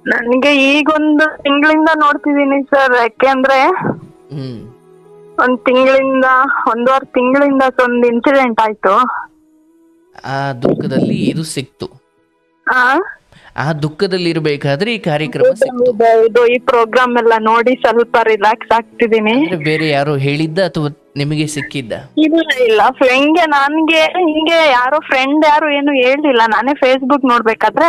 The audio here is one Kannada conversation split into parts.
ನನ್ಗೆ ಈಗೊಂದು ತಿಂಗಳಿಂದ ನೋಡ್ತಿದೀನಿ ಸರ್ ಯಾಕೆಂದ್ರೆ ಹ್ಮ್ ಒಂದ್ ತಿಂಗಳಿಂದ ಒಂದೂವರೆ ತಿಂಗಳಿಂದ ಒಂದ್ ಇನ್ಸಿಡೆಂಟ್ ಆಯ್ತು ಆ ದುಃಖದಲ್ಲಿ ಇದು ಸಿಕ್ತು ಆ ಆ ದುಃಖದಲ್ಲಿ ಇರಬೇಕಾದ್ರೆ ಈ ಕಾರ್ಯಕ್ರಮ ಸಿಕ್ತು ಹೌದೌದು ಈ ಪ್ರೋಗ್ರಾಮ್ ಎಲ್ಲ ನೋಡಿ ಸ್ವಲ್ಪ ರಿಲ್ಯಾಕ್ಸ್ ಆಗ್ತಿದೀನಿ ಅಂದ್ರೆ ಬೇರೆ ಯಾರೋ ಹೇಳಿದ್ದ ಅಥವಾ ನಿಮಗೆ ಸಿಕ್ಕಿದ್ದ ಇಲ್ಲ ಇಲ್ಲ ಹೆಂಗೆ ನನ್ಗೆ ಹಿಂಗೆ ಯಾರೋ ಫ್ರೆಂಡ್ ಯಾರು ಏನು ಹೇಳಿಲ್ಲ ನಾನೇ ಫೇಸ್ಬುಕ್ ನೋಡ್ಬೇಕಾದ್ರೆ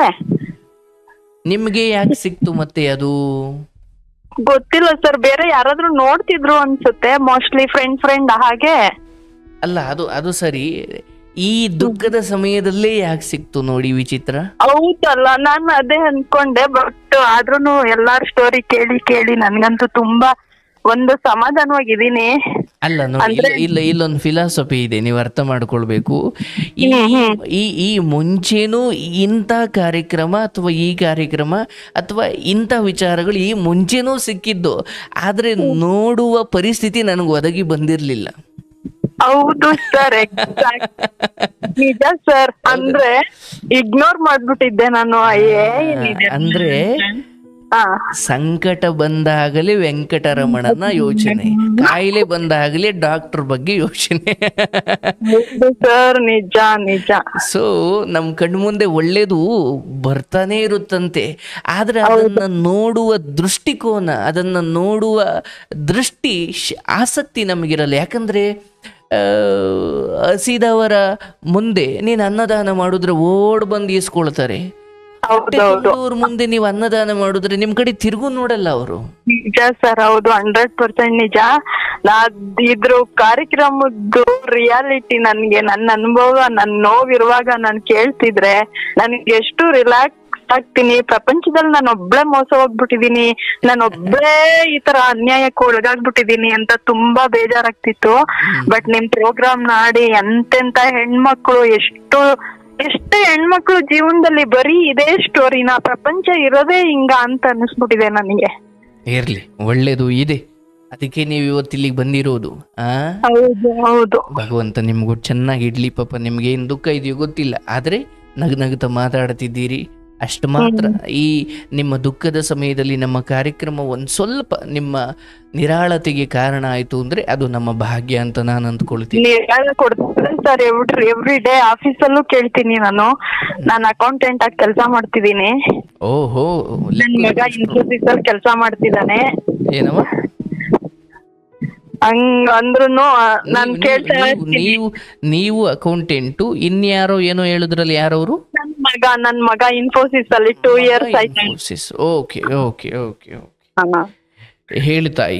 ನಿಮ್ಗೆ ಯಾಕೆ ಸಿಕ್ತು ಮತ್ತೆ ಅದು ಗೊತ್ತಿಲ್ಲ ಸರ್ ಬೇರೆ ಯಾರಾದ್ರೂ ನೋಡ್ತಿದ್ರು ಅನ್ಸುತ್ತೆ ಮೋಸ್ಟ್ಲಿ ಫ್ರೆಂಡ್ ಫ್ರೆಂಡ್ ಹಾಗೆ ಅಲ್ಲ ಅದು ಅದು ಸರಿ ಈ ದುಃಖದ ಸಮಯದಲ್ಲೇ ಯಾಕೆ ಸಿಕ್ತು ನೋಡಿ ವಿಚಿತ್ರ ಹೌದಲ್ಲ ನಾನು ಅದೇ ಅನ್ಕೊಂಡೆ ಬಟ್ ಆದ್ರೂನು ಎಲ್ಲಾರ ಸ್ಟೋರಿ ಕೇಳಿ ಕೇಳಿ ನನ್ಗಂತೂ ತುಂಬಾ ಒಂದು ಸಮಾಧಾನವಾಗಿದ್ದೀನಿ ಅಲ್ಲ ನೋಡಿ ಇಲ್ಲ ಇಲ್ಲ ಇಲ್ಲೊಂದು ಫಿಲಾಸಫಿ ಇದೆ ನೀವು ಅರ್ಥ ಮಾಡ್ಕೊಳ್ಬೇಕು ಈ ಈ ಈ ಮುಂಚೆನೂ ಇಂಥ ಕಾರ್ಯಕ್ರಮ ಅಥವಾ ಈ ಕಾರ್ಯಕ್ರಮ ಅಥವಾ ಇಂಥ ವಿಚಾರಗಳು ಈ ಮುಂಚೆನೂ ಸಿಕ್ಕಿದ್ದು ಆದ್ರೆ ನೋಡುವ ಪರಿಸ್ಥಿತಿ ನನಗೆ ಒದಗಿ ಬಂದಿರಲಿಲ್ಲ ಹೌದು ಸರ್ ನಿಜ ಸರ್ ಅಂದ್ರೆ ಇಗ್ನೋರ್ ಮಾಡ್ಬಿಟ್ಟಿದ್ದೆ ನಾನು ಏನಿದೆ ಅಂದ್ರೆ ಹಾ ಸಂಕಟ ಬಂದಾಗಲೇ ವೆಂಕಟರಮಣನ ಯೋಚನೆ ಕಾಯಿಲೆ ಬಂದಾಗಲೇ ಡಾಕ್ಟರ್ ಬಗ್ಗೆ ಯೋಚನೆ ಹೌದು ಸರ್ ನಿಜ ನಿಜ ಸೊ ನಮ್ ಕಣ್ಮುಂದೆ ಒಳ್ಳೇದು ಬರ್ತಾನೆ ಇರುತ್ತಂತೆ ಆದ್ರೆ ಅದನ್ನ ನೋಡುವ ದೃಷ್ಟಿಕೋನ ಅದನ್ನ ನೋಡುವ ದೃಷ್ಟಿ ಶ್- ಆಸಕ್ತಿ ನಮಗಿರಲ್ಲ ಯಾಕಂದ್ರೆ ಆ, ಹಸಿದವರ ಮುಂದೆ ನೀನು ಅನ್ನದಾನ ಮಾಡಿದ್ರೆ ಓಡ್ ಬಂದು ಈಸ್ಕೊಳ್ತಾರೆ ಹೌದೌದು ಅವ್ರ ಮುಂದೆ ನೀವು ಅನ್ನದಾನ ಮಾಡಿದ್ರೆ ನಿಮ್ ಕಡೆ ತಿರುಗು ನೋಡಲ್ಲ ಅವರು ನಿಜ ಸರ್ ಹೌದು ಹಂಡ್ರೆಡ್ ಪರ್ಸೆಂಟ್ ನಿಜ ನಾದ್ ಇದ್ರ ಕಾರ್ಯಕ್ರಮದ್ದು ರಿಯಾಲಿಟಿ ನನ್ಗೆ ನನ್ನ ಅನುಭವ ನನ್ ನೋವಿರುವಾಗ ನಾನ್ ಕೇಳ್ತಿದ್ರೆ ನನ್ಗೆ ಎಷ್ಟು ರಿಲ್ಯಾಕ್ಸ್ ಆಗ್ತೀನಿ ಪ್ರಪಂಚದಲ್ಲಿ ನಾನು ಒಬ್ಳೆ ಮೋಸ ಹೋಗ್ಬಿಟ್ಟಿದೀನಿ ನಾನು ಒಬ್ಳೇ ಈ ತರ ಅನ್ಯಾಯಕ್ಕೆ ಒಳಗಾಗ್ಬಿಟ್ಟಿದೀನಿ ಅಂತ ತುಂಬಾ ಬೇಜಾರಾಗ್ತಿತ್ತು ಬಟ್ ನಿಮ್ ಪ್ರೋಗ್ರಾಮ್ ನಾಡಿ ಎಂತೆಂತ ಹೆಣ್ಮಕ್ಳು ಎಷ್ಟು ಎಷ್ಟು ಹೆಣ್ಮಕ್ಳು ಜೀವನದಲ್ಲಿ ಬರೀ ಇದೇ ಸ್ಟೋರಿನ ಪ್ರಪಂಚ ಇರೋದೇ ಹಿಂಗ ಅಂತ ಅನಿಸ್ಬಿಟ್ಟಿದೆ ನನಗೆ ಇರ್ಲಿ ಒಳ್ಳೇದು ಇದೆ ಅದಕ್ಕೆ ನೀವು ಇವತ್ತು ಇಲ್ಲಿಗೆ ಬಂದಿರೋದು ಆ ಹೌದು ಹೌದು ಭಗವಂತ ನಿಮ್ಗೂ ಚೆನ್ನಾಗಿ ಇಡ್ಲಿ ಪಾಪ ನಿಮ್ಗೆ ಏನ್ ದುಃಖ ಇದೆಯೋ ಗೊತ್ತಿಲ್ಲ ಆದ್ರೆ ನಗ್ ನಗ್ತಾ ಮಾತಾಡ್ತಿದ್ದೀರಿ ಅಷ್ಟು ಮಾತ್ರ ಈ ನಿಮ್ಮ ದುಃಖದ ಸಮಯದಲ್ಲಿ ನಮ್ಮ ಕಾರ್ಯಕ್ರಮ ಒಂದ್ ಸ್ವಲ್ಪ ನಿಮ್ಮ ನಿರಾಳತೆಗೆ ಕಾರಣ ಆಯ್ತು ಅಂದ್ರೆ ಅದು ನಮ್ಮ ಭಾಗ್ಯ ಅಂತ ನಾನು ಅಂದ್ಕೊಳ್ತೀನಿ ನೀವ್ ಕೊಡ್ತೀನಿ ಸರ್ ಎವ್ರಿ ಎವ್ರಿ ಡೇ ಆಫೀಸಲ್ಲೂ ಕೇಳ್ತೀನಿ ನಾನು ನಾನು ಅಕೌಂಟೆಂಟ್ ಆಗಿ ಕೆಲಸ ಮಾಡ್ತಿದ್ದೀನಿ ಓಹೋ ನನ್ ಮಗ ಇನ್ಫೋಸಿಸ್ ಅಲ್ಲಿ ಕೆಲಸ ಮಾಡ್ತಿದ್ದಾನೆ ಏನವ ಹಂಗ ಅಂದ್ರುನು ನಾನ್ ನೀವು- ಕೇಳ್ತಾ ನೀವು- ಇರ್ತೀನಿ ನೀವು ನೀವು ಅಕೌಂಟೆಂಟು ಇನ್ಯಾರೋ ಏನೋ ಹೇಳಿದ್ರಲ್ಲಿ ಯಾರವರು ನನ್ ಮಗ ನನ್ ಮಗ ಇನ್ಫೋಸಿಸ್ ಅಲ್ಲಿ ಟೂ ಇಯರ್ಸ್ ಆಯ್ತು ಓಕೆ ಓಕೆ ಓಕೆ ಓಕೆ ಹೇಳಿ ತಾಯಿ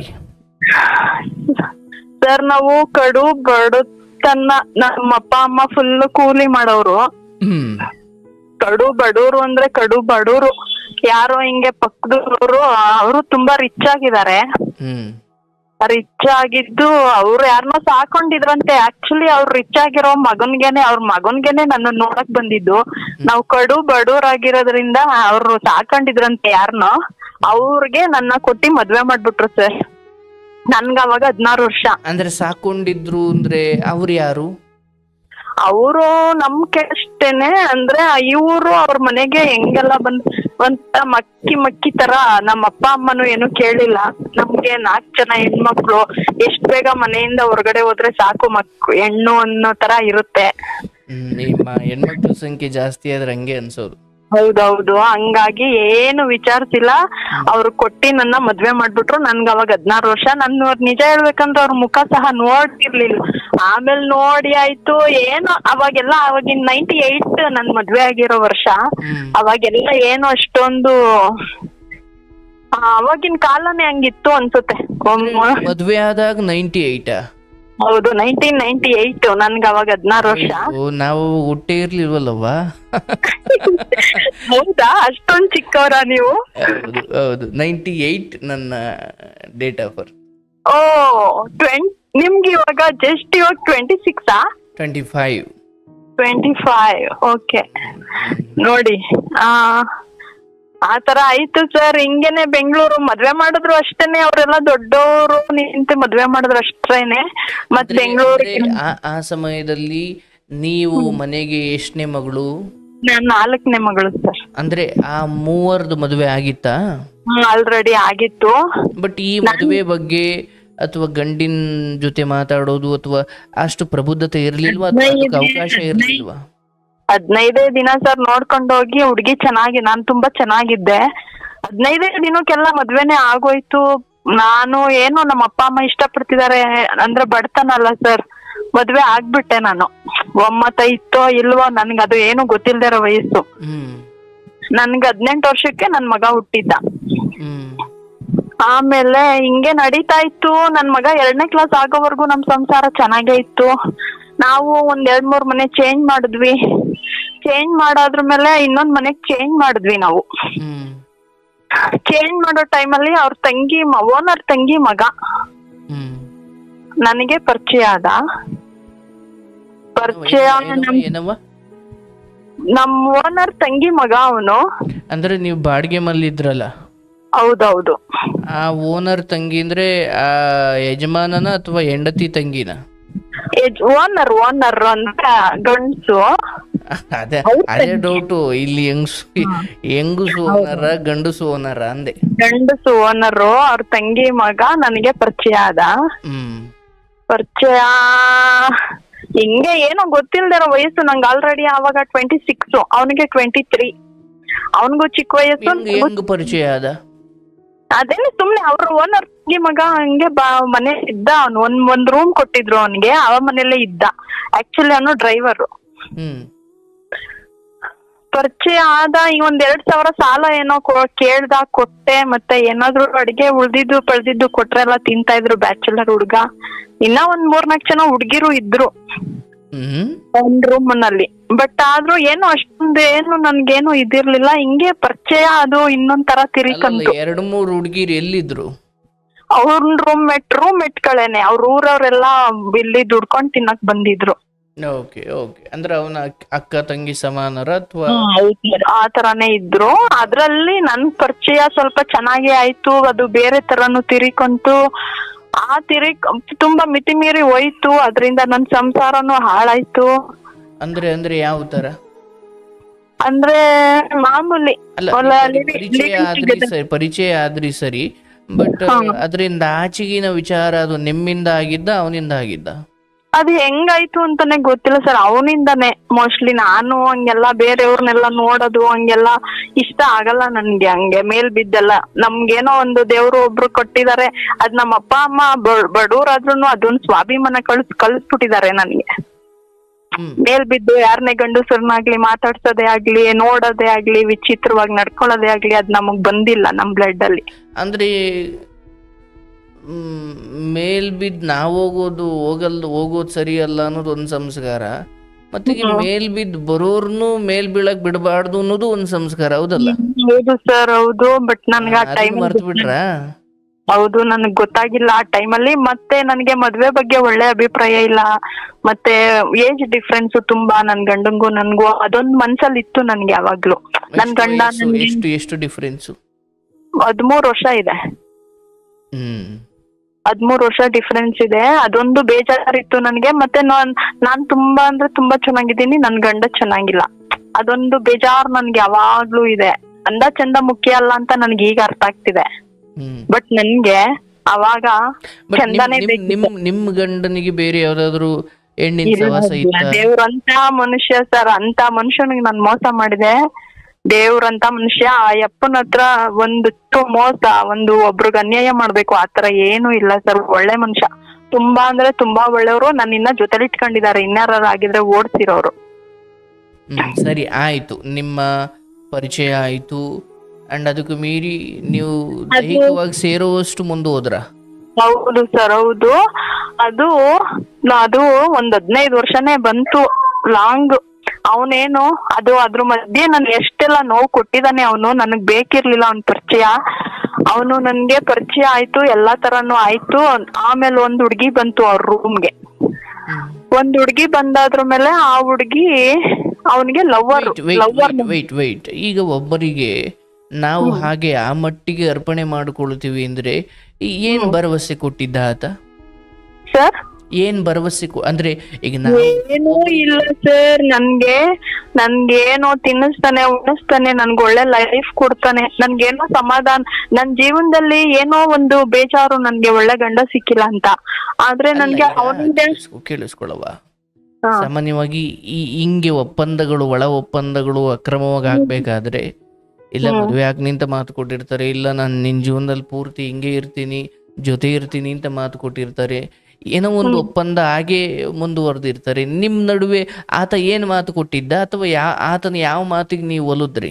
ಸರ್ ನಾವು ಕಡು ಬಡತನ ನಮ್ಮ ಅಪ್ಪ ಅಮ್ಮ ಫುಲ್ ಕೂಲಿ ಮಾಡೋರು ಹ್ಮ್ ಕಡು ಬಡೂರು ಅಂದ್ರೆ ಕಡು ಬಡೂರು ಯಾರೋ ಹಿಂಗೆ ಪಕ್ಕದವರು ಅವರು ತುಂಬಾ ರಿಚ್ ಆಗಿದ್ದಾರೆ ಹ್ಮ್ ರಿಚ್ ಆಗಿದ್ದು ಅವ್ರು ಯಾರನ್ನೋ ಸಾಕೊಂಡಿದ್ರಂತೆ ಆಕ್ಚುಲಿ ಅವ್ರು ರಿಚ್ ಆಗಿರೋ ಮಗನ್ಗೆನೆ ಅವ್ರ ಮಗನ್ಗೆನೆ ನನ್ನ ನೋಡಕ್ ಬಂದಿದ್ದು ನಾವು ಕಡು ಬಡೂರಾಗಿರೋದ್ರಿಂದ ಅವ್ರು ಸಾಕೊಂಡಿದ್ರಂತೆ ಯಾರನ್ನೋ ಅವ್ರಿಗೆ ನನ್ನ ಕೊಟ್ಟಿ ಮದ್ವೆ ಮಾಡ್ಬಿಟ್ರು ಸರ್ ನನ್ಗ ಅವಾಗ ಹದ್ನಾರು ವರ್ಷ ಅಂದ್ರೆ ಸಾಕೊಂಡಿದ್ರು ಅಂದ್ರೆ ಅವ್ರು ಯಾರು ಅವರು ನಮ್ ಅಷ್ಟೇನೆ ಅಂದ್ರೆ ಇವ್ರು ಅವ್ರ ಮನೆಗೆ ಹೆಂಗೆಲ್ಲ ಬಂದ್ ಒಂಥರ ಮಕ್ಕಿ ಮಕ್ಕಿ ತರ ನಮ್ಮ ಅಪ್ಪ ಅಮ್ಮನು ಏನು ಕೇಳಿಲ್ಲ ನಮ್ಗೆ ನಾಲ್ಕ್ ಜನ ಹೆಣ್ಮಕ್ಳು ಎಷ್ಟ್ ಬೇಗ ಮನೆಯಿಂದ ಹೊರಗಡೆ ಹೋದ್ರೆ ಸಾಕು ಮಕ್ ಹೆಣ್ಣು ಅನ್ನೋ ತರ ಇರುತ್ತೆ ಹ್ಮ್ ನಿಮ್ಮ ಹೆಣ್ಮಕ್ಳ ಸಂಖ್ಯೆ ಜಾಸ್ತಿ ಆದ್ರೆ ಹಂಗೆ ಅನ್ಸೋದು ಹೌದೌದು ಹಂಗಾಗಿ ಏನು ವಿಚಾರಿಸಿಲ್ಲ ಅವ್ರು ಕೊಟ್ಟಿ ನನ್ನ ಮದ್ವೆ ಮಾಡ್ಬಿಟ್ರು ನನ್ಗ ಅವಾಗ ಹದ್ನಾರು ವರ್ಷ ನನ್ನ ನಿಜ ಹೇಳ್ಬೇಕಂದ್ರೆ ಅವ್ರ ಮುಖ ಸಹ ನೋಡ್ತಿರ್ಲಿಲ್ಲ ಆಮೇಲೆ ನೋಡಿ ಆಯ್ತು ಏನು ಅವಾಗೆಲ್ಲ ಅವಾಗಿನ ನೈಂಟಿ ಏಟ್ ನನ್ ಮದ್ವೆ ಆಗಿರೋ ವರ್ಷ ಹ್ಮ್ ಅವಾಗೆಲ್ಲ ಏನು ಅಷ್ಟೊಂದು ಆ, ಅವಾಗಿನ ಕಾಲನೇ ಹಂಗಿತ್ತು ಅನ್ಸುತ್ತೆ ಒಮ್ಮೆ- ಮದ್ವೆ ಆದಾಗ ನೈಂಟಿ ಏಯ್ಟಾ ಹೌದು ನೈನ್ಟೀನ್ ನೈನ್ಟಿ ಏಟ್ ನನ್ಗೆ ಅವಾಗ ಹದ್ನಾರು ವರ್ಷ ಓ ನಾವು ಹುಟ್ಟೆ ಇರ್ಲಿಲ್ವಲ್ಲವ್ವ ಹೌದಾ ಅಷ್ಟೊಂದ್ ಚಿಕ್ಕವರ ನೀವು ಹೌದು ಹೌದು ನೈಂಟಿ ಏಯ್ಟ್ ನನ್ನ ಡೇಟ್ ಆಫ್ ಬರ್ತ್ ಓ ಟ್ವೆಂಟ್ ನಿಮ್ಗೆ ಇವಾಗ ಜಸ್ಟ್ ಇವಾಗ ಟ್ವೆಂಟಿ ಸಿಕ್ಸಾ twenty five twenty five okay ನೋಡಿ ಆ ಆ ತರ ಆಯ್ತು ಸರ್ ಹಿಂಗೇನೆ ಬೆಂಗಳೂರು ಮದ್ವೆ ಮಾಡಿದ್ರು ಅಷ್ಟೇನೆ ಅವರೆಲ್ಲ ದೊಡ್ಡವರು ನಿಂತು ಮದ್ವೆ ಮಾಡಿದ್ರು ಅಷ್ಟೇನೆ ಮತ್ ಬೆಂಗಳೂರಿಗೆ ಆ ಆ ಸಮಯದಲ್ಲಿ ನೀವು ಮನೆಗೆ ಎಷ್ಟನೇ ಮಗಳು ನಾನ್ ನಾಲ್ಕನೇ ಮಗಳು ಸರ್ ಅಂದ್ರೆ ಆ ಮೂವರದು ಮದುವೆ ಆಗಿತ್ತಾ ಆಲ್ರೆಡಿ ಆಗಿತ್ತು ಬಟ್ ಈ ಮದುವೆ ಬಗ್ಗೆ ಅಥವಾ ಗಂಡಿನ ಜೊತೆ ಮಾತಾಡೋದು ಅಥವಾ ಅಷ್ಟು ಪ್ರಬುದ್ಧತೆ ಇರ್ಲಿಲ್ವಾ ಅಥವಾ ಅದಕ್ಕೆ ಅವಕಾಶ ಇರ್ಲಿಲ್ವಾ ಹದ್ನೈದೇ ದಿನ ಸರ್ ನೋಡ್ಕೊಂಡು ಹೋಗಿ ಹುಡ್ಗಿ ಚೆನ್ನಾಗಿ ನಾನ್ ತುಂಬಾ ಚೆನ್ನಾಗಿದ್ದೆ ಹದ್ನೈದೇ ದಿನಕ್ಕೆಲ್ಲ ಮದ್ವೆನೇ ಆಗೋಯ್ತು ನಾನು ಏನು ನಮ್ಮ ಅಪ್ಪ ಅಮ್ಮ ಇಷ್ಟಪಡ್ತಿದ್ದಾರೆ ಅಂದ್ರೆ ಬಡತನ ಅಲ್ಲ ಸರ್ ಮದ್ವೆ ಆಗ್ಬಿಟ್ಟೆ ನಾನು ಒಮ್ಮತ ಇತ್ತೋ ಇಲ್ವೋ ನನ್ಗೆ ಅದು ಏನು ಗೊತ್ತಿಲ್ದೇ ಇರೋ ವಯಸ್ಸು ಹ್ಮ್ ನನ್ಗೆ ಹದಿನೆಂಟು ವರ್ಷಕ್ಕೆ ನನ್ ಮಗ ಹುಟ್ಟಿದ್ದ ಹ್ಮ್ ಆಮೇಲೆ ಹಿಂಗೆ ನಡೀತಾ ಇತ್ತು ನನ್ ಮಗ ಎರಡನೇ ಕ್ಲಾಸ್ ಆಗೋವರೆಗೂ ನಮ್ ಸಂಸಾರ ಚೆನ್ನಾಗೇ ಇತ್ತು ನಾವು ಒಂದ್ ಎರಡ್ ಮೂರ್ ಮನೆ ಚೇಂಜ್ ಮಾಡಿದ್ವಿ ಚೇಂಜ್ ಮಾಡಾದ್ರ ಮೇಲೆ ಇನ್ನೊಂದ್ ಮನೆಗ್ ಚೇಂಜ್ ಮಾಡಿದ್ವಿ ನಾವು ಹ್ಮ್ ಚೇಂಜ್ ಮಾಡೋ ಟೈಮಲ್ಲಿ ಅವ್ರ ತಂಗಿ ಓನರ್ ತಂಗಿ ಮಗ ಹ್ಮ್ ನನಗೆ ಪರಿಚಯ ಆದ ಪರಿಚಯ ಏನವ್ವ, ನಮ್ ಏನವ್ವ ನಮ್ ಓನರ್ ತಂಗಿ ಮಗ ಅವನು ಅಂದ್ರೆ ನೀವು ಬಾಡಿಗೆ ಮಲ್ಲಿದ್ರಲ್ಲ ಹೌದೌದು ಆ ಓನರ್ ತಂಗಿ ಅಂದ್ರೆ ಆ ಯಜಮಾನನ ಅಥವಾ ಹೆಂಡತಿ ತಂಗಿನ ಓನರ್ ಓನರ್ ಅಂತ ಗಂಡ್ಸು ಅದೇ ಅದೇ ಡೌಟು ಇಲ್ಲಿ ಹೆಂಗಸು ಹೆಂಗಸು ಓನರ ಗಂಡಸು ಓನರ ಅಂದೆ ಗಂಡಸು ಓನರು ಅವ್ರ ತಂಗಿ ಮಗ ನನಗೆ ಪರಿಚಯ ಆದ ಹ್ಮ್ ಪರಿಚಯ ಹಿಂಗೆ ಏನೋ ಗೊತ್ತಿಲ್ದಿರೋ ವಯಸ್ಸು ನಂಗೆ ಆಲ್ರೆಡಿ ಅವಾಗ ಟ್ವೆಂಟಿ ಸಿಕ್ಸ್ ಅವನಿಗೆ ಟ್ವೆಂಟಿ ತ್ರೀ ಅವನಿಗೂ ಚಿಕ್ಕ ವಯಸ್ಸು ಹೆಂಗ್ ಹೆಂಗ್ ಪರಿಚಯ ಆದ ಅದೇನೆ ಸುಮ್ನೆ ಅವ್ರ ಓನರ್ ತಂಗಿ ಮಗ ಹಂಗೆ ಬಾ ಮನೆ ಇದ್ದ ಅವ್ನು ಒಂದ್ ಒಂದ್ ರೂಮ್ ಕೊಟ್ಟಿದ್ರು ಅವನಿಗೆ ಅವ ಮನೇಲೆ ಇದ್ದ ಆಕ್ಚುಲಿ ಅವನು ಡ್ರೈವರ್ ಹ್ಮ್ ಪರಿಚಯ ಆದ ಈಗ ಒಂದ್ ಎರಡ್ ಸಾವಿರ ಸಾಲ ಏನೋ ಕೊ- ಕೇಳ್ದ ಕೊಟ್ಟೆ ಮತ್ತೆ ಏನಾದ್ರು ಅಡಿಗೆ ಉಳ್ದಿದ್ದು ಪಳ್ದಿದ್ದು ಕೊಟ್ರೆ ಎಲ್ಲ ತಿಂತಾ ಇದ್ರು ಬ್ಯಾಚುಲರ್ ಹುಡ್ಗ ಇನ್ನ ಒಂದ್ ಮೂರ್ನಾಲ್ಕು ಜನ ಹುಡ್ಗಿರು ಇದ್ರು ಹ್ಮ್ ಒಂದ್ ರೂಮ್ ನಲ್ಲಿ ಬಟ್ ಆದ್ರೂ ಏನು ಅಷ್ಟೊಂದು ಏನು ನನ್ಗೇನು ಇದಿರ್ಲಿಲ್ಲ ಹಿಂಗೆ ಪರಿಚಯ ಅದು ಇನ್ನೊಂದ್ ತರ ತಿರಿಕಂತು ಅಲ್ಲಲ್ಲ ಎರಡು ಮೂರು ಹುಡುಗಿರು ಎಲ್ಲಿದ್ರು ಅವ್ರ ರೂಮ್ ಮೇಟ್ ರೂಮ್ ಮೇಟ್ಗಳೇನೆ ಅವ್ರ ಊರವ್ರೆಲ್ಲ ಇಲ್ಲಿ ದುಡ್ಕೊಂಡ್ ತಿನ್ನಕ್ ಬಂದಿದ್ರು ಓಕೆ ಓಕೆ ಅಂದ್ರೆ ಅವನ ಅಕ್ಕ ತಂಗಿ ಸಮಾನರ ಅಥವಾ ಆ ತರಾನೇ ಇದ್ರು ಅದ್ರಲ್ಲಿ ನನ್ ಪರಿಚಯ ಸ್ವಲ್ಪ ಚೆನ್ನಾಗಿ ಆಯ್ತು ಅದು ಬೇರೆ ತರನು ತಿರಿಕೊಂತು ಆ ತಿರಿ ತುಂಬಾ ಮಿತಿ ಮೀರಿ ಹೋಯ್ತು ಅದರಿಂದ ನನ್ ಸಂಸಾರನು ಹಾಳಾಯ್ತು ಅಂದ್ರೆ ಅಂದ್ರೆ ಯಾವ ತರ ಅಂದ್ರೆ ಮಾಮೂಲಿ ಅಲ್ಲ ಹೊಲ ಸರಿ, living- ಪರಿಚಯ living ಆದ್ರಿ together. ಸರಿ ಪರಿಚಯ ಆದ್ರಿ ಸರಿ ಬಟ್ ಅದರಿಂದ ಆಚೆಗಿನ ವಿಚಾರ ಅದು ನಿಮ್ಮಿಂದ ಆಗಿದ್ದ ಅವನಿಂದ ಆಗಿದ್ದ ಅದು ಹೆಂಗಾಯ್ತು ಅಂತಾನೆ ಗೊತ್ತಿಲ್ಲ ಸರ್ ಅವನಿಂದಾನೆ ಮೋಸ್ಟ್ಲಿ ನಾನು ಹಂಗೆಲ್ಲ ಬೇರೆಯವ್ರನ್ನೆಲ್ಲ ನೋಡೋದು ಹಂಗೆಲ್ಲ ಇಷ್ಟ ಆಗಲ್ಲ ನನ್ಗೆ ಹಂಗೆ ಮೇಲ್ ಬಿದ್ದೆಲ್ಲ ನಮ್ಗೇನೋ ಒಂದು ದೇವ್ರು ಒಬ್ರು ಕೊಟ್ಟಿದ್ದಾರೆ ಅದ್ ನಮ್ಮ ಅಪ್ಪ ಅಮ್ಮ ಬಡವರಾದ್ರೂ ಅದೊಂದು ಸ್ವಾಭಿಮಾನ ಕಳ್ಸ್ ಕಳ್ಸ್ಬಿಟ್ಟಿದ್ದಾರೆ ನನ್ಗೆ ಹ್ಮ್ ಮೇಲ್ ಬಿದ್ದು ಯಾರನ್ನೇ ಗಂಡಸರ್ನಾಗ್ಲಿ ಮಾತಾಡ್ಸೋದೇ ಆಗ್ಲಿ ನೋಡೋದೇ ಆಗ್ಲಿ ವಿಚಿತ್ರವಾಗಿ ನಡ್ಕೊಳ್ಳೋದೇ ಆಗ್ಲಿ ಅದ್ ನಮಗ್ ಬಂದಿಲ್ಲ ನಮ್ ಬ್ಲಡ್ ಅಲ್ಲಿ ಅಂದ್ರೆ ಮ್, ಮೇಲ್ ಬಿದ್ದು ನಾವು ಹೋಗೋದು ಹೋಗಲ್ ಹೋಗೋದು ಸರಿ ಅಲ್ಲ ಅನ್ನೋದು ಒಂದು ಸಂಸ್ಕಾರ ಮತ್ತೆ ಈ ಮೇಲ್ ಬಿದ್ದು ಬರೋರ್ನು ಮೇಲ್ ಬೀಳಕ್ ಬಿಡಬಾರ್ದು ಅನ್ನೋದು ಒಂದು ಸಂಸ್ಕಾರ ಹೌದಲ್ಲ ಹೌದು ಸರ್ ಹೌದು ಬಟ್ ನನ್ಗೆ ಆ ಅದನ್ನ ಟೈಮ್ ಮರ್ತು ಬಿಟ್ರಾ ಹೌದು ನನಗ್ ಗೊತ್ತಾಗಿಲ್ಲ ಆ ಟೈಮಲ್ಲಿ ಮತ್ತೆ ನನಗೆ ಮದ್ವೆ ಬಗ್ಗೆ ಒಳ್ಳೆ ಅಭಿಪ್ರಾಯ ಇಲ್ಲ ಮತ್ತೆ ಏಜ್ ಡಿಫ್ರೆನ್ಸ್ ತುಂಬಾ ನನ್ ಗಂಡಂಗೂ ನನ್ಗೂ ಅದೊಂದ್ ಮನ್ಸಲ್ಲಿ ಇತ್ತು ನನ್ಗೆ ಯಾವಾಗ್ಲೂ ನನ್ ಎಷ್ಟು ಗಂಡ ವಯಸ್ಸು? ನನ್ಗೆ ಎಷ್ಟು ಎಷ್ಟು ಡಿಫ್ರೆನ್ಸು ಹದ್ಮೂರ್ ವರ್ಷ ಇದೆ ಹ್ಮ್ ಹದ್ಮೂರ್ ವರ್ಷ ಡಿಫ್ರೆನ್ಸ್ ಇದೆ ಅದೊಂದು ಬೇಜಾರಿತ್ತು ನನ್ಗೆ ಮತ್ತೆ ನಾನ್ ನಾನ್ ತುಂಬಾ ಅಂದ್ರೆ ತುಂಬಾ ಚೆನ್ನಾಗಿದ್ದೀನಿ ನನ್ ಗಂಡ ಚೆನ್ನಾಗಿಲ್ಲ ಅದೊಂದು ಬೇಜಾರ್ ನನ್ಗೆ ಯಾವಾಗ್ಲೂ ಇದೆ ಅಂದ ಚಂದ ಮುಖ್ಯ ಅಲ್ಲ ಅಂತ ನನ್ಗೆ ಈಗ ಅರ್ಥ ಆಗ್ತಿದೆ ಹ್ಮ್ ಬಟ್ ನನ್ಗೆ ಅವಾಗ ಬಟ್ ಚಂದನೆ ನಿಮ್ ನಿಮ್ ನಿಮ್ ಗಂಡನಿಗೆ ಬೇರೆ ಯಾವ್ದಾದ್ರು ಹೆಣ್ಣಿನ ಸವಾಸ ಇತ್ತ ದೇವ್ರಂತ ಮನುಷ್ಯ ಸರ್ ಅಂತ ಮನುಷ್ಯನಿಗೆ ನಾನ್ ಮೋಸ ಮಾಡಿದೆ ದೇವ್ರಂತ ಮನುಷ್ಯ ಆ ಯಪ್ಪನ ಹತ್ರ ಒಂದು ತು ಮೋಸ ಒಂದು ಒಬ್ರಿಗೆ ಅನ್ಯಾಯ ಮಾಡ್ಬೇಕು ಆತರ ಏನು ಇಲ್ಲ ಸರ್ ಒಳ್ಳೆ ಮನುಷ್ಯ ತುಂಬಾ ಅಂದ್ರೆ ತುಂಬಾ ಒಳ್ಳೆಯವರು ನನ್ನ ಇನ್ನ ಜೊತೆಲಿ ಇಟ್ಕೊಂಡಿದ್ದಾರೆ ಇನ್ಯಾರ ಆಗಿದ್ರೆ ಓಡ್ಸಿರೋರು ಹ್ಮ್ ಸರಿ ಆಯ್ತು ನಿಮ್ಮ ಪರಿಚಯ ಆಯ್ತು ಅಂಡ್ ಅದಕ್ಕೆ ಮೀರಿ ನೀವು ದೈಹಿಕವಾಗಿ ಸೇರುವಷ್ಟು ಮುಂದೆ ಹೋದ್ರ ಹೌದು ಸರ್ ಹೌದು ಅದು ನ- ಅದು ಒಂದ್ ಹದಿನೈದು ವರ್ಷನೇ ಬಂತು ಲಾಂಗ್ ಅವನೇನು ಅದು ಅದ್ರ ಮಧ್ಯೆ ನನ್ ಎಷ್ಟೆಲ್ಲ ನೋವು ಕೊಟ್ಟಿದ್ದಾನೆ ಅವನು ನನಗ್ ಬೇಕಿರ್ಲಿಲ್ಲ ಅವ್ನ ಪರಿಚಯ ಅವನು ನನ್ಗೆ ಪರಿಚಯ ಆಯ್ತು ಎಲ್ಲಾ ತರಾನು ಆಯ್ತು ಆಮೇಲೆ ಒಂದ್ ಹುಡ್ಗಿ ಬಂತು ಅವ್ರ ರೂಮ್ಗೆ ಒಂದ್ ಹುಡ್ಗಿ ಬಂದಾದ್ರ ಮೇಲೆ ಆ ಹುಡ್ಗಿ ಅವನಿಗೆ ಲವ್ವರ್ ಲವ್ವರ್ ವೈಟ್ ವೈಟ್ ಈಗ ಒಬ್ಬರಿಗೆ ನಾವು ಹಾಗೆ ಆ ಮಟ್ಟಿಗೆ ಅರ್ಪಣೆ ಮಾಡಿಕೊಳ್ತೀವಿ ಅಂದ್ರೆ ಈ ಏನ್ ಭರವಸೆ ಕೊಟ್ಟಿದ್ದ ಆತ ಸರ್ ಏನ್ ಭರವಸೆ ಕೊ- ಅಂದ್ರೆ ಈಗ ನಾವು ಏನೂ ಇಲ್ಲ ಸರ್ ನನ್ಗೆ ನನ್ಗೇನೋ ತಿನ್ನಿಸ್ತಾನೆ ಉಣಿಸ್ತಾನೆ ನನ್ಗೆ ಒಳ್ಳೆ ಲೈಫ್ ಕೊಡ್ತಾನೆ ನನ್ಗೇನೋ ಸಮಾಧಾನ ನನ್ ಜೀವನದಲ್ಲಿ ಏನೋ ಒಂದು ಬೇಜಾರು ನನ್ಗೆ ಒಳ್ಳೆ ಗಂಡ ಸಿಕ್ಕಿಲ್ಲ ಅಂತ ಆದ್ರೆ ನನ್ಗೆ ಅವನಿಂದ ಕೇಳಿಸ್ಕೊಳ್ಳವ ಸಾಮಾನ್ಯವಾಗಿ ಈ ಹಿಂಗೆ ಒಪ್ಪಂದಗಳು ಒಳ ಒಪ್ಪಂದಗಳು ಅಕ್ರಮವಾಗಿ ಆಗ್ಬೇಕಾದ್ರೆ ಇಲ್ಲ ಮದುವೆ ಆಗ್ ನಿಂತ ಮಾತು ಕೊಟ್ಟಿರ್ತಾರೆ ಇಲ್ಲ ನಾನು ನಿನ್ ಜೀವನದಲ್ಲಿ ಪೂರ್ತಿ ಹಿಂಗೆ ಇರ್ತೀನಿ ಜೊತೆ ಇರ್ತೀನಿ ಅಂತ ಮಾತು ಕೊಟ್ಟಿರ್ತಾರೆ ಏನೋ ಒಂದು ಒಪ್ಪಂದ ಹಾಗೆ ಮುಂದುವರೆದಿರ್ತಾರೆ ನಿಮ್ ನಡುವೆ ಆತ ಏನ್ ಮಾತು ಕೊಟ್ಟಿದ್ದ ಅಥವಾ ಯಾ ಆತನ ಯಾವ ಮಾತಿಗೆ ನೀವು ಒಲಿದ್ರಿ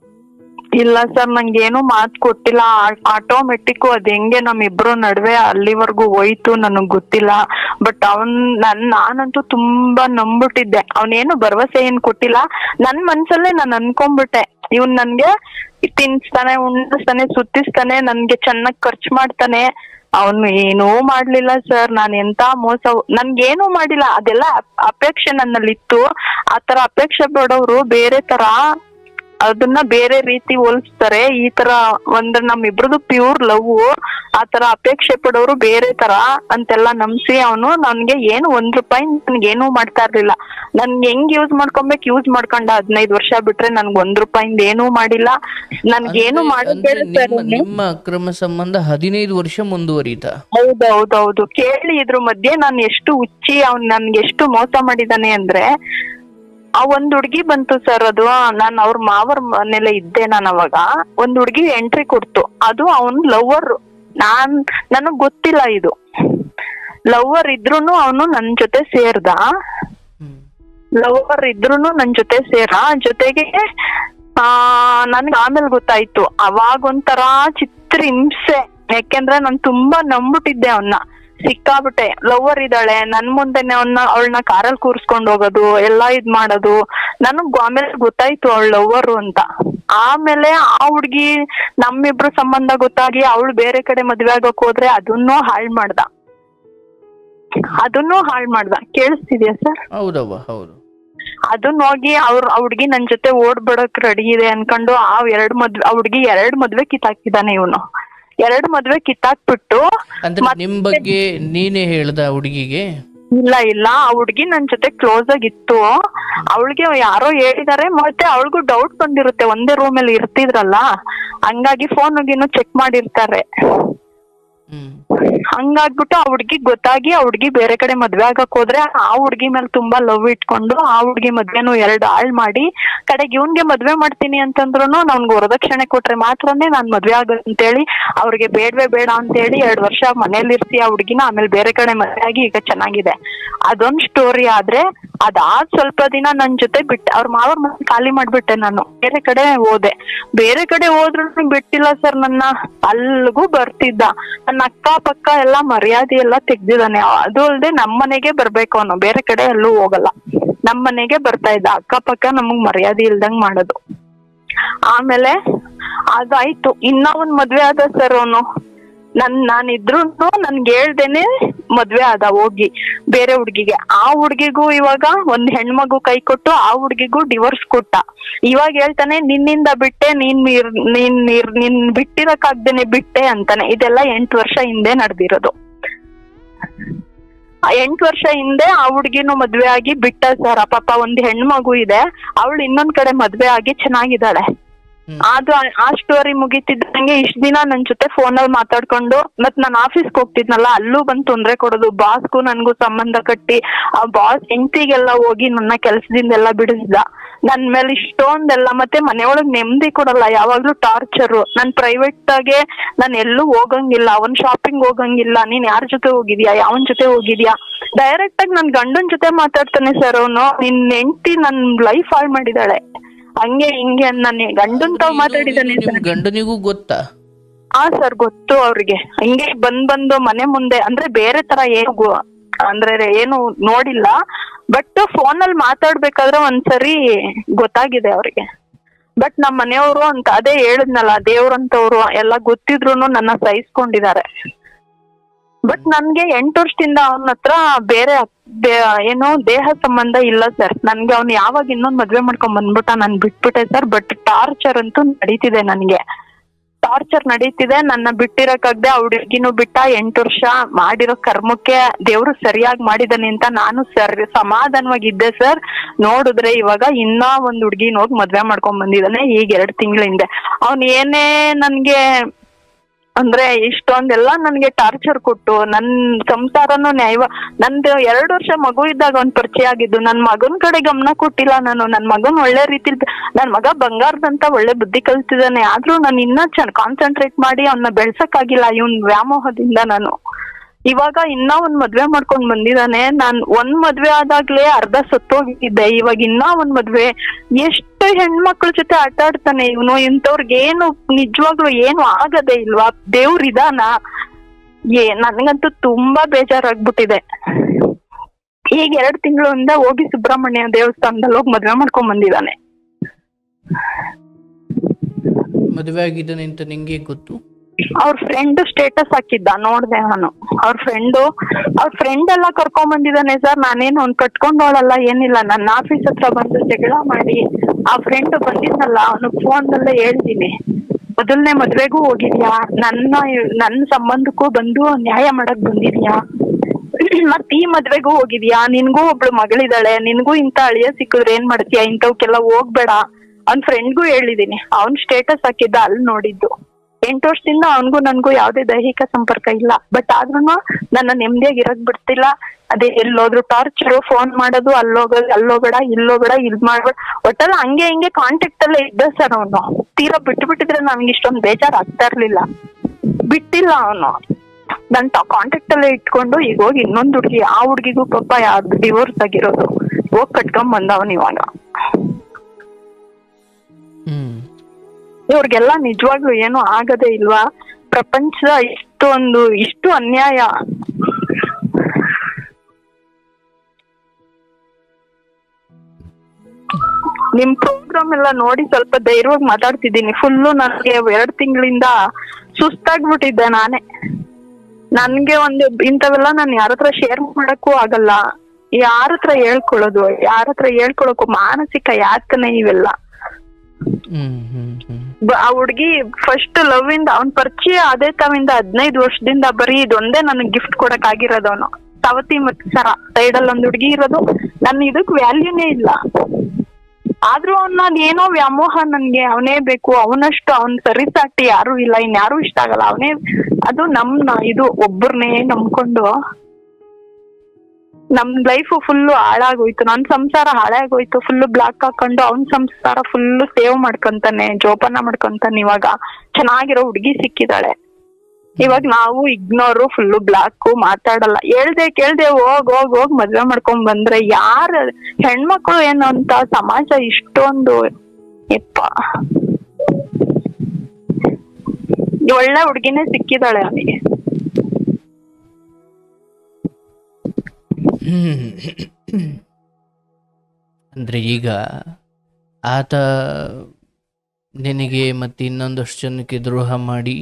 ಇಲ್ಲ ಸರ್ ನಂಗೆ ಏನು ಮಾತ್ ಕೊಟ್ಟಿಲ್ಲ ಆಟೋಮೆಟಿಕ್ ಅದ್ ಹೆಂಗೆ ನಮ್ಮಿಬ್ರು ನಡುವೆ ಅಲ್ಲಿವರೆಗೂ ಹೋಯ್ತು ನನಗ್ ಗೊತ್ತಿಲ್ಲ ಬಟ್ ಅವನ್ ನನ್ ನಾನಂತೂ ತುಂಬಾ ನಂಬಿಟ್ಟಿದ್ದೆ ಅವನೇನು ಭರವಸೆ ಏನ್ ಕೊಟ್ಟಿಲ್ಲ ನನ್ ಮನ್ಸಲ್ಲೇ ನಾನ್ ಅನ್ಕೊಂಡ್ಬಿಟ್ಟೆ ಇವ್ನ್ ನನ್ಗೆ ತಿನ್ಸ್ತಾನೆ ಉಣಿಸ್ತಾನೆ ಸುತ್ತಿಸ್ತಾನೆ ನನ್ಗೆ ಚೆನ್ನಾಗ್ ಖರ್ಚು ಮಾಡ್ತಾನೆ ಅವನು ಏನೂ ಮಾಡ್ಲಿಲ್ಲ ಸರ್ ನಾನ್ ಎಂತ ಮೋಸ ನನ್ಗೇನು ಮಾಡಿಲ್ಲ ಅದೆಲ್ಲ ಅಪ್- ಅಪೇಕ್ಷೆ ನನ್ನಲ್ಲಿ ಇತ್ತು ಆತರ ಅಪೇಕ್ಷೆ ಪಡೋರು ಬೇರೆ ತರ ಅದನ್ನ ಬೇರೆ ರೀತಿ ಹೋಲಿಸ್ತಾರೆ ಈ ತರ ಒಂದ್ ನಮ್ಮಿಬ್ರದು ಪ್ಯೂರ್ ಲವ್ ಆತರ ಅಪೇಕ್ಷೆ ಪಡೋರು ಬೇರೆ ತರ ಅಂತೆಲ್ಲ ನಂಬಿಸಿ ಅವನು ನನ್ಗೆ ಏನು ಒಂದ್ ರೂಪಾಯಿ ನನ್ಗೇನು ಮಾಡ್ತಾ ಇರ್ಲಿಲ್ಲ ನನ್ಗೆ ಹೆಂಗ್ ಯೂಸ್ ಮಾಡ್ಕೊಬೇಕು ಯೂಸ್ ಮಾಡ್ಕೊಂಡ ಹದಿನೈದು ವರ್ಷ ಬಿಟ್ರೆ ನನ್ಗೆ ಒಂದ್ ರೂಪಾಯಿಂದ ಏನೂ ಮಾಡಿಲ್ಲ ನನ್ಗೇನು ಅಂದ್ರೆ- ಅಂದ್ರೆ ಮಾಡಿದ್ರೆ ಸರ್ ನಿಮ್ಮ ನಿಮ್ಮ ಅಕ್ರಮ ಸಂಬಂಧ ಹದಿನೈದು ವರ್ಷ ಮುಂದುವರಿತಾ ಹೌದೌದೌದು ಕೇಳಿ ಇದ್ರ ಮಧ್ಯೆ ನಾನು ಎಷ್ಟು ಹುಚ್ಚಿ ಅವ್ನ್ ನನ್ಗೆ ಎಷ್ಟು ಮೋಸ ಮಾಡಿದಾನೆ ಅಂದ್ರೆ ಆ ಒಂದ್ ಹುಡ್ಗಿ ಬಂತು ಸರ್ ಅದು ನಾನ್ ಅವ್ರ ಮಾವರ್ ಮನೇಲೆ ಇದ್ದೆ ನಾನು ಅವಾಗ ಒಂದ್ ಹುಡ್ಗಿ ಎಂಟ್ರಿ ಕೊಡ್ತು ಅದು ಅವನ್ ಲವರ್ ನಾನ್ ನನಗ್ ಗೊತ್ತಿಲ್ಲ ಇದು ಲವರ್ ಇದ್ರೂನು ಅವನು ನನ್ ಜೊತೆ ಸೇರ್ದ ಹ್ಮ್ ಲವರ್ ಇದ್ರೂನು ನನ್ ಜೊತೆ ಸೇರ ಜೊತೆಗೆ ಆ ನನ್ಗೆ ಆಮೇಲೆ ಗೊತ್ತಾಯ್ತು ಅವಾಗ ಒಂಥರ ಚಿತ್ರ ಹಿಂಸೆ ಯಾಕೆಂದ್ರೆ ನಾನ್ ತುಂಬಾ ನಂಬಿಟ್ಟಿದ್ದೆ ಅವನ್ನ ಸಿಕ್ಕಾಬಿಟ್ಟೆ ಲವರ್ ಇದ್ದಾಳೆ ನನ್ ಮುಂದೆನೆ ಅವನ್ನ ಅವಳನ್ನ ಕಾರಲ್ಲಿ ಕೂರ್ಸ್ಕೊಂಡ್ ಹೋಗೋದು ಎಲ್ಲಾ ಇದ್ ಮಾಡೋದು ನನಗ್ ಆಮೇಲೆ ಗೊತ್ತಾಯ್ತು ಅವಳ ಲವ್ವರು ಅಂತ ಆಮೇಲೆ ಆ ಹುಡ್ಗಿ ನಮ್ಮಿಬ್ರು ಸಂಬಂಧ ಗೊತ್ತಾಗಿ ಅವಳು ಬೇರೆ ಕಡೆ ಮದ್ವೆ ಆಗಕ್ ಹೋದ್ರೆ ಅದನ್ನೂ ಹಾಳ್ ಮಾಡ್ದ ಅದನ್ನೂ ಹಾಳ್ ಮಾಡ್ದ ಕೇಳಿಸ್ತಿದ್ಯಾ ಸರ್ ಹೌದವ್ವ ಹೌದು ಅದನ್ನ ಹೋಗಿ ಅವ್ರ ಆ ಹುಡ್ಗಿ ನನ್ ಜೊತೆ ಓಡ್ಬಿಡಕ್ ರೆಡಿ ಇದೆ ಅನ್ಕೊಂಡು ಆ ಎರಡ್ ಮದ್ವೆ ಆ ಹುಡ್ಗಿ ಎರಡ್ ಮದ್ವೆ ಕಿತ್ತಾಕಿದಾನೆ ಇವನು ಎರಡ್ ಮದ್ವೆ ಕಿತ್ತಾಕ್ಬಿಟ್ಟು ಅಂದ್ರೆ ನಿಮ್ ಬಗ್ಗೆ ನೀನೇ ಹೇಳ್ದ ಹುಡುಗಿಗೆ ಇಲ್ಲ ಇಲ್ಲ ಆ ಹುಡ್ಗಿ ನನ್ ಜೊತೆ ಕ್ಲೋಸ್ ಆಗಿತ್ತು ಅವಳಿಗೆ ಯಾರೋ ಹೇಳಿದಾರೆ ಮತ್ತೆ ಅವಳಿಗೂ ಡೌಟ್ ಬಂದಿರುತ್ತೆ ಒಂದೇ ರೂಮ್ ಅಲ್ಲಿ ಇರ್ತಿದ್ರಲ್ಲ ಹಂಗಾಗಿ ಫೋನ್ ಹೋಗಿನೂ ಚೆಕ್ ಮಾಡಿರ್ತಾರೆ ಹ್ಮ್ ಹಂಗಾಗ್ಬಿಟ್ಟು ಆ ಹುಡ್ಗಿಗ್ ಗೊತ್ತಾಗಿ ಆ ಹುಡ್ಗಿ ಬೇರೆ ಕಡೆ ಮದ್ವೆ ಆಗಕ್ ಹೋದ್ರೆ ಆ ಹುಡ್ಗಿ ಮೇಲೆ ತುಂಬಾ ಲವ್ ಇಟ್ಕೊಂಡು ಆ ಹುಡ್ಗಿ ಮದ್ವೆನು ಎರಡ್ ಹಾಳ್ ಮಾಡಿ ಕಡೆಗೆ ಇವ್ನ್ಗೆ ಮದ್ವೆ ಮಾಡ್ತೀನಿ ಅಂತಂದ್ರು ನನ್ಗೆ ವರದಕ್ಷಿಣೆ ಕೊಟ್ರೆ ಮಾತ್ರನೇ ನಾನ್ ಮದ್ವೆ ಆಗೋದು ಅಂತೇಳಿ ಅವ್ರಿಗೆ ಬೇಡವೇ ಬೇಡ ಅಂತೇಳಿ ಎರಡ್ ವರ್ಷ ಮನೇಲಿ ಇರ್ಸಿ ಆ ಹುಡ್ಗಿನ ಆಮೇಲೆ ಬೇರೆ ಕಡೆ ಮದ್ವೆ ಆಗಿ ಈಗ ಚೆನ್ನಾಗಿದೆ ಅದೊಂದ್ ಸ್ಟೋರಿ ಆದ್ರೆ ಅದಾದ್ ಸ್ವಲ್ಪ ದಿನ ನನ್ ಜೊತೆ ಬಿಟ್ಟೆ ಅವ್ರ ಮಾವರ್ ಮನೆ ಖಾಲಿ ಮಾಡ್ಬಿಟ್ಟೆ ನಾನು ಬೇರೆ ಕಡೆ ಹೋದೆ ಬೇರೆ ಕಡೆ ಹೋದ್ರು ಬಿಟ್ಟಿಲ್ಲ ಸರ್ ನನ್ನ ಅಲ್ಗೂ ಬರ್ತಿದ್ದ ನನ್ನ ಅಕ್ಕ ಪಕ್ಕ ಎಲ್ಲ ಮರ್ಯಾದೆ ಎಲ್ಲ ತೆಗ್ದಿದಾನೆ ಅದು ಅಲ್ದೆ ನಮ್ಮನೆಗೆ ಬರ್ಬೇಕು ಅವನು ಬೇರೆ ಕಡೆ ಎಲ್ಲೂ ಹೋಗಲ್ಲ ನಮ್ಮನೆಗೆ ಬರ್ತಾ ಇದ್ದ ಅಕ್ಕಪಕ್ಕ ನಮಗ್ ಮರ್ಯಾದೆ ಇಲ್ದಂಗ್ ಮಾಡೋದು ಆಮೇಲೆ ಅದಾಯ್ತು ಇನ್ನ ಒಂದ್ ಮದ್ವೆ ಆದ ಸರ್ ಅವನು ನನ್ ನಾನ್ ಇದ್ರು ನನ್ಗೆ ಹೇಳ್ದೇನೆ ಮದ್ವೆ ಆದ ಹೋಗಿ ಬೇರೆ ಹುಡ್ಗಿಗೆ ಆ ಹುಡ್ಗಿಗೂ ಇವಾಗ ಒಂದ್ ಹೆಣ್ಮಗು ಕೈ ಕೊಟ್ಟು ಆ ಹುಡ್ಗಿಗೂ ಡಿವೋರ್ಸ್ ಕೊಟ್ಟ ಇವಾಗ ಹೇಳ್ತಾನೆ ನಿನ್ನಿಂದ ಬಿಟ್ಟೆ ನೀನ್ ಮೀರ್ ನೀನ್ ನೀರ್ ನಿನ್ ಬಿಟ್ಟಿರಕ್ಕಾಗ್ದೇನೆ ಬಿಟ್ಟೆ ಅಂತಾನೆ ಇದೆಲ್ಲ ಎಂಟು ವರ್ಷ ಹಿಂದೆ ನಡೆದಿರೋದು ಎಂಟು ವರ್ಷ ಹಿಂದೆ ಆ ಹುಡ್ಗಿನೂ ಮದ್ವೆ ಆಗಿ ಬಿಟ್ಟ ಸರ್ ಪಾಪ ಒಂದ್ ಹೆಣ್ಮಗು ಇದೆ ಅವಳು ಇನ್ನೊಂದ್ ಕಡೆ ಮದ್ವೆ ಆಗಿ ಚೆನ್ನಾಗಿದ್ದಾಳೆ ಹ್ಮ್. ಅದು ಆ- ಆ ಸ್ಟೋರಿ ಮುಗೀತಿದ್ದಂಗೆ ಇಷ್ಟ ದಿನ ನನ್ ಜೊತೆ ಫೋನಲ್ಲಿ ಮಾತಾಡ್ಕೊಂಡು ಮತ್ ನಾನು ಆಫೀಸ್ಗೆ ಹೋಗ್ತಿದ್ನಲ್ಲ ಅಲ್ಲೂ ಬಂದ್ ತೊಂದ್ರೆ ಕೊಡೋದು ಬಾಸ್ಗೂ ನನ್ಗೂ ಸಂಬಂಧ ಕಟ್ಟಿ ಆ ಬಾಸ್ ಹೆಂಡತಿಗೆಲ್ಲ ಹೋಗಿ ನನ್ನ ಕೆಲ್ಸದಿಂದೆಲ್ಲ ಬಿಡಿಸ್ದ ನನ್ ಮೇಲೆ ಇಷ್ಟೊಂದೆಲ್ಲ ಮತ್ತೆ ಮನೆಯೊಳಗ್ ನೆಮ್ಮದಿ ಕೊಡಲ್ಲ ಯಾವಾಗ್ಲೂ ಟಾರ್ಚರು ನಾನ್ ಪ್ರೈವೇಟ್ ಆಗೆ ನಾನ್ ಎಲ್ಲೂ ಹೋಗಂಗಿಲ್ಲ ಅವನ್ ಶಾಪಿಂಗ್ ಹೋಗಂಗಿಲ್ಲ ನೀನ್ ಯಾರ ಜೊತೆ ಹೋಗಿದ್ಯಾ ಯಾವನ್ ಜೊತೆ ಹೋಗಿದ್ಯಾ ಡೈರೆಕ್ಟ್ ಆಗಿ ನನ್ ಗಂಡನ್ ಜೊತೆ ಮಾತಾಡ್ತಾನೆ ಸರ್ ಅವನು ನಿನ್ ಹೆಂಡತಿ ನನ್ ಲೈಫ್ ಹಾಳ್ ಮಾಡಿದಾಳೆ ಹಂಗೆ ಹಿಂಗೆ ನನ್ನ ಗಂಡನ್ ತಾವ್ ಮಾತಾಡಿದಾನೆ ನಿಮ್ ಸರ್ ಗಂಡನಿಗೂ ಗೊತ್ತಾ ಹಾ ಸರ್ ಗೊತ್ತು ಅವ್ರಿಗೆ ಹಿಂಗೆ ಬಂದ್ ಬಂದು ಮನೆ ಮುಂದೆ ಅಂದ್ರೆ ಬೇರೆ ತರ ಏನು ಗೊ- ಅಂದ್ರೆ ಏನು ನೋಡಿಲ್ಲ ಬಟ್ ಫೋನ್ ಅಲ್ಲಿ ಮಾತಾಡ್ಬೇಕಾದ್ರೆ ಒಂದ್ಸರಿ ಗೊತ್ತಾಗಿದೆ ಅವ್ರಿಗೆ ಬಟ್ ನಮ್ಮ ಮನೆಯವರು ಅಂತ ಅದೇ ಹೇಳಿದ್ನಲ್ಲ ದೇವ್ರಂತವ್ರು ಎಲ್ಲ ಗೊತ್ತಿದ್ರು ನನ್ನ ಸಹಿಸ್ಕೊಂಡಿದ್ದಾರೆ ಬಟ್ ನನ್ಗೆ ಎಂಟು ವರ್ಷದಿಂದ ಅವನ ಹತ್ರ ಬೇರೆ ಬೇ- ಏನು ದೇಹ ಸಂಬಂಧ ಇಲ್ಲ ಸರ್ ನನ್ಗೆ ಅವ್ನು ಯಾವಾಗ ಇನ್ನೊಂದ್ ಮದ್ವೆ ಮಾಡ್ಕೊಂಡ್ ಬಂದ್ಬಿಟ್ಟ ನಾನ್ ಬಿಟ್ಬಿಟ್ಟೆ ಸರ್ ಬಟ್ ಟಾರ್ಚರ್ ಅಂತೂ ನಡೀತಿದೆ ನನ್ಗೆ ಟಾರ್ಚರ್ ನಡೀತಿದೆ ನನ್ನ ಬಿಟ್ಟಿರಕ್ಕಾಗ್ದೆ ಆ ಹುಡುಗಿನೂ ಬಿಟ್ಟ ಎಂಟು ವರ್ಷ ಮಾಡಿರೋ ಕರ್ಮಕ್ಕೆ ದೇವ್ರು ಸರಿಯಾಗಿ ಮಾಡಿದಾನೆ ಅಂತ ನಾನು ಸರ್ ಸಮಾಧಾನವಾಗಿದ್ದೆ ಸರ್ ನೋಡಿದ್ರೆ ಇವಾಗ ಇನ್ನ ಒಂದ್ ಹುಡ್ಗಿನ ಹೋಗಿ ಮದ್ವೆ ಮಾಡ್ಕೊಂಡ್ ಬಂದಿದ್ದಾನೆ ಈಗ ಎರಡ್ ತಿಂಗಳ ಹಿಂದೆ ಅವ್ನ್ ಏನೇ ನನ್ಗೆ ಅಂದ್ರೆ ಇಷ್ಟೊಂದೆಲ್ಲ ನನ್ಗೆ ಟಾರ್ಚರ್ ಕೊಟ್ಟು ನನ್ ಸಂಸಾರನು ನ್ಯಾಯವ ನಂದು ಎರಡು ವರ್ಷ ಮಗು ಇದ್ದಾಗ ಅವ್ನ್ ಪರಿಚಯ ಆಗಿದ್ದು ನನ್ ಮಗನ್ ಕಡೆ ಗಮನ ಕೊಟ್ಟಿಲ್ಲ ನಾನು ನನ್ ಮಗನ್ ಒಳ್ಳೆ ರೀತಿಲಿ ನನ್ ಮಗ ಬಂಗಾರದಂತ ಒಳ್ಳೆ ಬುದ್ಧಿ ಕಲ್ತಿದ್ದಾನೆ ಆದ್ರೂ ನಾನು ಇನ್ನ ಚೆನ್ನ ಕಾನ್ಸಂಟ್ರೇಟ್ ಮಾಡಿ ಅವನ್ನ ಬೆಳ್ಸಕ್ಕಾಗಿಲ್ಲ ಇವನ್ ವ್ಯಾಮೋಹದಿಂದ ನಾನು ಇವಾಗ ಇನ್ನ ಒಂದ್ ಮದ್ವೆ ಮಾಡ್ಕೊಂಡ್ ಬಂದಿದ್ದಾನೆ ನಾನ್ ಒಂದ್ ಮದ್ವೆ ಆದಾಗ್ಲೇ ಅರ್ಧ ಸತ್ತೋಗಿದ್ದೆ ಇವಾಗ ಇನ್ನ ಒಂದ್ ಮದ್ವೆ ಎಷ್ಟು ಹೆಣ್ಮಕ್ಳ ಜೊತೆ ಆಟ ಆಡ್ತಾನೆ ಇವನು ಇಂಥವ್ರಿಗೆ ಏನು ನಿಜವಾಗ್ಲೂ ಏನು ಆಗದೆ ಇಲ್ವಾ ದೇವ್ರ ಇದಾನ ಏ ನನ್ಗಂತೂ ತುಂಬಾ ಬೇಜಾರಾಗ್ಬಿಟ್ಟಿದೆ ಈಗ ಎರಡ್ ತಿಂಗಳಿಂದ ಹೋಗಿ ಸುಬ್ರಹ್ಮಣ್ಯ ದೇವಸ್ಥಾನದಲ್ಲಿ ಹೋಗಿ ಮದ್ವೆ ಮಾಡ್ಕೊಂಡ್ ಬಂದಿದ್ದಾನೆ ಮದುವೆ ಆಗಿದ್ದಾನೆ ಅಂತ ನಿಂಗೆ ಗೊತ್ತು ಅವ್ರ ಫ್ರೆಂಡ್ ಸ್ಟೇಟಸ್ ಹಾಕಿದ್ದ ನೋಡ್ದೆ ನಾನು ಅವ್ರ ಫ್ರೆಂಡು ಅವ್ರ ಫ್ರೆಂಡ್ ಎಲ್ಲ ಕರ್ಕೊಂಡ್ ಬಂದಿದ್ದಾನೆ ಸರ್ ನಾನೇನು ಅವ್ನ್ ಕಟ್ಕೊಂಡೋಳಲ್ಲ ಏನಿಲ್ಲ ನನ್ನ ಆಫೀಸ್ ಹತ್ರ ಬಂದು ಜಗಳ ಮಾಡಿ ಆ ಫ್ರೆಂಡ್ ಬಂದಿದ್ನಲ್ಲ ಅವನು ಫೋನ್ ನಲ್ಲೇ ಹೇಳ್ತೀನಿ ಮೊದಲನೇ ಮದ್ವೆಗೂ ಹೋಗಿದ್ಯಾ ನನ್ನ ನನ್ನ ಸಂಬಂಧಕ್ಕೂ ಬಂದು ನ್ಯಾಯ ಮಾಡಕ್ ಬಂದಿದ್ಯಾ ಮತ್ ಈ ಮದ್ವೆಗೂ ಹೋಗಿದ್ಯಾ ನಿನ್ಗೂ ಒಬ್ಳು ಮಗಳಿದಾಳೆ ನಿನ್ಗೂ ಇಂತ ಅಳಿಯ ಸಿಕ್ಕಿದ್ರೆ ಏನ್ ಮಾಡ್ತೀಯಾ ಇಂಥವಕ್ಕೆಲ್ಲ ಹೋಗ್ಬೇಡ ಅವ್ನ್ ಫ್ರೆಂಡ್ಗೂ ಹೇಳಿದೀನಿ ಅವ್ನ್ ಸ್ಟೇಟಸ್ ಹಾಕಿದ್ದ ಅಲ್ಲಿ ನೋಡಿದ್ದು ಎಂಟು ವರ್ಷದಿಂದ ಅವನಿಗೂ ನನ್ಗೂ ಯಾವ್ದೇ ದೈಹಿಕ ಸಂಪರ್ಕ ಇಲ್ಲ ಬಟ್ ಆದ್ರೂನು ನನ್ನ ನೆಮ್ಮದಿಯಾಗಿ ಇರಕ್ ಬಿಡ್ತಿಲ್ಲ ಅದೇ ಎಲ್ಲೋದ್ರು ಟಾರ್ಚರ್ ಫೋನ್ ಮಾಡೋದು ಅಲ್ಲೋಗೋದು ಅಲ್ಲೋಗಡ ಇಲ್ಲೋಗಡ ಇಲ್ ಮಾಡ್ಬೇಡ ಒಟ್ಟಲ್ಲಿ ಹಂಗೆ ಹಿಂಗೆ ಕಾಂಟ್ಯಾಕ್ಟ್ ಅಲ್ಲೇ ಇದ್ದ ಸರ್ ಅವನು ತೀರಾ ಬಿಟ್ಟು ಬಿಟ್ಟಿದ್ರೆ ನನ್ಗೆ ಇಷ್ಟೊಂದು ಬೇಜಾರ್ ಆಗ್ತಾ ಇರ್ಲಿಲ್ಲ ಬಿಟ್ಟಿಲ್ಲ ಅವನು ನನ್ ಕಾಂಟ್ಯಾಕ್ಟ್ ಅಲ್ಲೇ ಇಟ್ಕೊಂಡು ಈಗ ಹೋಗಿ ಇನ್ನೊಂದ್ ಹುಡ್ಗಿ ಆ ಹುಡ್ಗಿಗೂ ಪಾಪ ಯಾವ್ದು ಡಿವೋರ್ಸ್ ಆಗಿರೋದು ಹೋಗ್ ಕಟ್ಕೊಂಡ್ ಬಂದವನ್ ಇವಾಗ ಹ್ಮ್ ಇವ್ರಿಗೆಲ್ಲ ನಿಜವಾಗ್ಲೂ ಏನು ಆಗದೇ ಇಲ್ವಾ ಪ್ರಪಂಚ ಇಷ್ಟೊಂದು ಇಷ್ಟು ಅನ್ಯಾಯ ನಿಮ್ ಪ್ರೋಗ್ರಾಮ್ ಎಲ್ಲ ನೋಡಿ ಸ್ವಲ್ಪ ಧೈರ್ಯವಾಗಿ ಮಾತಾಡ್ತಿದ್ದೀನಿ ಫುಲ್ಲು ನನಗೆ ಎರಡ್ ತಿಂಗಳಿಂದ ಸುಸ್ತಾಗ್ಬಿಟ್ಟಿದ್ದೆ ನಾನೇ ನನ್ಗೆ ಒಂದು ಇಂಥವೆಲ್ಲ ನಾನು ಯಾರ ಹತ್ರ ಶೇರ್ ಮಾಡಕ್ಕೂ ಆಗಲ್ಲ ಯಾರ ಹತ್ರ ಹೇಳ್ಕೊಳ್ಳೋದು ಯಾರ ಹತ್ರ ಹೇಳ್ಕೊಳಕ್ಕೂ ಮಾನಸಿಕ ಯಾತನೆ ಇವೆಲ್ಲ ಹ್ಮ್ ಹ್ಮ್ ಹ್ಮ್ ಬ- ಆ ಹುಡ್ಗಿ ಫಸ್ಟ್ ಲವ್ ಇಂದ ಅವ್ನ್ ಪರಿಚಯ ಅದೇ ತವಿಂದ ಹದಿನೈದು ವರ್ಷದಿಂದ ಬರೀ ಇದೊಂದೇ ನನಗ್ ಗಿಫ್ಟ್ ಕೊಡಕ್ ಆಗಿರೋದು ಅವನು ಸವತಿ ಮತ್ ಸರ ಸೈಡ್ ಅಲ್ಲಿ ಒಂದ್ ಹುಡ್ಗಿ ಇರೋದು ನನ್ ಇದಕ್ ವ್ಯಾಲ್ಯೂನೇ ಇಲ್ಲ ಆದ್ರೂ ಅವ್ನ ಏನೋ ವ್ಯಾಮೋಹ ನನ್ಗೆ ಅವನೇ ಬೇಕು ಅವನಷ್ಟು ಅವನ್ ಸರಿಸಾಟಿ ಯಾರು ಇಲ್ಲ ಇನ್ಯಾರು ಇಷ್ಟ ಆಗಲ್ಲ ಅವನೇ ಅದು ನಮ್ ಇದು ಒಬ್ಬರನ್ನೇ ನಂಬ್ಕೊಂಡು ನಮ್ ಲೈಫ್ ಫುಲ್ಲು ಹಾಳಾಗೋಯ್ತು ನನ್ ಸಂಸಾರ ಹಾಳಾಗೋಯ್ತು ಫುಲ್ಲು ಬ್ಲಾಕ್ ಹಾಕೊಂಡು ಅವ್ನ್ ಸಂಸಾರ ಫುಲ್ಲು ಸೇವ್ ಮಾಡ್ಕೊಂತಾನೆ ಜೋಪಾನ ಮಾಡ್ಕೊಂತಾನೆ ಇವಾಗ ಚೆನ್ನಾಗಿರೋ ಹುಡ್ಗಿ ಸಿಕ್ಕಿದಾಳೆ ಇವಾಗ ನಾವು ಇಗ್ನೋರು ಫುಲ್ಲು ಬ್ಲಾಕ್ ಮಾತಾಡಲ್ಲ ಹೇಳ್ದೆ ಕೇಳ್ದೆ ಹೋಗ್ ಹೋಗ್ ಹೋಗ್ ಮದ್ವೆ ಮಾಡ್ಕೊಂಡ್ ಬಂದ್ರೆ ಯಾರ ಹೆಣ್ಮಕ್ಳು ಏನು ಅಂತ ಸಮಾಜ ಇಷ್ಟೊಂದು ಯಪ್ಪ ಒಳ್ಳೆ ಹುಡ್ಗಿನೇ ಸಿಕ್ಕಿದಾಳೆ ಅವನಿಗೆ ಹ್ಮ್. ಅಂದ್ರೆ ಈಗ ಆತ ನಿನಗೆ ಮತ್ತೆ ಇನ್ನೊಂದಷ್ಟು ಜನಕ್ಕೆ ದ್ರೋಹ ಮಾಡಿ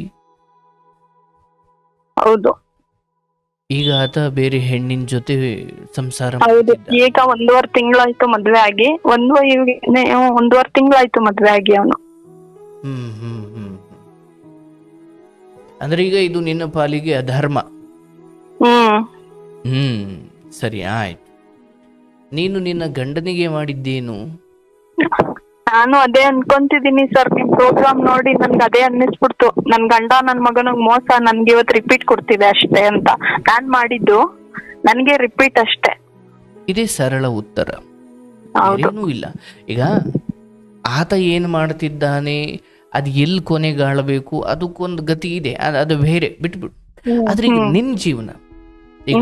ಹೌದು ಈಗ ಆತ ಬೇರೆ ಹೆಣ್ಣಿನ ಜೊತೆ ಸಂಸಾರ ಹೌದು ಮಾಡ್ತಿದ್ದ. ಈಗ ಒಂದೂವರೆ ತಿಂಗಳಾಯ್ತು ಮದ್ವೆ ಆಗಿ ಒಂದು ಇವ್ಗೆ ಒಂದೂವರೆ ತಿಂಗಳಾಯ್ತು ಮದ್ವೆ ಆಗಿ ಅವನು ಹ್ಮ್ ಹ್ಮ್ ಹ್ಮ್ ಹ್ಮ್. ಅಂದ್ರೆ ಈಗ ಇದು ನಿನ್ನ ಪಾಲಿಗೆ ಅಧರ್ಮ ಹ್ಮ್ ಹ್ಮ್ ಸರಿ ಆಯ್ತು ನೀನು ನಿನ್ನ ಗಂಡನಿಗೆ ಮಾಡಿದ್ದೇನು ನಾನು ಅದೇ ಅನ್ಕೊಂತಿದೀನಿ ಸರ್ ನಿಮ್ ಪ್ರೋಗ್ರಾಮ್ ನೋಡಿ ನನ್ಗೆ ಅದೇ ಅನ್ನಿಸ್ಬಿಡ್ತು ನನ್ ಗಂಡ ನನ್ ಮಗನಿಗ್ ಮೋಸ ನನ್ಗೆ ಇವತ್ತು ರಿಪೀಟ್ ಕೊಡ್ತಿದೆ ಅಷ್ಟೇ ಅಂತ ನಾನ್ ಮಾಡಿದ್ದು ನನ್ಗೆ ರಿಪೀಟ್ ಅಷ್ಟೇ ಇದೇ ಸರಳ ಉತ್ತರ ಹೌದು ಏನೂ ಇಲ್ಲ ಈಗ ಆತ ಏನು ಮಾಡ್ತಿದ್ದಾನೆ ಅದು ಎಲ್ಲಿ ಕೊನೆಗಾಳಬೇಕು ಅದಕ್ಕೊಂದು ಗತಿ ಇದೆ ಅದ್- ಅದು ಬೇರೆ ಬಿಟ್ಬಿಡು ಆದ್ರೆ ಈಗ ನಿನ್ನ ಜೀವನ ಈಗ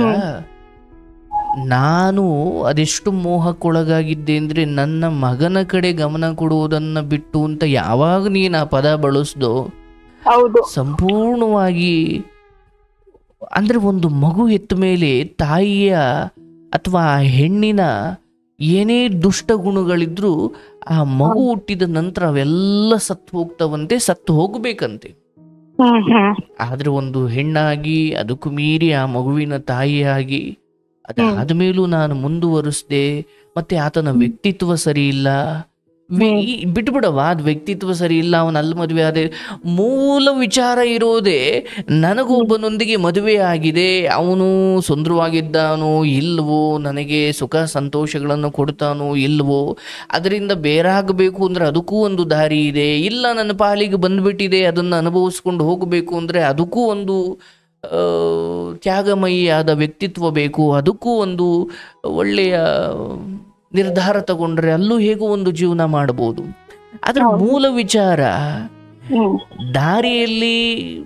ನಾನು ಅದೆಷ್ಟು ಮೋಹಕ್ಕೊಳಗಾಗಿದ್ದೆ ಅಂದ್ರೆ ನನ್ನ ಮಗನ ಕಡೆ ಗಮನ ಕೊಡುವುದನ್ನ ಬಿಟ್ಟು ಅಂತ ಯಾವಾಗ ನೀನು ಆ ಪದ ಬಳಸ್ದೋ ಹೌದು ಸಂಪೂರ್ಣವಾಗಿ ಅಂದ್ರೆ ಒಂದು ಮಗು ಎತ್ತ ಮೇಲೆ ತಾಯಿಯ ಅಥವಾ ಆ ಹೆಣ್ಣಿನ ಏನೇ ದುಷ್ಟ ಗುಣಗಳಿದ್ರೂ ಆ ಮಗು ಹುಟ್ಟಿದ ನಂತರ ಅವೆಲ್ಲ ಸತ್ತು ಹೋಗ್ತವಂತೆ ಸತ್ತು ಹೋಗ್ಬೇಕಂತೆ ಹ್ಮ್ ಹ್ಮ್ ಆದ್ರೆ ಒಂದು ಹೆಣ್ಣಾಗಿ ಅದಕ್ಕೂ ಮೀರಿ ಆ ಮಗುವಿನ ತಾಯಿಯಾಗಿ ಅದಾದ ಮೇಲೂ ನಾನು ಮುಂದುವರಿಸ್ದೆ ಮತ್ತೆ ಆತನ ವ್ಯಕ್ತಿತ್ವ ಸರಿ ಇಲ್ಲ ವಿ- ಬಿಟ್ಬಿಡವ ಅದ್ ವ್ಯಕ್ತಿತ್ವ ಸರಿ ಇಲ್ಲ ಅವನ ಅಲ್ಲಿ ಮದುವೆ ಆದ ಮೂಲ ವಿಚಾರ ಇರೋದೇ ನನಗೊಬ್ಬನೊಂದಿಗೆ ಮದುವೆ ಆಗಿದೆ ಅವನು ಸುಂದರವಾಗಿದ್ದಾನೋ ಇಲ್ವೋ ನನಗೆ ಸುಖ ಸಂತೋಷಗಳನ್ನು ಕೊಡ್ತಾನೋ ಇಲ್ವೋ ಅದರಿಂದ ಬೇರಾಗಬೇಕು ಅಂದ್ರೆ ಅದಕ್ಕೂ ಒಂದು ದಾರಿ ಇದೆ ಇಲ್ಲ ನನ್ನ ಪಾಲಿಗೆ ಬಂದ್ಬಿಟ್ಟಿದೆ ಅದನ್ನು ಅನುಭವಿಸ್ಕೊಂಡು ಹೋಗಬೇಕು ಅಂದ್ರೆ ಅದಕ್ಕೂ ಒಂದು ಆ, ತ್ಯಾಗಮಯಿಯಾದ ವ್ಯಕ್ತಿತ್ವ ಬೇಕು ಅದಕ್ಕೂ ಒಂದು ಒಳ್ಳೆಯ ನಿರ್ಧಾರ ತಗೊಂಡ್ರೆ ಅಲ್ಲೂ ಹೇಗೋ ಒಂದು ಜೀವನ ಮಾಡಬಹುದು ಅದರ ಮೂಲ ವಿಚಾರ ಹ್ಮ್ ದಾರಿಯಲ್ಲಿ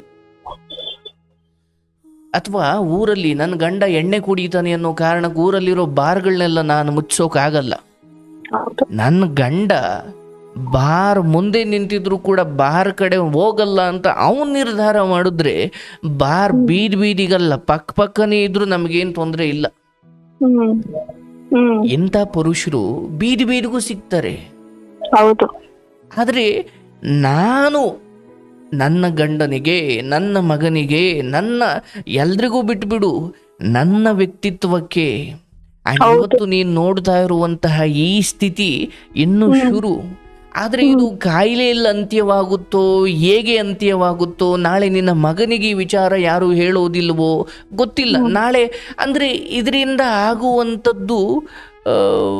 ಅಥವಾ ಊರಲ್ಲಿ ನನ್ನ ಗಂಡ ಎಣ್ಣೆ ಕುಡಿತಾನೆ ಅನ್ನೋ ಕಾರಣಕ್ಕೆ ಊರಲ್ಲಿರೋ ಬಾರ್ಗಳನ್ನೆಲ್ಲ ನಾನು ಮುಚ್ಚೋಕಾಗಲ್ಲ ಹೌದು ನನ್ನ ಗಂಡ ಬಾರ್ ಮುಂದೆ ನಿಂತಿದ್ರು ಕೂಡ ಬಾರ್ ಕಡೆ ಹೋಗಲ್ಲ ಅಂತ ಅವನ್ ನಿರ್ಧಾರ ಮಾಡಿದ್ರೆ ಬಾರ್ ಬೀದಿ ಬೀದಿಗಲ್ಲ ಪಕ್ಕ ಪಕ್ಕನೇ ಇದ್ರು ನಮಗೇನು ತೊಂದರೆ ಇಲ್ಲ ಹ್ಮ್ ಹ್ಮ್ ಇಂಥ ಪುರುಷರು ಬೀದಿ ಬೀದಿಗೂ ಸಿಗ್ತಾರೆ ಹೌದು ಆದರೆ ನಾನು ನನ್ನ ಗಂಡನಿಗೆ ನನ್ನ ಮಗನಿಗೆ ನನ್ನ ಎಲ್ರಿಗೂ ಬಿಟ್ಬಿಡು ನನ್ನ ವ್ಯಕ್ತಿತ್ವಕ್ಕೆ ಆ ಇವತ್ತು ನೀನು ನೋಡ್ತಾ ಇರುವಂತಹ ಈ ಸ್ಥಿತಿ ಇನ್ನೂ ಶುರು ಆದರೆ ಇದು ಕಾಯಿಲೆಯಲ್ಲಿ ಅಂತ್ಯವಾಗುತ್ತೋ ಹೇಗೆ ಅಂತ್ಯವಾಗುತ್ತೋ ನಾಳೆ ನಿನ್ನ ಮಗನಿಗೆ ಈ ವಿಚಾರ ಯಾರು ಹೇಳೋದಿಲ್ವೋ ಗೊತ್ತಿಲ್ಲ ನಾಳೆ ಅಂದರೆ ಇದರಿಂದ ಆಗುವಂಥದ್ದು ಆ,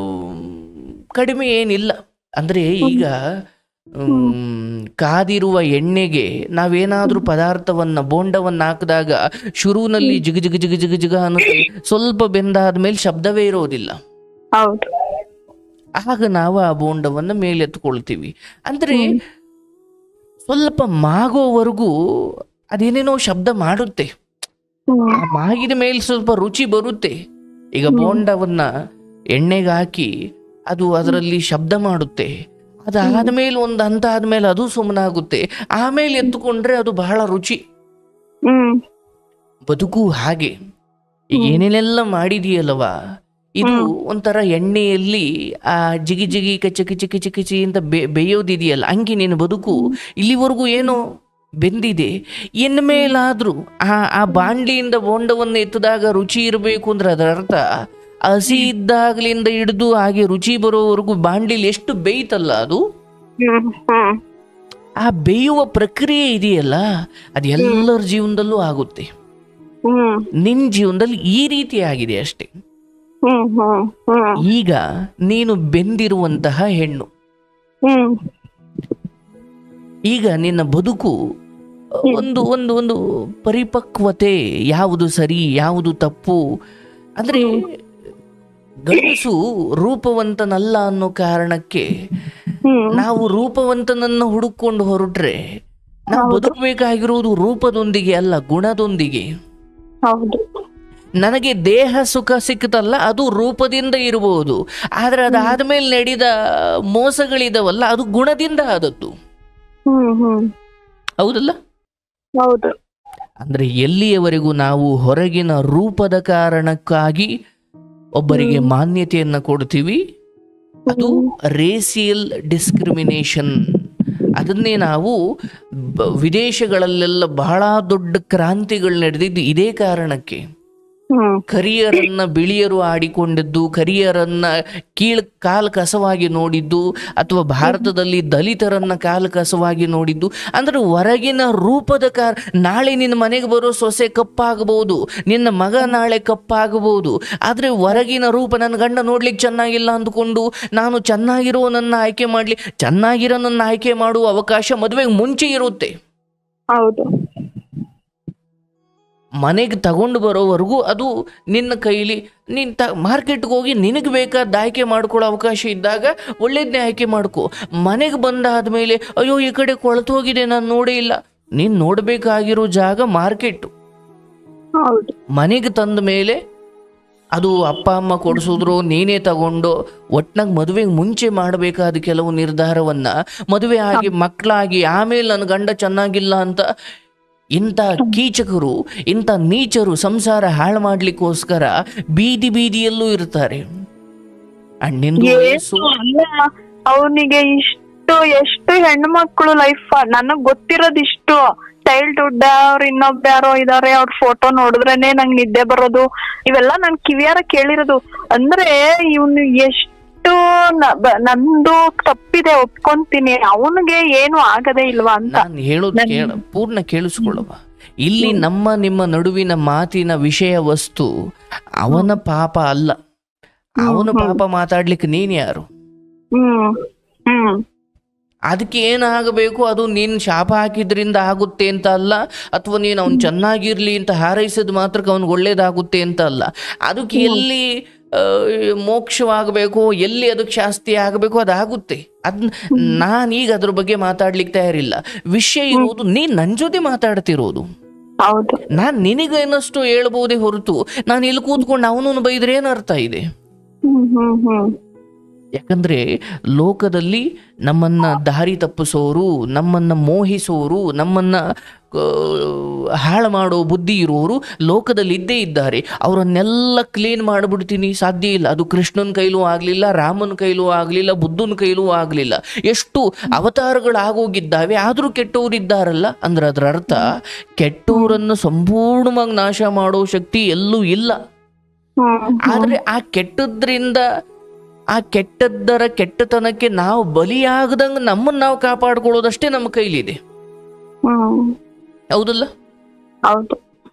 ಕಡಿಮೆ ಏನಿಲ್ಲ ಅಂದರೆ ಈಗ ಮ್, ಕಾದಿರುವ ಎಣ್ಣೆಗೆ ನಾವೇನಾದ್ರೂ ಪದಾರ್ಥವನ್ನ ಬೋಂಡವನ್ನ ಹಾಕಿದಾಗ ಶುರುವಿನಲ್ಲಿ ಜಿಗ ಜಿಗ ಜಿಗ ಜಿಗ ಜಿಗ ಅನ್ನುತ್ತೆ ಸ್ವಲ್ಪ ಬೆಂದಾದ್ಮೇಲೆ ಶಬ್ದವೇ ಇರೋದಿಲ್ಲ ಹೌದು ಆಗ ನಾವು ಆ ಬೋಂಡವನ್ನ ಮೇಲೆತ್ಕೊಳ್ತೀವಿ ಅಂದ್ರೆ ಸ್ವಲ್ಪ ಮಾಗೋವರೆಗೂ ಅದೇನೇನೋ ಶಬ್ದ ಮಾಡುತ್ತೆ ಹ್ಮ್ ಆ ಮಾಗಿದ ಮೇಲೆ ಸ್ವಲ್ಪ ರುಚಿ ಬರುತ್ತೆ ಈಗ ಬೋಂಡವನ್ನ ಎಣ್ಣೆಗೆ ಹಾಕಿ ಅದು ಅದರಲ್ಲಿ ಶಬ್ದ ಮಾಡುತ್ತೆ ಅದಾದ್ಮೇಲೆ ಒಂದು ಹಂತ ಆದ್ಮೇಲೆ ಅದು ಸುಮ್ಮನಾಗುತ್ತೆ ಆಮೇಲೆ ಎತ್ತುಕೊಂಡ್ರೆ ಅದು ಬಹಳ ರುಚಿ ಹ್ಮ್ ಬದುಕು ಹಾಗೆ ಈಗ ಏನೇನೆಲ್ಲ ಮಾಡಿದೀಯಲ್ಲವ ಇದು ಒಂಥರ ಎಣ್ಣೆಯಲ್ಲಿ ಆ ಜಿಗಿ ಜಿಗಿ ಕಚ್ಚ ಕಿಚಿ ಕಿಚಿ ಕಿಚಿ ಅಂತ ಬೆ ಬೇಯೋದಿದೆಯಲ್ಲ ಹಂಗೆ ನಿನ್ನ ಬದುಕು ಇಲ್ಲಿವರೆಗೂ ಏನೋ ಬೆಂದಿದೆ ಇನ್ಮೇಲಾದ್ರೂ ಆ ಆ ಬಾಂಡ್ಲಿಯಿಂದ ಬೋಂಡವನ್ನು ಎತ್ತಿದಾಗ ರುಚಿ ಇರಬೇಕು ಅಂದ್ರೆ ಅದರ ಅರ್ಥ ಹಸಿ ಇದ್ದಾಗಲಿಂದ ಹಿಡಿದು ಹಾಗೆ ರುಚಿ ಬರೋವರೆಗೂ ಬಾಂಡ್ಲಿಲಿ ಎಷ್ಟು ಬೇಯ್ತಲ್ಲ ಅದು ಹ್ಮ್ ಹ್ಮ್ ಆ ಬೇಯುವ ಪ್ರಕ್ರಿಯೆ ಇದೆಯಲ್ಲ ಅದು ಎಲ್ಲರ ಜೀವನದಲ್ಲೂ ಆಗುತ್ತೆ ಹ್ಮ್ ನಿನ್ನ ಜೀವನದಲ್ಲಿ ಈ ರೀತಿ ಆಗಿದೆ ಅಷ್ಟೇ ಹ್ಮ್ ಹ್ಮ್ ಹ್ಮ್ ಈಗ ನೀನು ಬೆಂದಿರುವಂತಹ ಹೆಣ್ಣು ಹ್ಮ್ ಈಗ ನಿನ್ನ ಬದುಕು ಒಂದು ಒಂದು ಒಂದು ಪರಿಪಕ್ವತೆ ಯಾವುದು ಸರಿ ಯಾವುದು ತಪ್ಪು ಅಂದ್ರೆ ಗಂಡಸು ರೂಪವಂತನಲ್ಲ ಅನ್ನೋ ಕಾರಣಕ್ಕೆ ಹ್ಮ್ ನಾವು ರೂಪವಂತನನ್ನ ಹುಡುಕೊಂಡು ಹೊರಟ್ರೆ ನಾವು ಬದುಕಬೇಕಾಗಿರುವುದು ರೂಪದೊಂದಿಗೆ ಅಲ್ಲ ಗುಣದೊಂದಿಗೆ ಹೌದು ನನಗೆ ದೇಹ ಸುಖ ಸಿಕ್ತಲ್ಲ ಅದು ರೂಪದಿಂದ ಇರಬಹುದು ಆದ್ರೆ ಅದಾದ್ಮೇಲೆ ನಡೆದ ಮೋಸಗಳಿದಾವಲ್ಲ ಅದು ಗುಣದಿಂದ ಆದದ್ದು ಹ್ಮ್ ಹ್ಮ್ ಹೌದಲ್ಲ ಹೌದು ಅಂದ್ರೆ ಎಲ್ಲಿಯವರೆಗೂ ನಾವು ಹೊರಗಿನ ರೂಪದ ಕಾರಣಕ್ಕಾಗಿ ಒಬ್ಬರಿಗೆ ಮಾನ್ಯತೆಯನ್ನ ಕೊಡ್ತೀವಿ ಅದು ರೇಸಿಯಲ್ ಡಿಸ್ಕ್ರಿಮಿನೇಷನ್ ಅದನ್ನೇ ನಾವು ಬ- ವಿದೇಶಗಳಲ್ಲೆಲ್ಲ ಬಹಳ ದೊಡ್ಡ ಕ್ರಾಂತಿಗಳು ನಡೆದಿದ್ದು ಇದೇ ಕಾರಣಕ್ಕೆ ಹ್ಮ್ ಕರಿಯರನ್ನ ಬಿಳಿಯರು ಆಡಿಕೊಂಡಿದ್ದು ಕರಿಯರನ್ನ ಕೀಳ್ ಕಾಲ್ ಕಸವಾಗಿ ನೋಡಿದ್ದು ಅಥವಾ ಭಾರತದಲ್ಲಿ ದಲಿತರನ್ನ ಕಾಲ್ ಕಸವಾಗಿ ನೋಡಿದ್ದು ಅಂದ್ರೆ ಹೊರಗಿನ ರೂಪದ ಕಾರ ನಾಳೆ ನಿನ್ನ ಮನೆಗೆ ಬರೋ ಸೊಸೆ ಕಪ್ಪಾಗಬಹುದು ನಿನ್ನ ಮಗ ನಾಳೆ ಕಪ್ಪಾಗಬಹುದು ಆದ್ರೆ ಹೊರಗಿನ ರೂಪ ನನ್ನ ಗಂಡ ನೋಡ್ಲಿಕ್ಕೆ ಚೆನ್ನಾಗಿಲ್ಲ ಅಂದ್ಕೊಂಡು ನಾನು ಚೆನ್ನಾಗಿರೋ ನನ್ನ ಆಯ್ಕೆ ಮಾಡ್ಲಿ ಚೆನ್ನಾಗಿರೋ ನನ್ನ ಆಯ್ಕೆ ಮಾಡುವ ಅವಕಾಶ ಮದುವೆಗೆ ಮುಂಚೆ ಇರುತ್ತೆ ಹೌದು ಮನೆಗೆ ತಗೊಂಡು ಬರೋವರೆಗೂ ಅದು ನಿನ್ನ ಕೈಲಿ ನೀನು ತ ಮಾರ್ಕೆಟ್ಗೆ ಹೋಗಿ ನಿನಗೆ ಬೇಕಾದ ಆಯ್ಕೆ ಮಾಡ್ಕೊಳ್ಳೋ ಅವಕಾಶ ಇದ್ದಾಗ ಒಳ್ಳೇದನ್ನೇ ಆಯ್ಕೆ ಮಾಡ್ಕೊ ಮನೆಗೆ ಬಂದಾದ್ಮೇಲೆ ಅಯ್ಯೋ ಈ ಕಡೆ ಕೊಳತು ಹೋಗಿದೆ ನಾನು ನೋಡೇ ಇಲ್ಲ ನೀನು ನೋಡಬೇಕಾಗಿರೋ ಜಾಗ ಮಾರ್ಕೆಟ್ ಹೌದು ಮನೆಗೆ ತಂದ ಮೇಲೆ ಅದು ಅಪ್ಪ ಅಮ್ಮ ಕೊಡಿಸಿದ್ರು ನೀನೇ ತಗೊಂಡು ಒಟ್ನಾಗ ಮದುವೆಗೆ ಮುಂಚೆ ಮಾಡಬೇಕಾದ ಕೆಲವು ನಿರ್ಧಾರವನ್ನ ಮದುವೆ ಆಗಿ ಮಕ್ಕಳಾಗಿ ಆಮೇಲೆ ನನ್ನ ಗಂಡ ಚೆನ್ನಾಗಿಲ್ಲ ಅಂತ ಇಂಥ ಕೀಚಕರು ಇಂಥ ನೀಚರು ಸಂಸಾರ ಹಾಳು ಮಾಡ್ಲಿಕ್ಕೋಸ್ಕರ ಬೀದಿ ಬೀದಿಯಲ್ಲೂ ಇರ್ತಾರೆ ಅಣ್ಣಿಂದು ವಯಸ್ಸು ಅಲ್ಲ ಅವನಿಗೆ ಇಷ್ಟು ಎಷ್ಟು ಹೆಣ್ಮಕ್ಳು ಲೈಫ್ ನನಗ್ ಗೊತ್ತಿರೋದಿಷ್ಟು ಚೈಲ್ಡ್ಹುಡ್ ಅವ್ರ ಇನ್ನೊಬ್ಬ ಯಾರೋ ಇದಾರೆ ಅವ್ರ ಫೋಟೋ ನೋಡಿದ್ರೇನೆ ನಂಗ್ ನಿದ್ದೆ ಬರೋದು ಇವೆಲ್ಲ ನನ್ ಕಿವಿಯಾರ ಕೇಳಿರೋದು ಅಂದ್ರೆ ಇವ್ನು ಎಷ್ಟು ಬಿಟ್ಟು ನ- ಬ- ನಂದು ತಪ್ಪಿದೆ ಒಪ್ಕೊಂತೀನಿ ಅವನಿಗೆ ಏನು ಆಗದೇ ಇಲ್ವಾ ಅಂತ ನಾನು ಹೇಳೋದು ಕೇಳ ಪೂರ್ಣ ಕೇಳಿಸ್ಕೊಳ್ಳವ ಇಲ್ಲಿ ನಮ್ಮ ನಿಮ್ಮ ನಡುವಿನ ಮಾತಿನ ವಿಷಯ ವಸ್ತು ಅವನ ಪಾಪ ಅಲ್ಲ ಅವನ ಪಾಪ ಮಾತಾಡ್ಲಿಕ್ಕೆ ನೀನ್ ಯಾರು ಹ್ಮ್ ಹ್ಮ್ ಅದಕ್ಕೆ ಏನಾಗಬೇಕು ಅದು ನೀನ್ ಶಾಪ ಹಾಕಿದ್ರಿಂದ ಆಗುತ್ತೆ ಅಂತ ಅಲ್ಲ ಅಥವಾ ನೀನು ಅವ್ನು ಚೆನ್ನಾಗಿರ್ಲಿ ಅಂತ ಹಾರೈಸಿದ ಮಾತ್ರಕ್ಕೆ ಅವ್ನಿಗೆ ಒಳ್ಳೇದಾಗುತ್ತೆ ಅಂತ ಅಲ್ಲ ಅದಕ್ಕೆ ಎಲ್ಲಿ ಆ, ಮೋಕ್ಷವಾಗಬೇಕು ಎಲ್ಲಿ ಅದಕ್ಕೆ ಶಾಸ್ತಿ ಆಗಬೇಕು ಅದಾಗುತ್ತೆ ಅದ್ ನಾನೀಗ ಅದ್ರ ಬಗ್ಗೆ ಮಾತಾಡ್ಲಿಕ್ಕೆ ತಯಾರಿಲ್ಲ ವಿಷಯ ಇರುವುದು ನೀನ್ ನನ್ ಜೊತೆ ಮಾತಾಡ್ತಿರೋದು ಹೌದು ನಾನ್ ನಿನಗೇನಷ್ಟು ಹೇಳ್ಬೋದೇ ಹೊರತು ನಾನು ಇಲ್ಲಿ ಕೂತ್ಕೊಂಡು ಅವನನ್ನು ಬೈದ್ರೆ ಏನು ಅರ್ಥ ಇದೆ ಹ್ಮ್ ಹ್ಮ್ ಹ್ಮ್ ಯಾಕಂದ್ರೆ ಲೋಕದಲ್ಲಿ ನಮ್ಮನ್ನ ದಾರಿ ತಪ್ಪಿಸೋರು ನಮ್ಮನ್ನ ಮೋಹಿಸೋರು ನಮ್ಮನ್ನ ಆ, ಹಾಳು ಮಾಡೋ ಬುದ್ಧಿ ಇರೋರು ಲೋಕದಲ್ಲಿ ಇದ್ದೇ ಇದ್ದಾರೆ ಅವರನ್ನೆಲ್ಲ ಕ್ಲೀನ್ ಮಾಡಿಬಿಡ್ತೀನಿ ಸಾಧ್ಯ ಇಲ್ಲ ಅದು ಕೃಷ್ಣನ ಕೈಲೂ ಆಗಲಿಲ್ಲ ರಾಮನ ಕೈಲೂ ಆಗಲಿಲ್ಲ ಬುದ್ಧನ ಕೈಲೂ ಆಗಲಿಲ್ಲ ಎಷ್ಟು ಅವತಾರಗಳಾಗೋಗಿದ್ದಾವೆ ಆದರೂ ಕೆಟ್ಟವರಿದ್ದಾರಲ್ಲ ಅಂದ್ರೆ ಅದರ ಅರ್ಥ ಕೆಟ್ಟವರನ್ನು ಸಂಪೂರ್ಣವಾಗಿ ನಾಶ ಮಾಡೋ ಶಕ್ತಿ ಎಲ್ಲೂ ಇಲ್ಲ ಹ್ಮ್ ಆದ್ರೆ ಆ ಕೆಟ್ಟದ್ರಿಂದ ಆ ಕೆಟ್ಟದ್ದರ ಕೆಟ್ಟತನಕ್ಕೆ ನಾವು ಬಲಿಯಾಗದಂಗೆ ನಮ್ಮನ್ನು ನಾವು ಕಾಪಾಡ್ಕೊಳ್ಳೋದಷ್ಟೇ ನಮ್ಮ ಕೈಲಿದೆ ಹ್ಮ್ ಹೌದಲ್ಲ ಹೌದು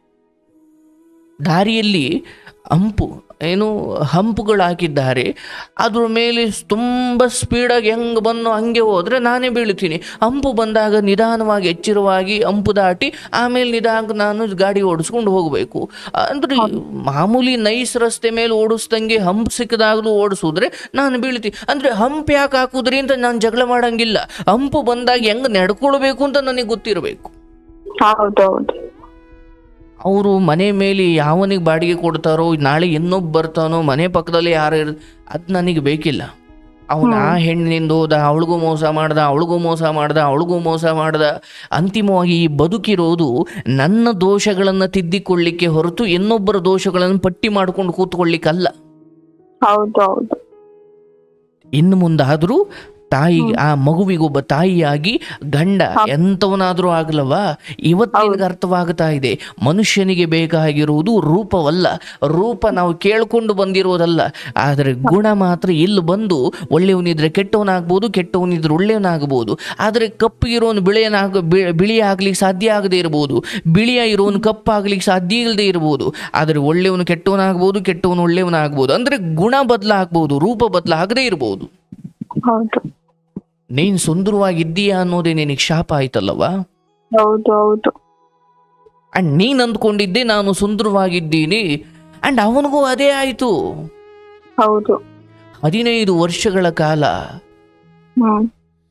ದಾರಿಯಲ್ಲಿ ಹಂಪು ಏನು ಹಂಪುಗಳು ಹಾಕಿದ್ದಾರೆ ಅದ್ರ ಮೇಲೆ ತುಂಬ ಸ್ಪೀಡಾಗಿ ಹೆಂಗೆ ಬಂದು ಹಂಗೆ ಹೋದ್ರೆ ನಾನೇ ಬೀಳ್ತೀನಿ ಹಂಪು ಬಂದಾಗ ನಿಧಾನವಾಗಿ ಎಚ್ಚರವಾಗಿ ಹಂಪು ದಾಟಿ ಆಮೇಲೆ ನಿಧಾನ ನಾನು ಗಾಡಿ ಓಡಿಸ್ಕೊಂಡು ಹೋಗಬೇಕು ಅಂದ್ರೆ ಮಾಮೂಲಿ ನೈಸ್ ರಸ್ತೆ ಮೇಲೆ ಓಡಿಸ್ದಂಗೆ ಹಂಪ್ ಸಿಕ್ಕದಾಗಲೂ ಓಡಿಸಿದ್ರೆ ನಾನು ಬೀಳ್ತೀನಿ ಅಂದ್ರೆ ಹಂಪ್ ಯಾಕೆ ಹಾಕುದ್ರಿ ಅಂತ ನಾನು ಜಗಳ ಮಾಡಂಗಿಲ್ಲ ಹಂಪು ಬಂದಾಗ ಹೆಂಗೆ ನಡ್ಕೊಳ್ಬೇಕು ಅಂತ ನನಗೆ ಗೊತ್ತಿರಬೇಕು ಹೌದೌದು ಅವರು ಮನೆ ಮೇಲೆ ಯಾವನಿಗೆ ಬಾಡಿಗೆ ಕೊಡ್ತಾರೋ ನಾಳೆ ಇನ್ನೊಬ್ಬ ಬರ್ತಾನೋ ಮನೆ ಪಕ್ಕದಲ್ಲಿ ಯಾರು ಇರ್ ಅದು ನನಗೆ ಬೇಕಿಲ್ಲ ಅವನ ಆ ಹೆಣ್ಣಿನಿಂದ ಹೋದ ಅವಳಿಗೂ ಮೋಸ ಮಾಡ್ದ ಅವಳಿಗೂ ಮೋಸ ಮಾಡ್ದ ಅವಳಿಗೂ ಮೋಸ ಮಾಡ್ದ ಅಂತಿಮವಾಗಿ ಈ ಬದುಕಿರೋದು ನನ್ನ ದೋಷಗಳನ್ನು ತಿದ್ದಿಕೊಳ್ಳಿಕ್ಕೆ ಹೊರತು ಇನ್ನೊಬ್ಬರ ದೋಷಗಳನ್ನು ಪಟ್ಟಿ ಮಾಡ್ಕೊಂಡು ಕೂತ್ಕೊಳ್ಳಿಕ್ಕಲ್ಲ ಹೌದೌದು ಇನ್ನು ಮುಂದಾದರೂ ತಾಯಿ ಆ ಮಗುವಿಗೊಬ್ಬ ತಾಯಿಯಾಗಿ ಗಂಡ ಎಂಥವನಾದ್ರೂ ಆಗ್ಲವಾ ಇವತ್ತು ನಿನಗೆ ಅರ್ಥವಾಗ್ತಾ ಇದೆ ಮನುಷ್ಯನಿಗೆ ಬೇಕಾಗಿರುವುದು ರೂಪವಲ್ಲ ರೂಪ ನಾವು ಕೇಳ್ಕೊಂಡು ಬಂದಿರೋದಲ್ಲ ಆದರೆ ಗುಣ ಮಾತ್ರ ಇಲ್ಲಿ ಬಂದು ಒಳ್ಳೆಯವನಿದ್ರೆ ಕೆಟ್ಟವನಾಗ್ಬೋದು ಕೆಟ್ಟವನಿದ್ರೆ ಒಳ್ಳೆಯವನಾಗ್ಬೋದು ಆದರೆ ಕಪ್ಪು ಇರೋನು ಬಿಳಿಯನಾಗ ಬಿ- ಬಿಳಿ ಆಗ್ಲಿಕ್ಕೆ ಸಾಧ್ಯ ಆಗದೆ ಇರ್ಬೋದು ಬಿಳಿಯ ಇರೋನು ಕಪ್ಪಾಗ್ಲಿಕ್ಕೆ ಸಾಧ್ಯ ಇಲ್ಲದೆ ಇರ್ಬೋದು ಆದರೆ ಒಳ್ಳೆಯವನು ಕೆಟ್ಟವನಾಗ್ಬೋದು ಕೆಟ್ಟವನು ಒಳ್ಳೆಯವನಾಗ್ಬೋದು ಅಂದ್ರೆ ಗುಣ ಬದಲಾಗ್ಬೋದು ರೂಪ ಬದಲಾಗದೇ ಇರ್ಬೋದು ಹೌದು ನೀನ್ ಸುಂದರವಾಗಿದ್ದೀಯಾ ಅನ್ನೋದೇ ನಿನಗೆ ಶಾಪ ಆಯ್ತಲ್ಲವಾ ಹೌದು ಹೌದು ಅಂಡ್ ನೀನ್ ಅಂದ್ಕೊಂಡಿದ್ದೆ ನಾನು ಸುಂದರವಾಗಿದ್ದೀನಿ ಅಂಡ್ ಅವನಿಗೂ ಅದೇ ಆಯ್ತು ಹೌದು ಹದಿನೈದು ವರ್ಷಗಳ ಕಾಲ ಹ್ಮ್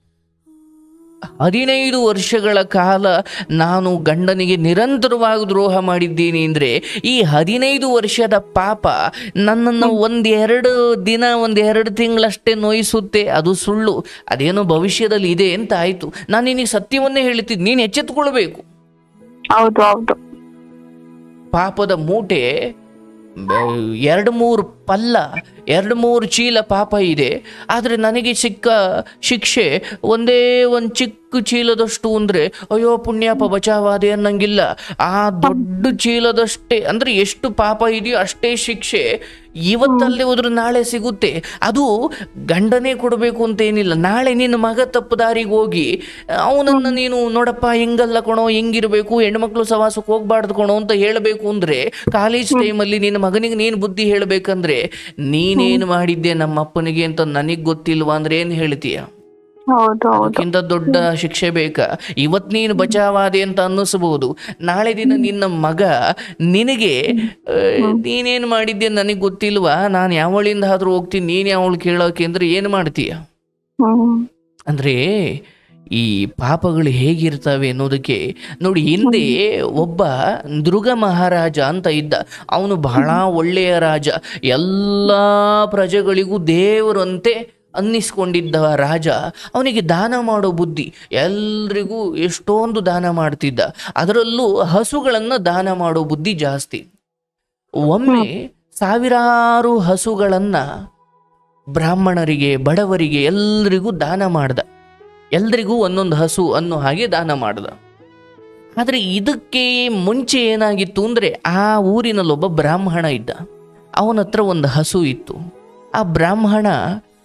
ಹದಿನೈದು ವರ್ಷಗಳ ಕಾಲ ನಾನು ಗಂಡನಿಗೆ ನಿರಂತರವಾಗಿ ದ್ರೋಹ ಮಾಡಿದ್ದೀನಿ ಅಂದ್ರೆ ಈ ಹದಿನೈದು ವರ್ಷದ ಪಾಪ ನನ್ನನ್ನು ಒಂದೆರಡು ದಿನ ಒಂದೆರಡು ತಿಂಗಳಷ್ಟೇ ನೋಯಿಸುತ್ತೆ ಅದು ಸುಳ್ಳು ಅದೇನೋ ಭವಿಷ್ಯದಲ್ಲಿ ಇದೆ ಅಂತ ಆಯ್ತು ನಾನು ನಿನಗೆ ಸತ್ಯವನ್ನೇ ಹೇಳ್ತಿದ್ದು ನೀನು ಎಚ್ಚೆತ್ಕೊಳ್ಬೇಕು ಹೌದು ಹೌದು ಪಾಪದ ಮೂಟೆ ಬ- ಎರಡು ಮೂರು ಪಲ್ಲ ಎರಡು ಮೂರು ಚೀಲ ಪಾಪ ಇದೆ ಆದರೆ ನನಗೆ ಸಿಕ್ಕ ಶಿಕ್ಷೆ ಒಂದೇ ಒಂದು ಚಿಕ್ಕ ಚೀಲದಷ್ಟು ಅಂದರೆ ಅಯ್ಯೋ ಪುಣ್ಯಪ ಬಚಾವಾದೆ ಅನ್ನಂಗಿಲ್ಲ ಆ ದೊಡ್ಡ ಚೀಲದಷ್ಟೇ ಅಂದರೆ ಎಷ್ಟು ಪಾಪ ಇದೆಯೋ ಅಷ್ಟೇ ಶಿಕ್ಷೆ ಇವತ್ತಲ್ಲಿ ಹೋದ್ರೆ ನಾಳೆ ಸಿಗುತ್ತೆ ಅದು ಗಂಡನೇ ಕೊಡಬೇಕು ಅಂತ ಏನಿಲ್ಲ ನಾಳೆ ನಿನ್ನ ಮಗ ತಪ್ಪು ದಾರಿಗೆ ಹೋಗಿ ಅವನನ್ನು ನೀನು ನೋಡಪ್ಪ ಹಿಂಗಲ್ಲ ಕಣೋ ಹಿಂಗಿರ್ಬೇಕು ಹೆಣ್ಮಕ್ಳು ಸವಾಸಕ್ಕೆ ಹೋಗ್ಬಾರ್ದು ಕಣೋ ಅಂತ ಹೇಳಬೇಕು ಅಂದ್ರೆ ಕಾಲೇಜ್ ಟೈಮಲ್ಲಿ ನಿನ್ನ ಮಗನಿಗೆ ನೀನು ಬುದ್ಧಿ ಹೇಳಬೇಕಂದ್ರೆ ನೀನೇನು ಮಾಡಿದ್ದೆ ನಮ್ಮ ಅಪ್ಪನಿಗೆ ಅಂತ ನನಗೆ ಗೊತ್ತಿಲ್ವಾ ಅಂದ್ರೆ ಏನು ಹೇಳ್ತೀಯ ಹೌದು ಹೌದು ಅದಕ್ಕಿಂತ ದೊಡ್ಡ ಶಿಕ್ಷೆ ಬೇಕಾ ಇವತ್ ನೀನು ಬಚಾವಾದೆ ಅಂತ ಅನ್ನಿಸ್ಬೋದು ನಾಳೆ ದಿನ ನಿನ್ನ ಮಗ ನಿನಗೆ ಆ, ನೀನೇನ್ ಮಾಡಿದ್ದೆ ನನಗೆ ಗೊತ್ತಿಲ್ವಾ ನಾನು ಯಾವಳಿಂದ ಆದ್ರೂ ಹೋಗ್ತೀನಿ ನೀನ್ ಯಾವಳು ಕೇಳೋಕೆ ಅಂದ್ರೆ ಏನು ಮಾಡ್ತೀಯ ಹ್ಮ್ ಅಂದ್ರೆ ಈ ಪಾಪಗಳು ಹೇಗಿರ್ತವೆ ಅನ್ನೋದಕ್ಕೆ ನೋಡಿ ಹಿಂದೆ ಒಬ್ಬ ದೃಗ ಮಹಾರಾಜ ಅಂತ ಇದ್ದ ಅವನು ಬಹಳ ಒಳ್ಳೆಯ ರಾಜ ಎಲ್ಲ ಪ್ರಜೆಗಳಿಗೂ ದೇವರಂತೆ ಅನ್ನಿಸ್ಕೊಂಡಿದ್ದ ರಾಜ ಅವನಿಗೆ ದಾನ ಮಾಡೋ ಬುದ್ಧಿ ಎಲ್ರಿಗೂ ಎಷ್ಟೊಂದು ದಾನ ಮಾಡ್ತಿದ್ದ ಅದರಲ್ಲೂ ಹಸುಗಳನ್ನು ದಾನ ಮಾಡೋ ಬುದ್ಧಿ ಜಾಸ್ತಿ ಒಮ್ಮೆ ಸಾವಿರಾರು ಹಸುಗಳನ್ನ ಬ್ರಾಹ್ಮಣರಿಗೆ ಬಡವರಿಗೆ ಎಲ್ರಿಗೂ ದಾನ ಮಾಡ್ದ ಎಲ್ರಿಗೂ ಒಂದೊಂದು ಹಸು ಅನ್ನೋ ಹಾಗೆ ದಾನ ಮಾಡ್ದ ಆದರೆ ಇದಕ್ಕೆ ಮುಂಚೆ ಏನಾಗಿತ್ತು ಅಂದರೆ ಆ ಊರಿನಲ್ಲೊಬ್ಬ ಬ್ರಾಹ್ಮಣ ಇದ್ದ ಅವನ ಹತ್ರ ಒಂದು ಹಸು ಇತ್ತು ಆ ಬ್ರಾಹ್ಮಣ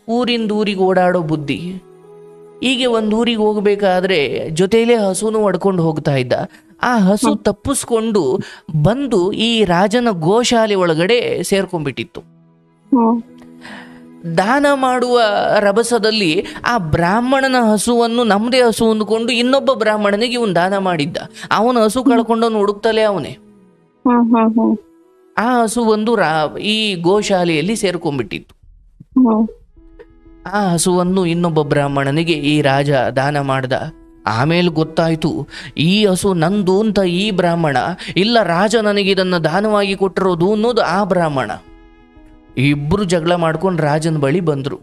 ಊರಿಂದ ಊರಿಗೆ ಓಡಾಡೋ ಬುದ್ಧಿ ಹೀಗೆ ಒಂದು ಊರಿಗೆ ಹೋಗಬೇಕಾದ್ರೆ ಜೊತೆಲೇ ಹಸುನು ಹೊಡ್ಕೊಂಡು ಹೋಗ್ತಾ ಇದ್ದ ಆ ಹಸು ತಪ್ಪಿಸ್ಕೊಂಡು ಬಂದು ಈ ರಾಜನ ಗೋಶಾಲೆ ಒಳಗಡೆ ಸೇರ್ಕೊಂಡ್ಬಿಟ್ಟಿತ್ತು ಹ್ಮ್ ದಾನ ಮಾಡುವ ರಭಸದಲ್ಲಿ ಆ ಬ್ರಾಹ್ಮಣನ ಹಸುವನ್ನು ನಮ್ಮದೇ ಹಸು ಅಂದ್ಕೊಂಡು ಇನ್ನೊಬ್ಬ ಬ್ರಾಹ್ಮಣನಿಗೆ ಇವನು ದಾನ ಮಾಡಿದ್ದ ಅವನ ಹಸು ಕಳ್ಕೊಂಡವನು ಹುಡುಕ್ತಲೇ ಅವನೇ ಹ್ಮ್ ಹ್ಮ್ ಹ್ಮ್ ಆ ಹಸು ಒಂದು ರಾ ಈ ಗೋಶಾಲೆಯಲ್ಲಿ ಸೇರ್ಕೊಂಡ್ಬಿಟ್ಟಿತ್ತು ಹ್ಮ್ ಆ ಹಸುವನ್ನು ಇನ್ನೊಬ್ಬ ಬ್ರಾಹ್ಮಣನಿಗೆ ಈ ರಾಜ ದಾನ ಮಾಡ್ದ ಆಮೇಲೆ ಗೊತ್ತಾಯ್ತು ಈ ಹಸು ನಂದು ಅಂತ ಈ ಬ್ರಾಹ್ಮಣ ಇಲ್ಲ ರಾಜ ನನಗೆ ಇದನ್ನು ದಾನವಾಗಿ ಕೊಟ್ಟಿರೋದು ಅನ್ನೋದು ಆ ಬ್ರಾಹ್ಮಣ ಇಬ್ರು ಜಗಳ ಮಾಡ್ಕೊಂಡು ರಾಜನ ಬಳಿ ಬಂದ್ರು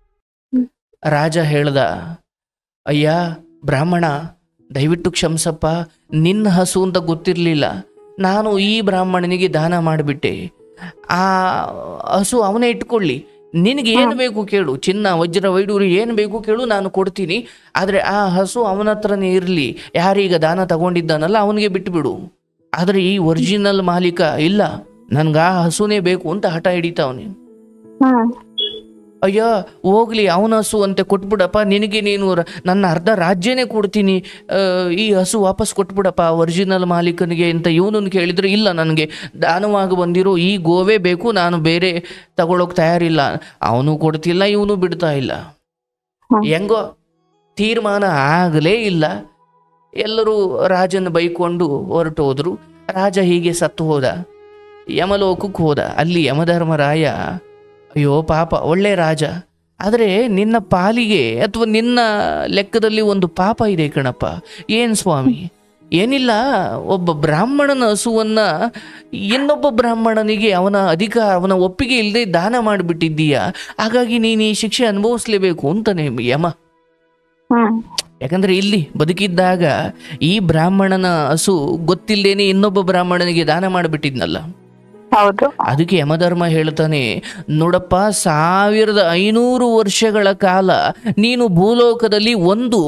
ರಾಜ ಹೇಳ್ದ ಅಯ್ಯ ಬ್ರಾಹ್ಮಣ ದಯವಿಟ್ಟು ಕ್ಷಮಿಸಪ್ಪ ನಿನ್ನ ಹಸು ಅಂತ ಗೊತ್ತಿರಲಿಲ್ಲ ನಾನು ಈ ಬ್ರಾಹ್ಮಣನಿಗೆ ದಾನ ಮಾಡಿಬಿಟ್ಟೆ ಆ ಹಸು ಅವನೇ ಇಟ್ಕೊಳ್ಳಿ ನಿನಗೆ ಏನು ಬೇಕು ಕೇಳು ಚಿನ್ನ ವಜ್ರ ವೈಡೂರು ಏನು ಬೇಕು ಕೇಳು ನಾನು ಕೊಡ್ತೀನಿ ಆದರೆ ಆ ಹಸು ಅವನ ಹತ್ರನೇ ಇರಲಿ ಯಾರೀಗ ದಾನ ತಗೊಂಡಿದ್ದಾನಲ್ಲ ಅವನಿಗೆ ಬಿಟ್ಟುಬಿಡು ಆದರೆ ಈ ಒರಿಜಿನಲ್ ಮಾಲೀಕ ಇಲ್ಲ ನನ್ಗೆ ಆ ಹಸುನೇ ಬೇಕು ಅಂತ ಹಠ ಹಿಡಿತಾವನೆ ಹ್ಮ್ ಅಯ್ಯ ಹೋಗ್ಲಿ ಅವನ ಹಸು ಅಂತೆ ಕೊಟ್ಬಿಡಪ್ಪ ನಿನಗೆ ನೀನು ರ- ನನ್ನ ಅರ್ಧ ರಾಜ್ಯನೇ ಕೊಡ್ತೀನಿ ಆ, ಈ ಹಸು ವಾಪಸ್ ಕೊಟ್ಬಿಡಪ್ಪ ಒರಿಜಿನಲ್ ಮಾಲೀಕನಿಗೆ ಅಂತ ಇವನನ್ನು ಕೇಳಿದ್ರೆ ಇಲ್ಲ ನನಗೆ ದಾನವಾಗಿ ಬಂದಿರೋ ಈ ಗೋವೇ ಬೇಕು ನಾನು ಬೇರೆ ತಗೊಳಕ್ ತಯಾರಿಲ್ಲ ಅವನು ಕೊಡ್ತಿಲ್ಲ ಇವನು ಬಿಡ್ತಾ ಇಲ್ಲ ಹ್ಮ್. ಹೆಂಗೋ ತೀರ್ಮಾನ ಆಗಲೇ ಇಲ್ಲ ಎಲ್ಲರೂ ರಾಜನ ಬೈಕೊಂಡು ಹೊರಟೋದ್ರು ರಾಜ ಹೀಗೆ ಸತ್ತು ಹೋದ ಯಮಲೋಕಕ್ಕೆ ಹೋದ ಅಲ್ಲಿ ಯಮಧರ್ಮರಾಯ ಅಯ್ಯೋ ಪಾಪ ಒಳ್ಳೆ ರಾಜ ಆದರೆ ನಿನ್ನ ಪಾಲಿಗೆ ಅಥವಾ ನಿನ್ನ ಲೆಕ್ಕದಲ್ಲಿ ಒಂದು ಪಾಪ ಇದೆ ಕಣಪ್ಪ ಏನು ಸ್ವಾಮಿ ಏನಿಲ್ಲ ಒಬ್ಬ ಬ್ರಾಹ್ಮಣನ ಹಸುವನ್ನ ಇನ್ನೊಬ್ಬ ಬ್ರಾಹ್ಮಣನಿಗೆ ಅವನ ಅಧಿಕಾರ ಅವನ ಒಪ್ಪಿಗೆ ಇಲ್ಲದೆ ದಾನ ಮಾಡಿಬಿಟ್ಟಿದ್ದೀಯ ಹಾಗಾಗಿ ನೀನು ಈ ಶಿಕ್ಷೆ ಅನುಭವಿಸ್ಲೇಬೇಕು ಅಂತಾನೆ ಯಮ ಹ್ಮ್ ಯಾಕಂದ್ರೆ ಇಲ್ಲಿ ಬದುಕಿದ್ದಾಗ ಈ ಬ್ರಾಹ್ಮಣನ ಹಸು ಗೊತ್ತಿಲ್ಲದೇನೆ ಇನ್ನೊಬ್ಬ ಬ್ರಾಹ್ಮಣನಿಗೆ ದಾನ ಮಾಡಿಬಿಟ್ಟಿದ್ನಲ್ಲ ಹೌದು ಅದಕ್ಕೆ ಯಮಧರ್ಮ ಹೇಳ್ತಾನೆ ನೋಡಪ್ಪ ಸಾವಿರದ ಐನೂರು ವರ್ಷಗಳ ಕಾಲ ನೀನು ಭೂಲೋಕದಲ್ಲಿ ಒಂದು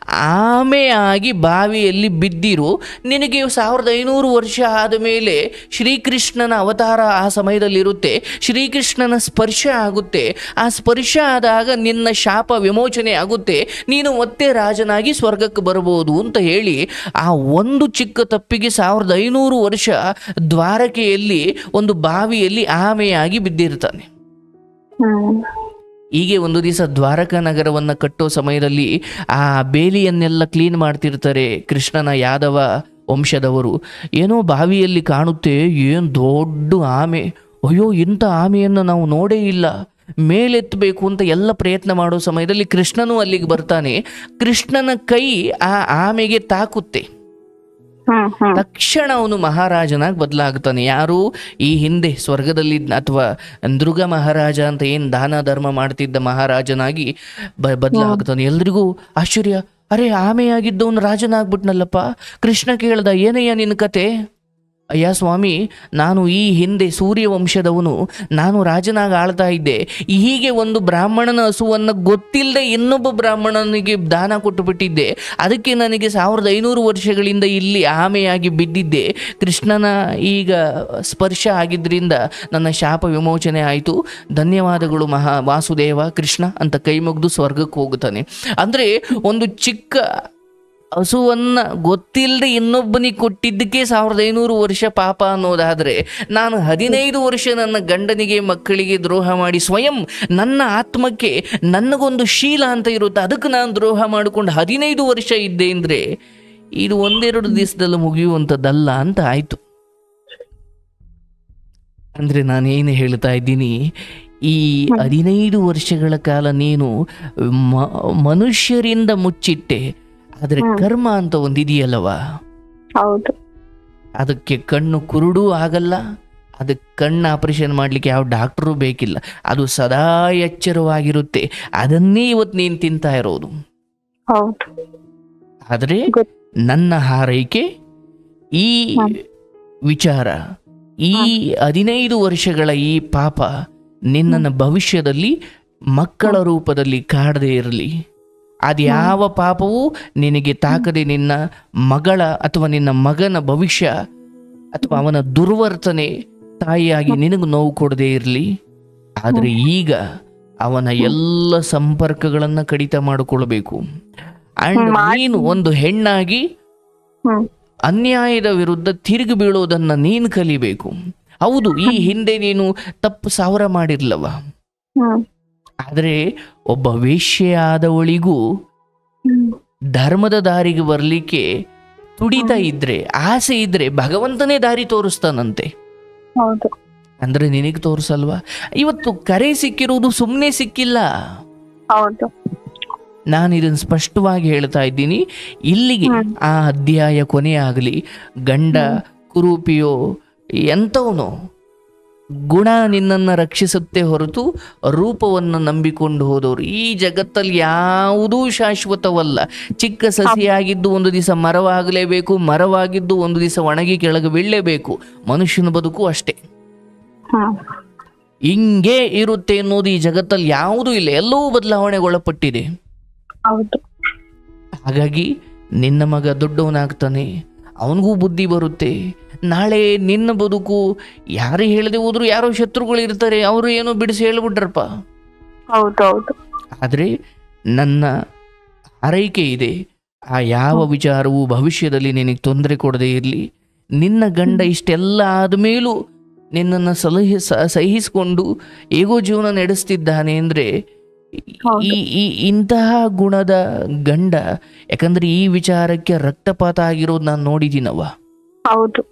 ಆಮೆಯಾಗಿ ಬಾವಿಯಲ್ಲಿ ಬಿದ್ದಿರು ನಿನಗೆ ಸಾವಿರದ ಐನೂರು ವರ್ಷ ಆದ ಮೇಲೆ ಶ್ರೀಕೃಷ್ಣನ ಅವತಾರ ಆ ಸಮಯದಲ್ಲಿರುತ್ತೆ ಶ್ರೀಕೃಷ್ಣನ ಸ್ಪರ್ಶ ಆಗುತ್ತೆ ಆ ಸ್ಪರ್ಶ ಆದಾಗ ನಿನ್ನ ಶಾಪ ವಿಮೋಚನೆ ಆಗುತ್ತೆ ನೀನು ಮತ್ತೆ ರಾಜನಾಗಿ ಸ್ವರ್ಗಕ್ಕೆ ಬರಬಹುದು ಅಂತ ಹೇಳಿ ಆ ಒಂದು ಚಿಕ್ಕ ತಪ್ಪಿಗೆ ಸಾವಿರದ ಐನೂರು ವರ್ಷ ದ್ವಾರಕೆಯಲ್ಲಿ ಒಂದು ಬಾವಿಯಲ್ಲಿ ಆಮೆಯಾಗಿ ಬಿದ್ದಿರ್ತಾನೆ ಹ್ಮ್ ಹೀಗೆ ಒಂದು ದಿವಸ ದ್ವಾರಕಾ ನಗರವನ್ನು ಕಟ್ಟೋ ಸಮಯದಲ್ಲಿ ಆ ಬೇಲಿಯನ್ನೆಲ್ಲ ಕ್ಲೀನ್ ಮಾಡ್ತಿರ್ತಾರೆ ಕೃಷ್ಣನ ಯಾದವ ವಂಶದವರು ಏನೋ ಬಾವಿಯಲ್ಲಿ ಕಾಣುತ್ತೆ ಏನು ದೊಡ್ಡ ಆಮೆ ಅಯ್ಯೋ ಇಂಥ ಆಮೆಯನ್ನು ನಾವು ನೋಡೇ ಇಲ್ಲ ಮೇಲೆತ್ತಬೇಕು ಅಂತ ಎಲ್ಲ ಪ್ರಯತ್ನ ಮಾಡೋ ಸಮಯದಲ್ಲಿ ಕೃಷ್ಣನೂ ಅಲ್ಲಿಗೆ ಬರ್ತಾನೆ ಕೃಷ್ಣನ ಕೈ ಆ ಆಮೆಗೆ ತಾಕುತ್ತೆ ಹ್ಮ್ ಹ್ಮ್ ತಕ್ಷಣ ಅವನು ಮಹಾರಾಜನಾಗಿ ಬದಲಾಗ್ತಾನೆ ಯಾರು ಈ ಹಿಂದೆ ಸ್ವರ್ಗದಲ್ಲಿ ಅಥವಾ ನೃಗ ಮಹಾರಾಜ ಅಂತ ಏನು ದಾನ ಧರ್ಮ ಮಾಡ್ತಿದ್ದ ಮಹಾರಾಜನಾಗಿ ಬ ಬದಲಾಗ್ತಾನೆ ಎಲ್ರಿಗೂ ಆಶ್ಚರ್ಯ ಅರೆ ಆಮೆಯಾಗಿದ್ದವನು ರಾಜನಾಗ್ಬಿಟ್ನಲ್ಲಪ್ಪ ಕೃಷ್ಣ ಕೇಳ್ದ ಏನಯ್ಯ ನಿನ್ನ ಕತೆ ಅಯ್ಯ ಸ್ವಾಮಿ ನಾನು ಈ ಹಿಂದೆ ಸೂರ್ಯ ವಂಶದವನು ನಾನು ರಾಜನಾಗಿ ಆಳ್ತಾ ಇದ್ದೆ ಹೀಗೆ ಒಂದು ಬ್ರಾಹ್ಮಣನ ಹಸುವನ್ನು ಗೊತ್ತಿಲ್ಲದೆ ಇನ್ನೊಬ್ಬ ಬ್ರಾಹ್ಮಣನಿಗೆ ದಾನ ಕೊಟ್ಟು ಬಿಟ್ಟಿದ್ದೆ ಅದಕ್ಕೆ ನನಗೆ ಸಾವಿರದ ಐನೂರು ವರ್ಷಗಳಿಂದ ಇಲ್ಲಿ ಆಮೆಯಾಗಿ ಬಿದ್ದಿದ್ದೆ ಕೃಷ್ಣನ ಈಗ ಸ್ಪರ್ಶ ಆಗಿದ್ರಿಂದ ನನ್ನ ಶಾಪ ವಿಮೋಚನೆ ಆಯಿತು ಧನ್ಯವಾದಗಳು ಮಹಾ ವಾಸುದೇವ ಕೃಷ್ಣ ಅಂತ ಕೈ ಮುಗಿದು ಸ್ವರ್ಗಕ್ಕೆ ಹೋಗುತ್ತಾನೆ ಅಂದರೆ ಒಂದು ಚಿಕ್ಕ ಹಸುವನ್ನ ಗೊತ್ತಿಲ್ಲದೆ ಇನ್ನೊಬ್ಬನಿಗೆ ಕೊಟ್ಟಿದ್ದಕ್ಕೆ ಸಾವಿರದ ಐನೂರು ವರ್ಷ ಪಾಪ ಅನ್ನೋದಾದರೆ ನಾನು ಹದಿನೈದು ವರ್ಷ ನನ್ನ ಗಂಡನಿಗೆ ಮಕ್ಕಳಿಗೆ ದ್ರೋಹ ಮಾಡಿ ಸ್ವಯಂ ನನ್ನ ಆತ್ಮಕ್ಕೆ ನನಗೊಂದು ಶೀಲ ಅಂತ ಇರುತ್ತೆ ಅದಕ್ಕೆ ನಾನು ದ್ರೋಹ ಮಾಡಿಕೊಂಡು ಹದಿನೈದು ವರ್ಷ ಇದ್ದೆ ಅಂದರೆ ಇದು ಒಂದೆರಡು ದಿವಸದಲ್ಲಿ ಮುಗಿಯುವಂಥದ್ದಲ್ಲ ಅಂತ ಆಯಿತು ಅಂದರೆ ನಾನೇನು ಹೇಳ್ತಾ ಇದ್ದೀನಿ ಈ ಹದಿನೈದು ವರ್ಷಗಳ ಕಾಲ ನೀನು ಮ- ಮನುಷ್ಯರಿಂದ ಮುಚ್ಚಿಟ್ಟೆ ಆದರೆ ಕರ್ಮ ಅಂತ ಒಂದಿದೆಯಲ್ಲವಾ ಹೌದು ಅದಕ್ಕೆ ಕಣ್ಣು ಕುರುಡೂ ಆಗಲ್ಲ ಅದಕ್ಕೆ ಕಣ್ಣು ಆಪರೇಷನ್ ಮಾಡಲಿಕ್ಕೆ ಯಾವ ಡಾಕ್ಟ್ರೂ ಬೇಕಿಲ್ಲ ಅದು ಸದಾ ಎಚ್ಚರವಾಗಿರುತ್ತೆ ಅದನ್ನೇ ಇವತ್ತು ನೀನು ತಿಂತಾ ಇರೋದು ಹೌದು ಆದರೆ ಗೊತ್ತು. ನನ್ನ ಹಾರೈಕೆ ಈ ವಿಚಾರ ಈ ಹದಿನೈದು ವರ್ಷಗಳ ಈ ಪಾಪ ನಿನ್ನನ್ನು ಭವಿಷ್ಯದಲ್ಲಿ ಮಕ್ಕಳ ರೂಪದಲ್ಲಿ ಕಾಡದೇ ಇರಲಿ ಅದ್ಯಾವ ಪಾಪವೂ ನಿನಗೆ ತಾಕದೆ ನಿನ್ನ ಮಗಳ ಅಥವಾ ನಿನ್ನ ಮಗನ ಭವಿಷ್ಯ ಅಥವಾ ಅವನ ದುರ್ವರ್ತನೆ ತಾಯಿಯಾಗಿ ನಿನಗೆ ನೋವು ಕೊಡದೇ ಇರಲಿ ಆದರೆ ಈಗ ಅವನ ಎಲ್ಲ ಸಂಪರ್ಕಗಳನ್ನ ಕಡಿತ ಮಾಡಿಕೊಳ್ಬೇಕು ಅಂಡ್ ನೀನು ಒಂದು ಹೆಣ್ಣಾಗಿ ಹ್ಮ್ ಅನ್ಯಾಯದ ವಿರುದ್ಧ ತಿರುಗಿ ಬೀಳೋದನ್ನ ನೀನು ಕಲಿಬೇಕು ಹೌದು ಈ ಹಿಂದೆ ನೀನು ತಪ್ಪು ಸಾವಿರ ಮಾಡಿರ್ಲವ ಹ್ಮ್ ಆದರೆ ಒಬ್ಬ ವೇಶ್ಯೆ ಆದವಳಿಗೂ ಹ್ಮ್ ಧರ್ಮದ ದಾರಿಗೆ ಬರಲಿಕ್ಕೆ ತುಡಿತಾ ಇದ್ರೆ ಆಸೆ ಇದ್ರೆ ಭಗವಂತನೇ ದಾರಿ ತೋರಿಸ್ತಾನಂತೆ ಹೌದು ಅಂದ್ರೆ ನಿನಗೆ ತೋರಿಸಲ್ವಾ ಇವತ್ತು ಕರೆ ಸಿಕ್ಕಿರುವುದು ಸುಮ್ಮನೆ ಸಿಕ್ಕಿಲ್ಲ ಹೌದು ನಾನು ಇದನ್ನು ಸ್ಪಷ್ಟವಾಗಿ ಹೇಳ್ತಾ ಇದ್ದೀನಿ ಇಲ್ಲಿಗೆ ಆ ಅಧ್ಯಾಯ ಕೊನೆಯಾಗಲಿ ಗಂಡ ಕುರೂಪಿಯೋ ಎಂಥವನೋ ಗುಣ ನಿನ್ನನ್ನು ರಕ್ಷಿಸುತ್ತೆ ಹೊರತು ರೂಪವನ್ನು ನಂಬಿಕೊಂಡು ಹೋದವರು ಈ ಜಗತ್ತಲ್ಲಿ ಯಾವುದೂ ಶಾಶ್ವತವಲ್ಲ ಚಿಕ್ಕ ಸಸಿಯಾಗಿದ್ದು ಒಂದು ದಿವಸ ಮರವಾಗಲೇಬೇಕು ಮರವಾಗಿದ್ದು ಒಂದು ದಿವಸ ಒಣಗಿ ಕೆಳಗೆ ಬೀಳಲೇಬೇಕು ಮನುಷ್ಯನ ಬದುಕು ಅಷ್ಟೇ ಹ್ಮ್ ಹಿಂಗೇ ಇರುತ್ತೆ ಅನ್ನೋದು ಈ ಜಗತ್ತಲ್ಲಿ ಯಾವುದೂ ಇಲ್ಲ ಎಲ್ಲವೂ ಬದಲಾವಣೆಗೊಳಪಟ್ಟಿದೆ ಹೌದು ಹಾಗಾಗಿ ನಿನ್ನ ಮಗ ದೊಡ್ಡವನಾಗ್ತಾನೆ ಅವನಿಗೂ ಬುದ್ಧಿ ಬರುತ್ತೆ ನಾಳೆ ನಿನ್ನ ಬದುಕು ಯಾರು ಹೇಳದೆ ಹೋದ್ರು ಯಾರೋ ಶತ್ರುಗಳು ಇರ್ತಾರೆ ಅವರು ಏನೋ ಬಿಡಿಸಿ ಹೇಳ್ಬಿಟ್ರಪ್ಪ ಹೌದು ಹೌದು ಆದರೆ ನನ್ನ ಆರೈಕೆ ಇದೆ ಆ ಯಾವ ವಿಚಾರವು ಭವಿಷ್ಯದಲ್ಲಿ ನಿನಗೆ ತೊಂದರೆ ಕೊಡದೇ ಇರಲಿ ನಿನ್ನ ಗಂಡ ಇಷ್ಟೆಲ್ಲ ಆದಮೇಲೂ ನಿನ್ನನ್ನು ಸಲಹಿ ಸ- ಸಹಿಸಿಕೊಂಡು ಹೇಗೋ ಜೀವನ ನಡೆಸ್ತಿದ್ದಾನೆ ಅಂದರೆ ಈ ಈ ಇಂತಹ ಗುಣದ ಗಂಡ ಯಾಕಂದ್ರೆ ಈ ವಿಚಾರಕ್ಕೆ ರಕ್ತಪಾತ ಆಗಿರೋದು ನಾನು ನೋಡಿದ್ದೀನವ ಹೌದು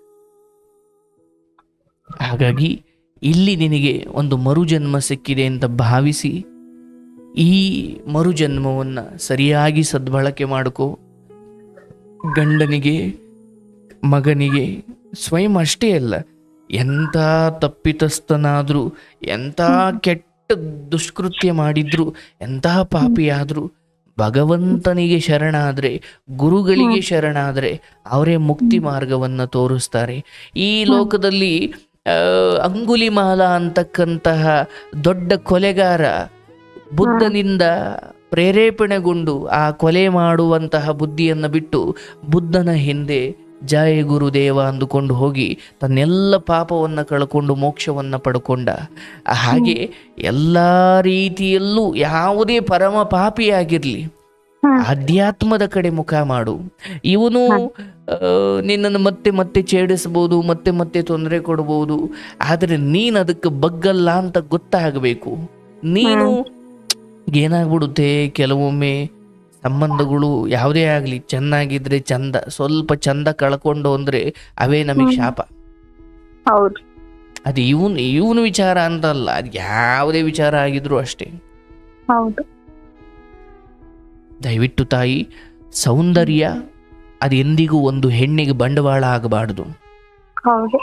ಹಾಗಾಗಿ ಇಲ್ಲಿ ನಿನಗೆ ಒಂದು ಮರುಜನ್ಮ ಸಿಕ್ಕಿದೆ ಅಂತ ಭಾವಿಸಿ ಈ ಮರುಜನ್ಮವನ್ನು ಸರಿಯಾಗಿ ಸದ್ಬಳಕೆ ಮಾಡಿಕೋ ಗಂಡನಿಗೆ ಮಗನಿಗೆ ಸ್ವಯಂ ಅಷ್ಟೇ ಅಲ್ಲ ಎಂಥ ತಪ್ಪಿತಸ್ಥನಾದರೂ ಎಂಥ ಕೆಟ್ಟ ದುಷ್ಕೃತ್ಯ ಮಾಡಿದ್ರು ಎಂತಹ ಪಾಪಿಯಾದರೂ ಭಗವಂತನಿಗೆ ಶರಣಾದರೆ ಗುರುಗಳಿಗೆ ಶರಣಾದರೆ ಅವರೇ ಮುಕ್ತಿ ಮಾರ್ಗವನ್ನು ತೋರಿಸ್ತಾರೆ ಈ ಲೋಕದಲ್ಲಿ ಆ, ಅಂಗುಲಿಮಾಲ ಅಂತಕ್ಕಂತಹ ದೊಡ್ಡ ಕೊಲೆಗಾರ ಬುದ್ಧನಿಂದ ಪ್ರೇರೇಪಣೆಗೊಂಡು ಆ ಕೊಲೆ ಮಾಡುವಂತಹ ಬುದ್ಧಿಯನ್ನು ಬಿಟ್ಟು ಬುದ್ಧನ ಹಿಂದೆ ಜಯ ಗುರುದೇವ ಅಂದುಕೊಂಡು ಹೋಗಿ ತನ್ನೆಲ್ಲ ಪಾಪವನ್ನು ಕಳ್ಕೊಂಡು ಮೋಕ್ಷವನ್ನು ಪಡ್ಕೊಂಡ ಹಾಗೆ ಎಲ್ಲ ರೀತಿಯಲ್ಲೂ ಯಾವುದೇ ಪರಮ ಪಾಪಿಯಾಗಿರಲಿ ಹ್ಮ್. ಆಧ್ಯಾತ್ಮದ ಕಡೆ ಮುಖ ಮಾಡು ಇವನು ಆ, ನಿನ್ನನ್ನು ಮತ್ತೆ ಮತ್ತೆ ಛೇಡಿಸ್ಬೋದು ಮತ್ತೆ ಮತ್ತೆ ತೊಂದರೆ ಕೊಡ್ಬೋದು ಆದರೆ ನೀನು ಅದಕ್ಕೆ ಬಗ್ಗಲ್ಲ ಅಂತ ಗೊತ್ತಾಗಬೇಕು ನೀನು ಏನಾಗ್ಬಿಡುತ್ತೆ ಕೆಲವೊಮ್ಮೆ ಸಂಬಂಧಗಳು ಯಾವುದೇ ಆಗಲಿ ಚೆನ್ನಾಗಿದ್ರೆ ಚಂದ ಸ್ವಲ್ಪ ಚಂದ ಕಳ್ಕೊಂಡು ಅಂದ್ರೆ ಅವೇ ನಮಗೆ ಶಾಪ ಹೌದು ಅದು ಇವನು ಇವನು ವಿಚಾರ ಅಂತಲ್ಲ ಅದು ಯಾವುದೇ ವಿಚಾರ ಆಗಿದ್ರು ಅಷ್ಟೇ ಹೌದು ದಯವಿಟ್ಟು ತಾಯಿ ಸೌಂದರ್ಯ ಅದು ಎಂದಿಗೂ ಒಂದು ಹೆಣ್ಣಿಗೆ ಬಂಡವಾಳ ಆಗಬಾರ್ದು ಹೌದು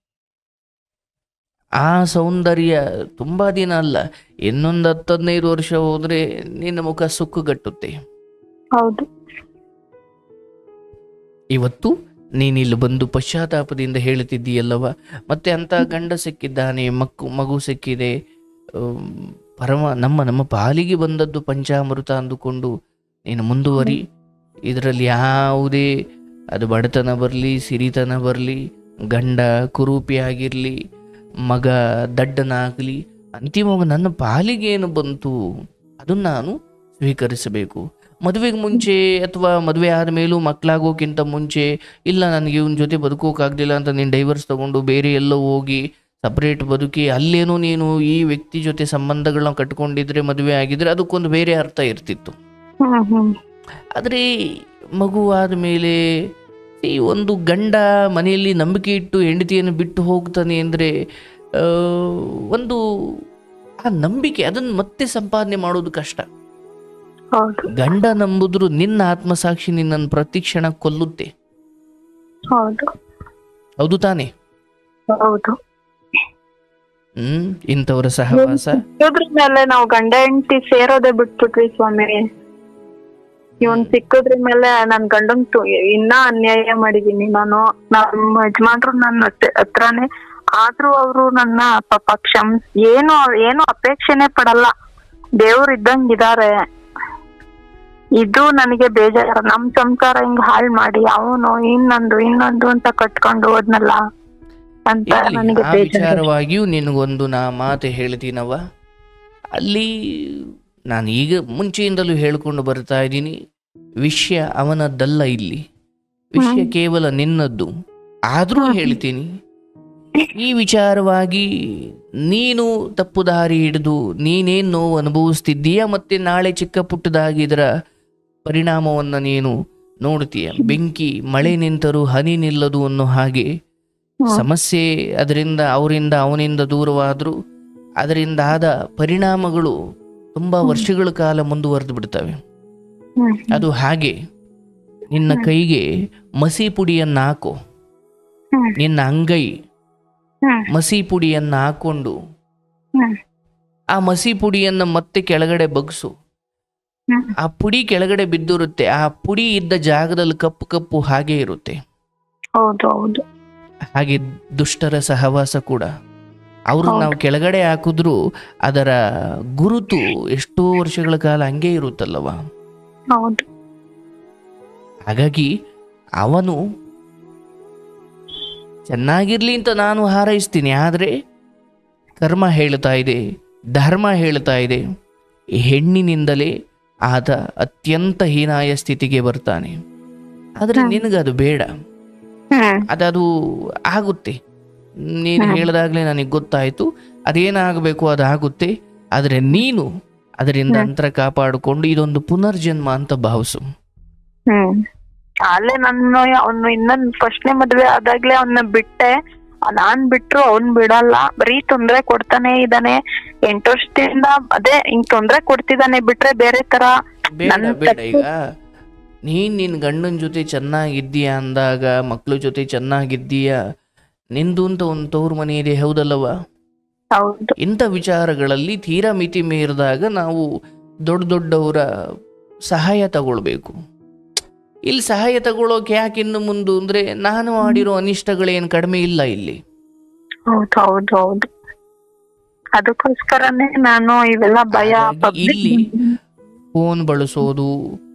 ಆ ಸೌಂದರ್ಯ ತುಂಬಾ ದಿನ ಅಲ್ಲ ಇನ್ನೊಂದು ಹತ್ತು ಹದಿನೈದು ವರ್ಷ ಹೋದ್ರೆ ನಿನ್ನ ಮುಖ ಸುಕ್ಕುಗಟ್ಟುತ್ತೆ ಹೌದು ಇವತ್ತು ನೀನು ಇಲ್ಲಿ ಬಂದು ಪಶ್ಚಾತ್ತಾಪದಿಂದ ಹೇಳ್ತಿದ್ದೀಯಲ್ಲವ ಮತ್ತೆ ಅಂತ ಗಂಡ ಸಿಕ್ಕಿದ್ದಾನೆ ಮಕ್ಕು ಮಗು ಸಿಕ್ಕಿದೆ ಆಮ್, ಪರಮ ನಮ್ಮ ನಮ್ಮ ಪಾಲಿಗೆ ಬಂದದ್ದು ಪಂಚಾಮೃತ ಅಂದುಕೊಂಡು ನೀನು ಮುಂದುವರಿ ಇದರಲ್ಲಿ ಯಾವುದೇ ಅದು ಬಡತನ ಬರಲಿ ಸಿರಿತನ ಬರಲಿ ಗಂಡ ಕುರೂಪಿ ಆಗಿರಲಿ ಮಗ ದಡ್ಡನಾಗಲಿ ಅಂತಿಮವಾಗಿ ನನ್ನ ಪಾಲಿಗೆ ಏನು ಬಂತು ಅದನ್ನು ನಾನು ಸ್ವೀಕರಿಸಬೇಕು ಮದುವೆಗೆ ಮುಂಚೆ ಅಥವಾ ಮದುವೆ ಆದ ಮೇಲೂ ಮಕ್ಕಳಾಗೋಕ್ಕಿಂತ ಮುಂಚೆ ಇಲ್ಲ ನನಗೆ ಇವನ ಜೊತೆ ಬದುಕೋಕ್ಕಾಗಲಿಲ್ಲ ಅಂತ ನೀನು ಡೈವರ್ಸ್ ತಗೊಂಡು ಬೇರೆ ಎಲ್ಲೋ ಹೋಗಿ ಸಪ್ರೇಟ್ ಬದುಕಿ ಅಲ್ಲೇನೋ ನೀನು ಈ ವ್ಯಕ್ತಿ ಜೊತೆ ಸಂಬಂಧಗಳನ್ನ ಕಟ್ಕೊಂಡಿದ್ರೆ ಮದುವೆ ಆಗಿದ್ರೆ ಅದಕ್ಕೊಂದು ಬೇರೆ ಅರ್ಥ ಇರ್ತಿತ್ತು ಹ್ಮ್ ಹ್ಮ್ ಆದರೆ ಮಗು ಆದಮೇಲೆ ಈ ಒಂದು ಗಂಡ ಮನೆಯಲ್ಲಿ ನಂಬಿಕೆ ಇಟ್ಟು ಹೆಂಡತಿಯನ್ನು ಬಿಟ್ಟು ಹೋಗ್ತಾನೆ ಅಂದರೆ ಒಂದು ಆ ನಂಬಿಕೆ ಅದನ್ನು ಮತ್ತೆ ಸಂಪಾದನೆ ಮಾಡೋದು ಕಷ್ಟ ಹೌದು ಗಂಡ ನಂಬುದ್ರು ನಿನ್ನ ಆತ್ಮಸಾಕ್ಷಿ ನಿನ್ನನ್ನು ಪ್ರತಿ ಕ್ಷಣ ಕೊಲ್ಲುತ್ತೆ ಹೌದು ಹೌದು ತಾನೇ ಹೌದು ಹ್ಮ್ ಇಂಥವರ ಸಹವಾಸ ಸಿಕ್ಕಿದ್ರ ಮೇಲೆ ನಾವು ಗಂಡ ಹೆಂಡತಿ ಸೇರೋದೇ ಬಿಟ್ಬಿಟ್ವಿ ಸ್ವಾಮಿ ಇವನ್ ಸಿಕ್ಕಿದ್ರ ಮೇಲೆ ನನ್ ಗಂಡನ್ ತು- ಇನ್ನ ಅನ್ಯಾಯ ಮಾಡಿದೀನಿ ನಾನು ನಮ್ಮ ಯಜಮಾನ್ರು ನನ್ನ ಹತ್ರ- ಹತ್ರನೇ ಆದ್ರೂ ಅವರು ನನ್ನ ಪಾಪ ಕ್ಷಮ್ಸ್ ಏನು ಏನು ಅಪೇಕ್ಷೆನೆ ಪಡಲ್ಲ ದೇವ್ರು ಇದ್ದಂಗಿದಾರೆ ಇದು ನನಗೆ ಬೇಜಾರ ನಮ್ ಸಂಸಾರ ಹಿಂಗ್ ಹಾಳ್ ಮಾಡಿ ಅವನು ಇನ್ನೊಂದು ಇನ್ನೊಂದು ಅಂತ ಕಟ್ಕೊಂಡು ಹೋದ್ನಲ್ಲ ಅಂತ ಇರ್ಲಿ, ನನಗೆ ಆ ಬೇಜಾರ ವಿಚಾರವಾಗಿಯೂ ನಿನಗೊಂದು ನಾ ಮಾತು ಹೇಳ್ತೀನವ ಅಲ್ಲಿ ನಾನು ಈಗ ಮುಂಚೆಯಿಂದಲೂ ಹೇಳ್ಕೊಂಡು ಬರ್ತಾ ಇದ್ದೀನಿ ವಿಷಯ ಅವನದ್ದಲ್ಲ ಇಲ್ಲಿ ವಿಷಯ ಕೇವಲ ನಿನ್ನದ್ದು ಆದರೂ ಹೇಳ್ತೀನಿ ಈ ವಿಚಾರವಾಗಿ ನೀನು ತಪ್ಪು ದಾರಿ ಹಿಡಿದು ನೀನೇನು ನೋವು ಅನುಭವಿಸ್ತಿದ್ದೀಯ ಮತ್ತೆ ನಾಳೆ ಚಿಕ್ಕ ಪುಟ್ಟದಾಗಿ ಇದರ ಪರಿಣಾಮವನ್ನು ನೀನು ನೋಡ್ತೀಯ ಬೆಂಕಿ ಮಳೆ ನಿಂತರೂ ಹನಿ ನಿಲ್ಲದು ಅನ್ನೋ ಹಾಗೆ ಸಮಸ್ಯೆ ಅದರಿಂದ ಅವರಿಂದ ಅವನಿಂದ ದೂರವಾದರೂ ಅದರಿಂದ ಆದ ಪರಿಣಾಮಗಳು ತುಂಬಾ ವರ್ಷಗಳ ಕಾಲ ಮುಂದುವರೆದು ಬಿಡ್ತವೆ ಹ್ಮ್ ಅದು ಹಾಗೆ ನಿನ್ನ ಕೈಗೆ ಮಸಿ ಪುಡಿಯನ್ನ ಹಾಕೋ ಹ್ಮ್ ನಿನ್ನ ಅಂಗೈ ಹ್ಮ್ ಮಸಿ ಪುಡಿಯನ್ನ ಹಾಕೊಂಡು ಹ್ಮ್ ಆ ಮಸಿ ಪುಡಿಯನ್ನ ಮತ್ತೆ ಕೆಳಗಡೆ ಬಗ್ಸು ಹ್ಮ್ ಆ ಪುಡಿ ಕೆಳಗಡೆ ಬಿದ್ದಿರುತ್ತೆ ಆ ಪುಡಿ ಇದ್ದ ಜಾಗದಲ್ಲಿ ಕಪ್ಪು ಕಪ್ಪು ಹಾಗೆ ಇರುತ್ತೆ ಹೌದು ಹೌದು ಹಾಗೆ ದುಷ್ಟರ ಸಹವಾಸ ಕೂಡ ಅವರು ಹೌದು. ನಾವು ಕೆಳಗಡೆ ಹಾಕಿದ್ರು ಅದರ ಗುರುತು ಎಷ್ಟೋ ವರ್ಷಗಳ ಕಾಲ ಹಂಗೆ ಇರುತ್ತಲ್ಲವ ಹೌದು ಹಾಗಾಗಿ ಅವನು ಚೆನ್ನಾಗಿರ್ಲಿ ಅಂತ ನಾನು ಹಾರೈಸ್ತೀನಿ ಆದರೆ ಕರ್ಮ ಹೇಳ್ತಾ ಇದೆ ಧರ್ಮ ಹೇಳ್ತಾ ಇದೆ ಈ ಹೆಣ್ಣಿನಿಂದಲೇ ಆತ ಅತ್ಯಂತ ಹೀನಾಯ ಸ್ಥಿತಿಗೆ ಬರ್ತಾನೆ ಆದರೆ ನಿನಗದು ಬೇಡ ಹ್ಮ್ ಅದದು ಆಗುತ್ತೆ ನೀನು ಹೇಳಿದಾಗಲೇ ನನಗೆ ಗೊತ್ತಾಯಿತು ಅದೇನಾಗಬೇಕು ಅದು ಆಗುತ್ತೆ ಆದರೆ ನೀನು ಅದರಿಂದ ಅಂತರ ಕಾಪಾಡಿಕೊಂಡು ಇದೊಂದು ಪುನರ್ಜನ್ಮ ಅಂತ ಭಾವಿಸು ಹ್ಮ್ ಅಲ್ಲೇ ನನ್ನ ಅವನು ಇನ್ನೊಂದ್ ಫಸ್ಟ್ನೇ ಮದ್ವೆ ಆದಾಗ್ಲೇ ಅವನ್ನ ಬಿಟ್ಟೆ ಆ ನಾನ್ ಬಿಟ್ರು ಅವ್ನ್ ಬಿಡಲ್ಲ ಬರೀ ತೊಂದ್ರೆ ಕೊಡ್ತಾನೆ ಇದಾನೆ ಎಂಟು ವರ್ಷದಿಂದ ಅದೇ ಹಿಂಗ್ ತೊಂದ್ರೆ ಕೊಡ್ತಿದಾನೆ ಬಿಟ್ರೆ ಬೇರೆ ತರ ಬೇಡ ನನ್ನ ಬೇಡ ತಪ್ಪು- ಈಗ ನೀನ್ ನಿನ್ ಗಂಡನ ಜೊತೆ ಚೆನ್ನಾಗಿದ್ದೀಯ ಅಂದಾಗ ಮಕ್ಳ ಜೊತೆ ಚೆನ್ನಾಗಿದ್ದೀಯ ನಿಂದು ಅಂತ ಒಂದು ತವ್ರ ಮನೆ ಇದೆ ಹೌದಲ್ಲವ ಹೌದು ಇಂಥ ವಿಚಾರಗಳಲ್ಲಿ ತೀರಾ ಮಿತಿ ಮೀರಿದಾಗ ನಾವು ದೊಡ್ಡ ದೊಡ್ಡವರ ಸಹಾಯ ತಗೊಳ್ಬೇಕು ಇಲ್ಲಿ ಸಹಾಯ ತಗೊಳ್ಳೋಕೆ ಯಾಕೆ ಇನ್ನು ಮುಂದು ಅಂದ್ರೆ ನಾನು ಮಾಡಿರೋ ಅನಿಷ್ಟಗಳೇನು ಕಡಿಮೆ ಇಲ್ಲ ಇಲ್ಲಿ ಹೌದು ಹೌದು ಹೌದು ಅದಕ್ಕೋಸ್ಕರನೇ ನಾನು ಇವೆಲ್ಲ ಭಯ ಹಾಗಾಗಿ public ಇಲ್ಲಿ ಫೋನ್ ಬಳಸೋದು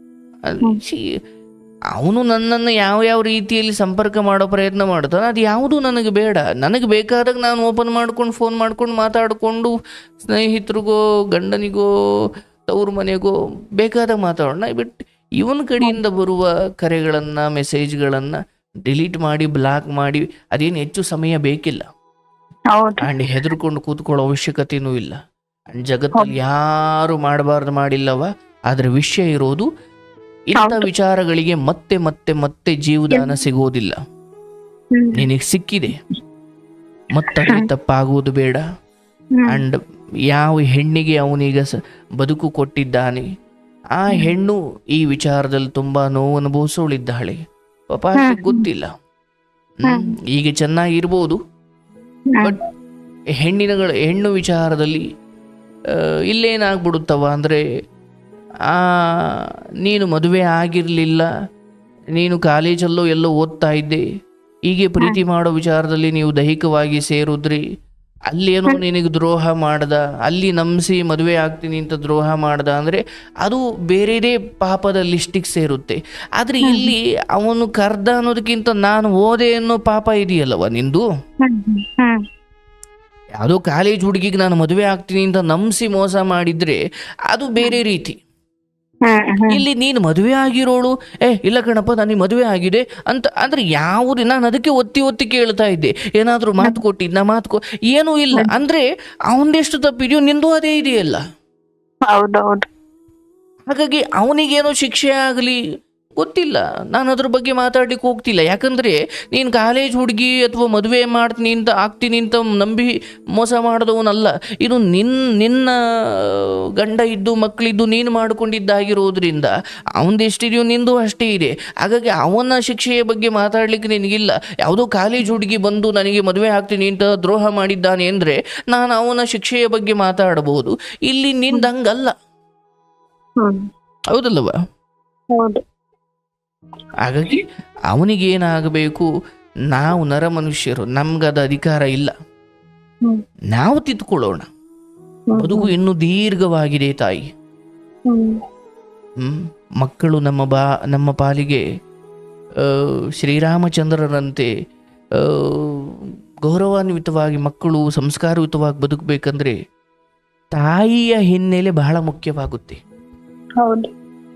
ಅವನು ನನ್ನನ್ನು ಯಾವ ಯಾವ ರೀತಿಯಲ್ಲಿ ಸಂಪರ್ಕ ಮಾಡೋ ಪ್ರಯತ್ನ ಮಾಡ್ತಾನೆ ಅದು ಯಾವುದು ನನಗೆ ಬೇಡ ನನಗೆ ಬೇಕಾದಾಗ ನಾನು ಓಪನ್ ಮಾಡ್ಕೊಂಡು ಫೋನ್ ಮಾಡ್ಕೊಂಡು ಮಾತಾಡಿಕೊಂಡು ಸ್ನೇಹಿತರಿಗೋ ಗಂಡನಿಗೋ ತವ್ರ ಮನೆಗೋ ಬೇಕಾದಾಗ ಮಾತಾಡೋಣ ಬಿಟ್ಟು ಇವನ ಕಡೆಯಿಂದ ಬರುವ ಕರೆಗಳನ್ನು ಮೆಸೇಜ್ಗಳನ್ನು ಡಿಲೀಟ್ ಮಾಡಿ ಬ್ಲಾಕ್ ಮಾಡಿ ಅದೇನು ಹೆಚ್ಚು ಸಮಯ ಬೇಕಿಲ್ಲ ಹೌದು ಅಂಡ್ ಹೆದರ್ಕೊಂಡು ಕೂತ್ಕೊಳ್ಳೋ ಅವಶ್ಯಕತೆನೂ ಇಲ್ಲ ಅಂಡ್ ಜಗತ್ತಲ್ಲಿ ಯಾರು ಮಾಡಬಾರ್ದು ಮಾಡಿಲ್ಲವ ಆದ್ರೆ ವಿಷಯ ಇರೋದು ಇಂಥ ಹೌದು. ವಿಚಾರಗಳಿಗೆ ಮತ್ತೆ ಮತ್ತೆ ಮತ್ತೆ ಜೀವದಾನ ಸಿಗೋದಿಲ್ಲ ಹ್ಮ್ ನಿನಗೆ ಸಿಕ್ಕಿದೆ ಮತ್ತಲ್ಲಿ ತಪ್ಪಾಗುವುದು ಬೇಡ ಹ್ಮ್ ಅಂಡ್ ಯಾವ ಹೆಣ್ಣಿಗೆ ಅವನೀಗ ಸ ಬದುಕು ಕೊಟ್ಟಿದ್ದಾನೆ ಆ ಹೆಣ್ಣು ಈ ವಿಚಾರದಲ್ಲಿ ತುಂಬಾ ನೋವು ಅನುಭವಿಸೋಳಿದ್ದಾಳೆ ಪಾಪ ಆಕೆಗೆ ಗೊತ್ತಿಲ್ಲ ಹ್ಮ್. ಈಗ ಚೆನ್ನಾಗಿರ್ಬೋದು ಹ್ಮ್. ಬಟ್ ಹೆಣ್ಣಿನಗಳ ಹೆಣ್ಣು ವಿಚಾರದಲ್ಲಿ ಆ, ಇಲ್ಲೇನಾಗ್ಬಿಡುತ್ತವ ಅಂದರೆ ನೀನು ಮದುವೆ ಆಗಿರಲಿಲ್ಲ ನೀನು ಕಾಲೇಜಲ್ಲೋ ಎಲ್ಲೋ ಓದ್ತಾ ಇದ್ದೆ ಹೀಗೆ ಪ್ರೀತಿ ಮಾಡೋ ವಿಚಾರದಲ್ಲಿ ನೀವು ದೈಹಿಕವಾಗಿ ಸೇರಿದ್ರಿ ಅಲ್ಲೇನೋ ನಿನಗೆ ದ್ರೋಹ ಮಾಡ್ದ ಅಲ್ಲಿ ನಂಬಿಸಿ ಮದುವೆ ಆಗ್ತೀನಿ ಅಂತ ದ್ರೋಹ ಮಾಡ್ದ ಅಂದರೆ ಅದು ಬೇರೆದೇ ಪಾಪದ ಲಿಸ್ಟಿಗೆ ಸೇರುತ್ತೆ ಆದರೆ ಇಲ್ಲಿ ಅವನು ಕರ್ದ ಅನ್ನೋದಕ್ಕಿಂತ ನಾನು ಓದೆ ಅನ್ನೋ ಪಾಪ ಇದೆಯಲ್ಲವ ನಿಂದು ಹ್ಮ್ ಹ್ಮ್ ಯಾವುದೋ ಕಾಲೇಜ್ ಹುಡುಗಿಗೆ ನಾನು ಮದುವೆ ಆಗ್ತೀನಿ ಅಂತ ನಂಬಿಸಿ ಮೋಸ ಮಾಡಿದ್ರೆ ಅದು ಬೇರೆ ರೀತಿ ಹ್ಮ್ ಹ್ಮ್ ಇಲ್ಲಿ ನೀನು ಮದುವೆ ಆಗಿರೋಳು ಏ ಇಲ್ಲ ಕಣಪ್ಪ ನನಗೆ ಮದುವೆ ಆಗಿದೆ ಅಂತ ಅಂದ್ರೆ ಯಾವುದು ನಾನು ಅದಕ್ಕೆ ಒತ್ತಿ ಒತ್ತಿ ಕೇಳ್ತಾ ಇದ್ದೆ ಏನಾದರೂ ಮಾತು ಕೊಟ್ಟಿದ್ದ ಮಾತು ಕೊ ಏನೂ ಇಲ್ಲ ಅಂದ್ರೆ ಅವನದೆಷ್ಟು ತಪ್ಪಿದೆಯೋ ನಿಂದು ಅದೇ ಇದೆಯಲ್ಲ ಹೌದೌದು ಹಾಗಾಗಿ ಅವನಿಗೇನೋ ಶಿಕ್ಷೆ ಆಗಲಿ ಗೊತ್ತಿಲ್ಲ ನಾನು ಅದ್ರ ಬಗ್ಗೆ ಮಾತಾಡ್ಲಿಕ್ಕೆ ಹೋಗ್ತಿಲ್ಲ ಯಾಕಂದ್ರೆ ನೀನು ಕಾಲೇಜ್ ಹುಡುಗಿ ಅಥವಾ ಮದುವೆ ಮಾಡ್ತೀನಿ ಅಂತ ಆಗ್ತೀನಿ ಅಂತ ನಂಬಿ ಮೋಸ ಮಾಡಿದವನಲ್ಲ ಇದು ನಿನ್ನ ನಿನ್ನ ಗಂಡ ಇದ್ದು ಮಕ್ಕಳಿದ್ದು ನೀನು ಮಾಡ್ಕೊಂಡಿದ್ದಾಗಿರೋದ್ರಿಂದ ಅವನದೆಷ್ಟಿದೆಯೋ ನಿಂದು ಅಷ್ಟೇ ಇದೆ ಹಾಗಾಗಿ ಅವನ ಶಿಕ್ಷೆಯ ಬಗ್ಗೆ ಮಾತಾಡ್ಲಿಕ್ಕೆ ನಿನಗಿಲ್ಲ ಯಾವುದೋ ಕಾಲೇಜ್ ಹುಡುಗಿ ಬಂದು ನನಗೆ ಮದುವೆ ಆಗ್ತೀನಿ ಅಂತ ದ್ರೋಹ ಮಾಡಿದ್ದಾನೆ ಅಂದರೆ ನಾನು ಅವನ ಶಿಕ್ಷೆಯ ಬಗ್ಗೆ ಮಾತಾಡಬಹುದು ಇಲ್ಲಿ ನಿಂದಂಗಲ್ಲ ಹ್ಮ್ ಹೌದಲ್ಲವ ಹೌದು ಹಾಗಾಗಿ ಅವನಿಗೇನಾಗಬೇಕು ನಾವು ನರ ಮನುಷ್ಯರು ನಮ್ಗದ ಅಧಿಕಾರ ಇಲ್ಲ ಹ್ಮ್ ನಾವು ತಿದ್ಕೊಳ್ಳೋಣ ಹ್ಮ್ ಬದುಕು ಇನ್ನೂ ದೀರ್ಘವಾಗಿದೆ ತಾಯಿ ಹ್ಮ್ ಹ್ಮ್ ಮಕ್ಕಳು ನಮ್ಮ ಬಾ ನಮ್ಮ ಪಾಲಿಗೆ ಆ, ಶ್ರೀರಾಮಚಂದ್ರರಂತೆ ಆ, ಗೌರವಾನ್ವಿತವಾಗಿ ಮಕ್ಕಳು ಸಂಸ್ಕಾರಯುತವಾಗಿ ಬದುಕಬೇಕಂದ್ರೆ ತಾಯಿಯ ಹಿನ್ನೆಲೆ ಬಹಳ ಮುಖ್ಯವಾಗುತ್ತೆ ಹೌದು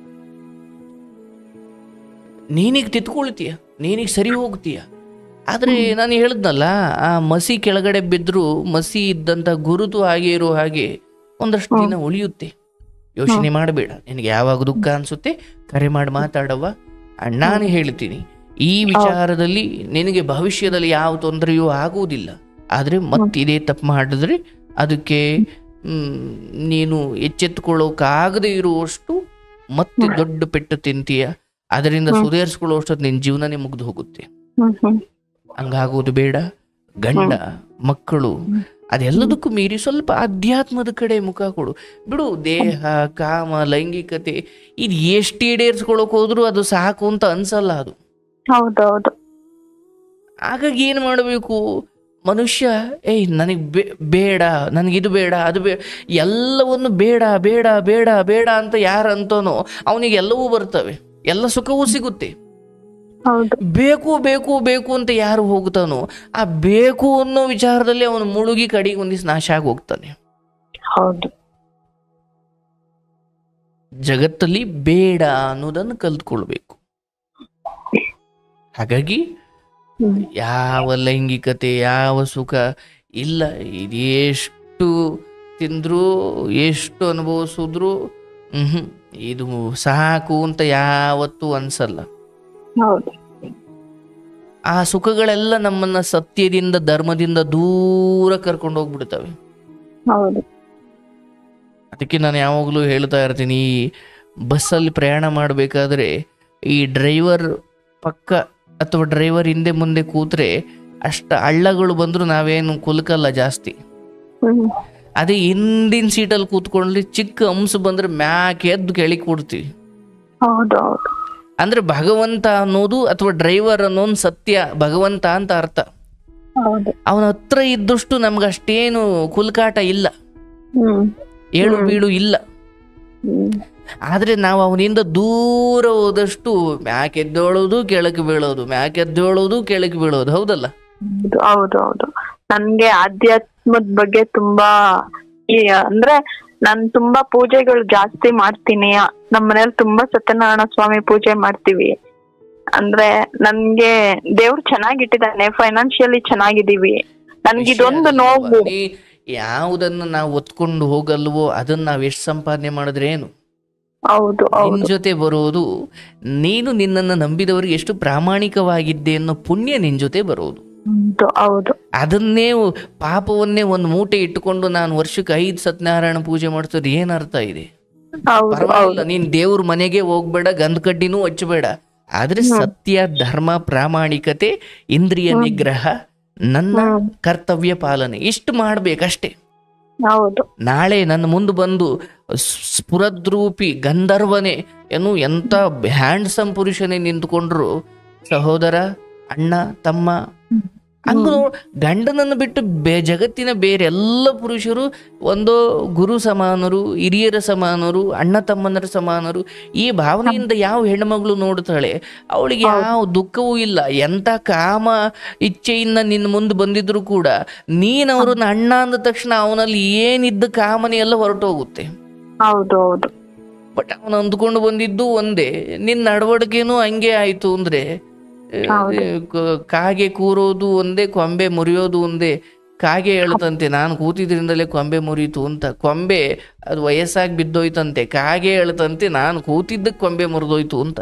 ನೀನೀಗ ತಿತ್ಕೊಳ್ತೀಯ ನೀನೀಗ ಸರಿ ಹೋಗ್ತೀಯ ಆದರೆ ನಾನು ಹೇಳಿದ್ನಲ್ಲ ಆ ಮಸಿ ಕೆಳಗಡೆ ಬಿದ್ದರೂ ಮಸಿ ಇದ್ದಂಥ ಗುರುತು ಹಾಗೆ ಇರೋ ಹಾಗೆ ಒಂದಷ್ಟು ದಿನ ಉಳಿಯುತ್ತೆ ಯೋಚನೆ ಮಾಡಬೇಡ ನಿನಗೆ ಯಾವಾಗ ದುಃಖ ಅನ್ಸುತ್ತೆ ಕರೆ ಮಾಡಿ ಮಾತಾಡವ್ವ ಅಣ್ಣ ನಾನು ಹೇಳ್ತೀನಿ ಈ ವಿಚಾರದಲ್ಲಿ ನಿನಗೆ ಭವಿಷ್ಯದಲ್ಲಿ ಯಾವ ತೊಂದರೆಯೂ ಆಗುವುದಿಲ್ಲ ಆದರೆ ಮತ್ತಿದೇ ತಪ್ಪು ಮಾಡಿದ್ರೆ ಅದಕ್ಕೆ ಮ್, ನೀನು ಎಚ್ಚೆತ್ತುಕೊಳ್ಳೋಕ್ಕಾಗದೇ ಇರುವಷ್ಟು ಮತ್ತೆ ದೊಡ್ಡ ಪೆಟ್ಟು ತಿಂತೀಯ ಅದರಿಂದ ಸುಧಾರಿಸ್ಕೊಳ್ಳುವಷ್ಟೊತ್ತು ನಿನ್ನ ಜೀವನನೇ ಮುಗ್ದು ಹೋಗುತ್ತೆ ಹ್ಮ್ ಹ್ಮ್ ಹಂಗಾಗೋದು ಬೇಡ ಗಂಡ ಮಕ್ಕಳು ಅದೆಲ್ಲದಕ್ಕೂ ಮೀರಿ ಸ್ವಲ್ಪ ಅಧ್ಯಾತ್ಮದ ಕಡೆ ಮುಖ ಕೊಡು ಬಿಡು ದೇಹ ಕಾಮ ಲೈಂಗಿಕತೆ ಇದು ಎಷ್ಟು ಈಡೇರಿಸ್ಕೊಳಕ್ ಹೋದ್ರು ಅದು ಸಾಕು ಅಂತ ಅನ್ಸಲ್ಲ ಅದು ಹೌದೌದು ಹಾಗಾಗಿ ಏನು ಮಾಡಬೇಕು ಮನುಷ್ಯ ಏಯ್ ನನಗೆ ಬೇಡ ನನಗಿದು ಬೇಡ ಅದು ಬೇಡ ಎಲ್ಲವನ್ನು ಬೇಡ ಬೇಡ ಬೇಡ ಬೇಡ ಅಂತ ಯಾರು ಅಂತಾನೋ ಅವನಿಗೆ ಎಲ್ಲವೂ ಬರ್ತವೆ ಎಲ್ಲ ಸುಖವೂ ಸಿಗುತ್ತೆ ಹೌದು ಬೇಕು ಬೇಕು ಬೇಕು ಅಂತ ಯಾರು ಹೋಗ್ತಾನೋ ಆ ಬೇಕು ಅನ್ನೋ ವಿಚಾರದಲ್ಲಿ ಅವನು ಮುಳುಗಿ ಕಡೆಗೆ ಒಂದಿವ್ಸ ನಾಶ ಆಗಿ ಹೋಗ್ತಾನೆ ಹೌದು ಜಗತ್ತಲ್ಲಿ ಬೇಡ ಅನ್ನೋದನ್ನು ಕಲ್ತ್ಕೊಳ್ಬೇಕು ಹಾಗಾಗಿ ಹ್ಮ್ ಯಾವ ಲೈಂಗಿಕತೆ ಯಾವ ಸುಖ ಇಲ್ಲ ಇದೆಷ್ಟು ತಿಂದ್ರು ಎಷ್ಟು ಅನುಭವಿಸಿದ್ರು ಹ್ಮ್ ಇದು ಸಾಕು ಅಂತ ಯಾವತ್ತೂ ಅನ್ಸಲ್ಲ ಹೌದು ಆ ಸುಖಗಳೆಲ್ಲ ನಮ್ಮನ್ನ ಸತ್ಯದಿಂದ ಧರ್ಮದಿಂದ ದೂರ ಕರ್ಕೊಂಡು ಹೋಗ್ಬಿಡ್ತವೆ ಹೌದು ಅದಕ್ಕೆ ನಾನು ಯಾವಾಗಲೂ ಹೇಳ್ತಾ ಇರ್ತೀನಿ ಈ ಬಸ್ಸಲ್ಲಿ ಪ್ರಯಾಣ ಮಾಡಬೇಕಾದ್ರೆ ಈ ಡ್ರೈವರ್ ಪಕ್ಕ ಅಥವಾ ಡ್ರೈವರ್ ಹಿಂದೆ ಮುಂದೆ ಕೂತ್ರೆ ಅಷ್ಟು ಹಳ್ಳಗಳು ಬಂದರೂ ನಾವೇನು ಕುಲ್ಕಲ್ಲ ಜಾಸ್ತಿ ಹ್ಮ್ ಅದೇ ಹಿಂದಿನ ಸೀಟಲ್ಲಿ ಕೂತ್ಕೊಂಡ್ಲಿ ಚಿಕ್ಕ ಅಂಶ ಬಂದ್ರೆ ಮ್ಯಾಕ್ ಎದ್ದು ಕೆಳಗೆ ಕೊಡ್ತೀವಿ ಹೌದು ಹೌದು ಅಂದ್ರೆ ಭಗವಂತ ಅನ್ನೋದು ಅಥವಾ ಡ್ರೈವರ್ ಅನ್ನೋದು ಸತ್ಯ ಭಗವಂತ ಅಂತ ಅರ್ಥ ಹೌದು ಅವನ ಹತ್ರ ಇದ್ದಷ್ಟು ನಮ್ಗೆ ಅಷ್ಟೇನು ಕುಲ್ಕಾಟ ಇಲ್ಲ ಹ್ಮ್ ಏಳು ಬೀಳು ಇಲ್ಲ ಹ್ಮ್ ಆದ್ರೆ ನಾವು ಅವನಿಂದ ದೂರ ಹೋದಷ್ಟು ಮ್ಯಾಕ್ ಎದ್ದೇಳೋದು ಕೆಳಕ್ಕೆ ಬೀಳೋದು ಮ್ಯಾಕ್ ಎದ್ದೇಳೋದು ಕೆಳಕ್ಕೆ ಬೀಳೋದು ಹೌದಲ್ಲ ಹೌದು ಹೌದು ಹೌದು ನನ್ಗೆ ಆಧ್ಯಾತ್ಮದ ಬಗ್ಗೆ ತುಂಬಾ ಈ ಅಂದ್ರೆ ನಾನ್ ತುಂಬಾ ಪೂಜೆಗಳು ಜಾಸ್ತಿ ಮಾಡ್ತೀನಿ ನಮ್ಮ ಮನೇಲಿ ತುಂಬಾ ಸತ್ಯನಾರಾಯಣ ಸ್ವಾಮಿ ಪೂಜೆ ಮಾಡ್ತೀವಿ ಅಂದ್ರೆ ನನ್ಗೆ ದೇವ್ರು ಚೆನ್ನಾಗಿಟ್ಟಿದ್ದಾನೆ ಫೈನಾನ್ಷಿಯಲಿ ಚೆನ್ನಾಗಿದೀವಿ ನನ್ಗೆ ಇದೊಂದು ನೋವು ನೀ ಯಾವುದನ್ನು ನಾವು ಒತ್ಕೊಂಡು ಹೋಗಲ್ವೋ ಅದನ್ನ ನಾವು ಎಷ್ಟು ಸಂಪಾದನೆ ಮಾಡಿದ್ರೆ ಏನು ಹೌದು ನಿನ್ ಹೌದು ಜೊತೆ ಬರೋದು ನೀನು ನಿನ್ನನ್ನು ನಂಬಿದವರಿಗೆ ಎಷ್ಟು ಪ್ರಾಮಾಣಿಕವಾಗಿದ್ದೆ ಅನ್ನೋ ಪುಣ್ಯ ನಿನ್ ಜೊತೆ ಬರೋದು ಹೌದು ಹೌದು ಅದನ್ನೇ ಪಾಪವನ್ನೇ ಒಂದು ಮೂಟೆ ಇಟ್ಟುಕೊಂಡು ನಾನು ವರ್ಷಕ್ಕೆ ಐದು ಸತ್ಯನಾರಾಯಣ ಪೂಜೆ ಮಾಡ್ತಿದ್ರೆ ಏನ್ ಅರ್ಥ ಇದೆ ಹೌದು ಪರವಾಗಿಲ್ಲ ನೀನ್ ದೇವ್ರ ಮನೆಗೆ ಹೋಗ್ಬೇಡ ಗಂಧ ಕಡ್ಡಿನೂ ಹಚ್ಚಬೇಡ ಆದ್ರೆ ಸತ್ಯ ಧರ್ಮ ಪ್ರಾಮಾಣಿಕತೆ ಇಂದ್ರಿಯ ನಿಗ್ರಹ ನನ್ನ ಕರ್ತವ್ಯ ಪಾಲನೆ ಇಷ್ಟು ಮಾಡ್ಬೇಕಷ್ಟೇ ಹೌದು ನಾಳೆ ನನ್ನ ಮುಂದೆ ಬಂದು ಸ್- ಸ್ಫುರದ್ರೂಪಿ ಗಂಧರ್ವನೇ ಏನು ಎಂತ ಹ್ಯಾಂಡ್ಸಮ್ ಪುರುಷನೇ ನಿಂತ್ಕೊಂಡ್ರು ಸಹೋದರ ಅಣ್ಣ ತಮ್ಮ ಹಂಗ ಗಂಡನನ್ನು ಬಿಟ್ಟು ಬೇ ಜಗತ್ತಿನ ಬೇರೆ ಎಲ್ಲ ಪುರುಷರು ಒಂದು ಗುರು ಸಮಾನರು ಹಿರಿಯರ ಸಮಾನರು ಅಣ್ಣ ತಮ್ಮನರ ಸಮಾನರು ಈ ಭಾವನೆಯಿಂದ ಯಾವ ಹೆಣ್ಮಗಳು ನೋಡ್ತಾಳೆ ಅವಳಿಗೆ ಯಾವ ದುಃಖವೂ ಇಲ್ಲ ಎಂತ ಕಾಮ ಇಚ್ಛೆಯಿಂದ ನಿನ್ನ ಮುಂದೆ ಬಂದಿದ್ರು ಕೂಡ ನೀನ್ ಅವ್ರನ್ನ ಅಣ್ಣ ಅಂದ ತಕ್ಷಣ ಅವನಲ್ಲಿ ಏನಿದ್ದ ಕಾಮನೆ ಎಲ್ಲ ಹೊರಟೋಗುತ್ತೆ ಹೌದು ಹೌದು ಬಟ್ ಅವನು ಅಂದ್ಕೊಂಡು ಬಂದಿದ್ದು ಒಂದೇ ನಿನ್ನ ನಡವಳಿಕೆನೂ ಹಂಗೆ ಆಯ್ತು ಅಂದ್ರೆ ಆ, ಕ- ಕಾಗೆ ಕೂರೋದು ಒಂದೇ ಕೊಂಬೆ ಮುರಿಯೋದು ಒಂದೇ ಕಾಗೆ ಹೇಳ್ತಂತೆ ನಾನು ಕೂತಿದ್ರಿಂದಲೇ ಕೊಂಬೆ ಮುರಿಯಿತು ಅಂತ ಕೊಂಬೆ ಅದು ವಯಸ್ಸಾಗಿ ಬಿದ್ದೋಯ್ತಂತೆ ಕಾಗೆ ಹೇಳ್ತಂತೆ ನಾನು ಕೂತಿದ್ದಕ್ಕೆ ಕೊಂಬೆ ಮುರಿದೋಯ್ತು ಅಂತ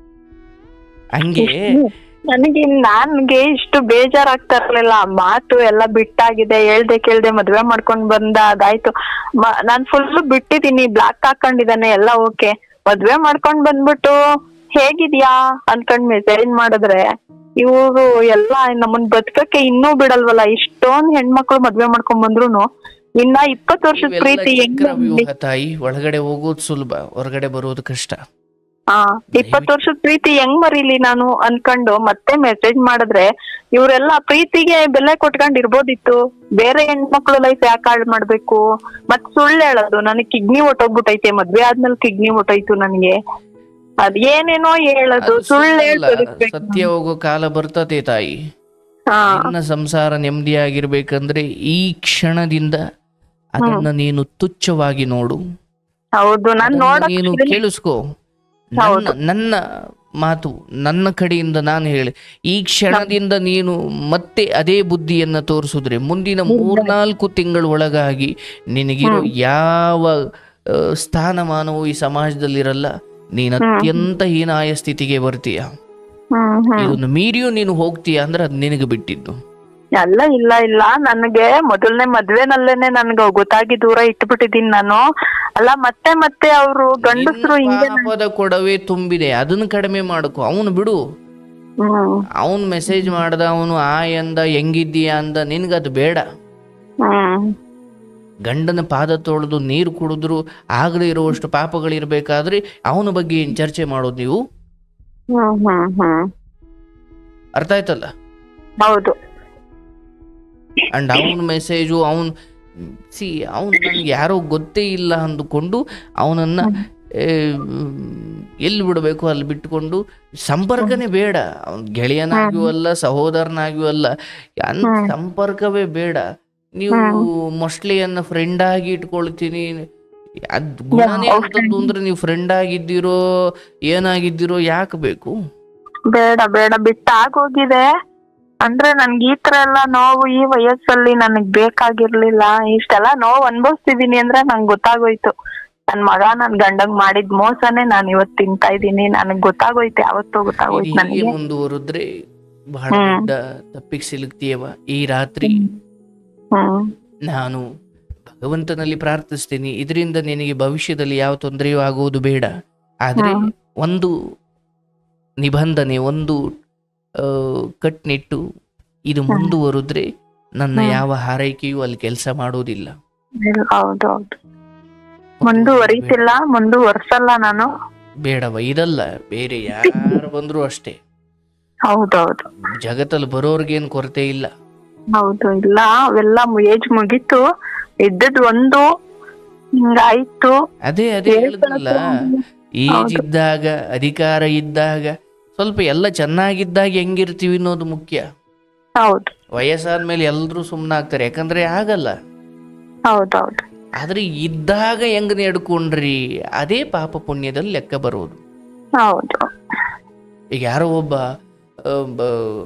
ಹಂಗೆ ನನಗೆ ನನ್ಗೆ ಇಷ್ಟು ಬೇಜಾರಾಗ್ತಾ ಇರ್ಲಿಲ್ಲ ಮಾತು ಎಲ್ಲ ಬಿಟ್ಟಾಗಿದೆ ಹೇಳ್ದೆ ಕೇಳ್ದೆ ಮದ್ವೆ ಮಾಡ್ಕೊಂಡ್ ಬಂದ ಅದಾಯ್ತು ಮ- ನಾನ್ ಫುಲ್ ಬಿಟ್ಟಿದೀನಿ ಬ್ಲಾಕ್ ಹಾಕೊಂಡಿದ್ದಾನೆ ಎಲ್ಲ ಓಕೆ ಮದ್ವೆ ಮಾಡ್ಕೊಂಡ್ ಬಂದ್ಬಿಟ್ಟು ಹೇಗಿದ್ಯಾ ಅನ್ಕೊಂಡ್ ಮೆಸೇಜ್ ಮಾಡಿದ್ರೆ ಇವ್ರು ಎಲ್ಲ ನಮ್ಮನ್ ಬದುಕಕ್ಕೆ ಇನ್ನೂ ಬಿಡಲ್ವಲ್ಲ ಇಷ್ಟೊಂದ್ ಹೆಣ್ಮಕ್ಳು ಮದ್ವೆ ಮಾಡ್ಕೊಂಡ್ ಬಂದ್ರುನು ಇನ್ನ ಇಪ್ಪತ್ ವರ್ಷದ ಇವೆಲ್ಲ ಪ್ರೀತಿ ಹೆಂಗ್ ಚಕ್ರವ್ಯೂಹ ತಾಯಿ ಒಳಗಡೆ ಹೋಗೋದು ಸುಲಭ ಹೊರಗಡೆ ಬರೋದು ಕಷ್ಟ ಹಾ ಇಪ್ಪತ್ ವರ್ಷದ ಪ್ರೀತಿ ಹೆಂಗ್ ಮರೀಲಿ ನಾನು ಅನ್ಕೊಂಡು ಮತ್ತೆ ಮೆಸೇಜ್ ಮಾಡಿದ್ರೆ ಇವ್ರೆಲ್ಲ ಪ್ರೀತಿಗೆ ಬೆಲೆ ಕೊಟ್ಕೊಂಡ್ ಇರ್ಬೋದಿತ್ತು ಬೇರೆ ಹೆಣ್ಮಕ್ಳು ಲೈಫ್ ಯಾಕೆ ಹಾಳು ಮಾಡ್ಬೇಕು ಮತ್ ಸುಳ್ಳು ಹೇಳೋದು ನನಗ್ ಕಿಡ್ನಿ ಹೊಟ್ಟೋಗ್ಬಿಟ್ಟೈತೆ ಮದ್ವೆ ಆದ್ಮೇಲೆ ಕಿಡ್ನಿ ಹೊಟ್ಟೋಯ್ತು ನನ್ಗೆ ಅದ್ ಏನೇನೋ ಹೇಳೋದು ಅದು ಸುಳ್ಳು ಸುಳ್ಳಲ್ಲ. ಹೇಳ್ಬೇಕು ಸತ್ಯ ಹೋಗೋ ಕಾಲ ಬರ್ತತೆ ತಾಯಿ ಹಾ ನಿನ್ನ ಸಂಸಾರ ನೆಮ್ಮದಿಯಾಗಿರ್ಬೇಕಂದ್ರೆ ಈ ಕ್ಷಣದಿಂದ ಅದನ್ನ ನೀನು ತುಚ್ಛವಾಗಿ ನೋಡು ಹೌದು ನಾನ್ ಅದನ್ನ ನೋಡಕ್ ನೀನು ಕೇಳಿಸ್ಕೋ ನನ್ನ ನನ್ನ ಮಾತು ನನ್ನ ಕಡೆಯಿಂದ ನಾನು ಹೇಳಿ ಈ ಕ್ಷಣದಿಂದ ನೀನು ಮತ್ತೆ ಅದೇ ಬುದ್ಧಿಯನ್ನ ತೋರಿಸಿದ್ರೆ ಮುಂದಿನ ಮೂರ್ನಾಲ್ಕು ತಿಂಗಳ ಒಳಗಾಗಿ ನಿನಗಿರೋ ಯಾವ ಆ, ಸ್ಥಾನಮಾನವು ಈ ಸಮಾಜದಲ್ಲಿರಲ್ಲ ನೀನು ಅತ್ಯಂತ ಹೀನಾಯ ಸ್ಥಿತಿಗೆ ಬರ್ತೀಯ ಹ್ಮ್ ಹ್ಮ್ ಇದನ್ನು ಮೀರಿಯೂ ನೀನು ಹೋಗ್ತೀಯ ಅಂದ್ರೆ ಅದು ನಿನಗೆ ಬಿಟ್ಟಿದ್ದು ಅಲ್ಲ ಇಲ್ಲ ಇಲ್ಲ ನನಗೆ ಮೊದಲನೇ ಮದ್ವೆನಲ್ಲೇನೆ ನನ್ಗೆ ಗೊತ್ತಾಗಿ ದೂರ ಇಟ್ಬಿಟ್ಟಿದೀನಿ ನಾನು ಅಲ್ಲ ಮತ್ತೆ ಮತ್ತೆ ಅವರು ಗಂಡಸರು ಹಿಂಗೆ ಪಾಪದ ಕೊಡವೆ ತುಂಬಿದೆ ಅದನ್ನ ಕಡಿಮೆ ಮಾಡ್ಕೊ ಅವನು ಬಿಡು ಹ್ಮ್ ಅವನ್ ಮೆಸೇಜ್ ಮಾಡ್ದ ಅವನು ಆಯ್ ಅಂದ ಹೆಂಗಿದ್ದೀಯ ಅಂದ ನಿನ್ಗದು ಬೇಡ ಹ್ಮ್ ಗಂಡನ ಪಾದ ತೊಳೆದು ನೀರು ಕುಡಿದ್ರು ಆಗದೆ ಇರುವಷ್ಟು ಪಾಪಗಳಿರ್ಬೇಕಾದ್ರೆ ಅವನ ಬಗ್ಗೆ ಏನ್ ಚರ್ಚೆ ಮಾಡೋದು ನೀವು ಹ್ಮ್ ಹ್ಮ್ ಹ್ಮ್ ಅರ್ಥ ಆಯ್ತಲ್ಲ ಹೌದು ಅಂಡ್ ಅವನ ಮೆಸೇಜು ಅವನ್ ಸಿ ಅವನು ನನಗೆ ಯಾರೋ ಗೊತ್ತೇ ಇಲ್ಲ ಅಂದುಕೊಂಡು ಅವನನ್ನ ಏ, ಎಲ್ಲಿ ಬಿಡಬೇಕು ಅಲ್ಲಿ ಬಿಟ್ಟುಕೊಂಡು ಸಂಪರ್ಕನೇ ಬೇಡ ಅವನ್ ಗೆಳೆಯನಾಗಿಯೂ ಅಲ್ಲ ಸಹೋದರನಾಗಿಯೂ ಅಲ್ಲ ಅನ್ ಸಂಪರ್ಕವೇ ಬೇಡ ನೀವು ಮೊಸ್ಲಿಯನ್ನ ಫ್ರೆಂಡ್ ಆಗಿ ಇಟ್ಕೊಳ್ತೀನಿ ಅದ್ ಗುಣನೇ ಅಂತದ್ದು ಅಂದ್ರೆ ನೀವು ಫ್ರೆಂಡ್ ಆಗಿದ್ದೀರೋ ಏನಾಗಿದ್ದೀರೋ ಯಾಕೆ ಬೇಕು ಬೇಡ ಬೇಡ ಬಿಟ್ಟಾಗೋಗಿದೆ ಅಂದ್ರೆ ನನ್ಗೆ ಈ ತರ ಎಲ್ಲ ನೋವು ಈ ವಯಸ್ಸಲ್ಲಿ ನನಗ್ ಬೇಕಾಗಿರ್ಲಿಲ್ಲ ಇಷ್ಟೆಲ್ಲ ನೋವು ಅನ್ಭವಿಸ್ತಿದೀನಿ ಅಂದ್ರೆ ನಂಗೆ ಗೊತ್ತಾಗೋಯ್ತು ನನ್ ಮಗ ನನ್ ಗಂಡಂಗ್ ಮಾಡಿದ್ ಮೋಸನೇ ನಾನ್ ಇವತ್ ತಿಂತಾ ಇದೀನಿ ನನಗ್ ಗೊತ್ತಾಗೋಯ್ತು ಯಾವತ್ತೋ ಇದು ಗೊತ್ತಾಗೋಯ್ತು ಹೀಗೆ ನನಗೆ ಮುಂದುವರಿದ್ರೆ ಬಹಳ ದೊಡ್ಡ ತಪ್ಪಿಗೆ ಸಿಲುಕ್ತೀಯವ ಈ ರಾತ್ರಿ ಹ್ಮ್ ನಾನು ಭಗವಂತನಲ್ಲಿ ಪ್ರಾರ್ಥಿಸ್ತೀನಿ ಇದರಿಂದ ನಿನಗೆ ಭವಿಷ್ಯದಲ್ಲಿ ಯಾವ ತೊಂದರೆಯೂ ಆಗುವುದು ಬೇಡ ಆದ್ರೆ ಒಂದು ನಿಬಂಧನೆ ಒಂದು ಆ, ಕಟ್ನಿಟ್ಟು ಇದು ಮುಂದುವರಿದ್ರೆ ನನ್ನ ಯಾವ ಹಾರೈಕೆಯೂ ಅಲ್ಲಿ ಕೆಲಸ ಮಾಡೋದಿಲ್ಲ ಹೌದೌದು ಮುಂದುವರಿತಿಲ್ಲ ಮುಂದುವರ್ಸಲ್ಲ ನಾನು ಬೇಡವ ಇದಲ್ಲ ಬೇರೆ ಯಾರು ಬಂದ್ರು ಅಷ್ಟೇ ಹೌದೌದು ಜಗತ್ತಲ್ಲಿ ಬರೋರ್ಗೇನ್ ಕೊರತೆ ಇಲ್ಲ ಹೌದು ಇಲ್ಲ ಅವೆಲ್ಲ ಏಜ್ ಮುಗೀತು ಇದ್ದದ್ ಒಂದು ಹಿಂಗಾಯ್ತು ಅದೇ ಅದೇ ಹೇಳಿದ್ನಲ್ಲ ಏಜ್ ಇದ್ದಾಗ ಅಧಿಕಾರ ಇದ್ದಾಗ ಸ್ವಲ್ಪ ಎಲ್ಲ ಚೆನ್ನಾಗಿದ್ದಾಗ ಹೆಂಗಿರ್ತೀವಿ ಅನ್ನೋದು ಮುಖ್ಯ ಹೌದು ವಯಸ್ಸಾದ್ಮೇಲೆ ಎಲ್ರೂ ಸುಮ್ಮನಾಗ್ತಾರೆ ಯಾಕಂದ್ರೆ ಆಗಲ್ಲ ಹೌದೌದು ಆದ್ರೆ ಇದ್ದಾಗ ಹೆಂಗ್ ನಡ್ಕೊಂಡ್ರಿ ಅದೇ ಪಾಪ ಪುಣ್ಯದಲ್ಲಿ ಲೆಕ್ಕ ಬರೋದು ಹೌದು ಈಗ ಯಾರೋ ಒಬ್ಬ ಆ, ಬ-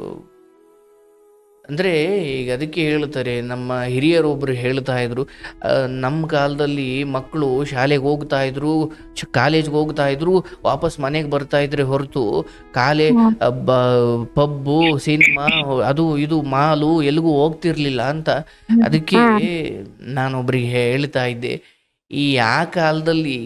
ಅಂದ್ರೆ ಈಗ ಅದಕ್ಕೆ ಹೇಳ್ತಾರೆ ನಮ್ಮ ಹಿರಿಯರೊಬ್ರು ಹೇಳ್ತಾ ಇದ್ರು ಆ, ನಮ್ಮ ಕಾಲದಲ್ಲಿ ಮಕ್ಕಳು ಶಾಲೆಗೆ ಹೋಗ್ತಾ ಇದ್ರು ಕಾಲೇಜ್ಗೆ ಹೋಗ್ತಾ ಇದ್ರು ವಾಪಸ್ ಮನೆಗೆ ಬರ್ತಾ ಇದ್ರೆ ಹೊರತು ಕಾಲೇ ಆ, ಬ- ಪಬ್ಬು ಸಿನಿಮಾ ಅದು ಇದು ಮಾಲು ಎಲ್ಲಿಗೂ ಹೋಗ್ತಿರ್ಲಿಲ್ಲ ಅಂತ ಅದಕ್ಕೆ ನಾನೊಬ್ರಿಗೆ ಹೇಳ್ತಾ ಇದ್ದೆ ಈ ಆ ಕಾಲದಲ್ಲಿ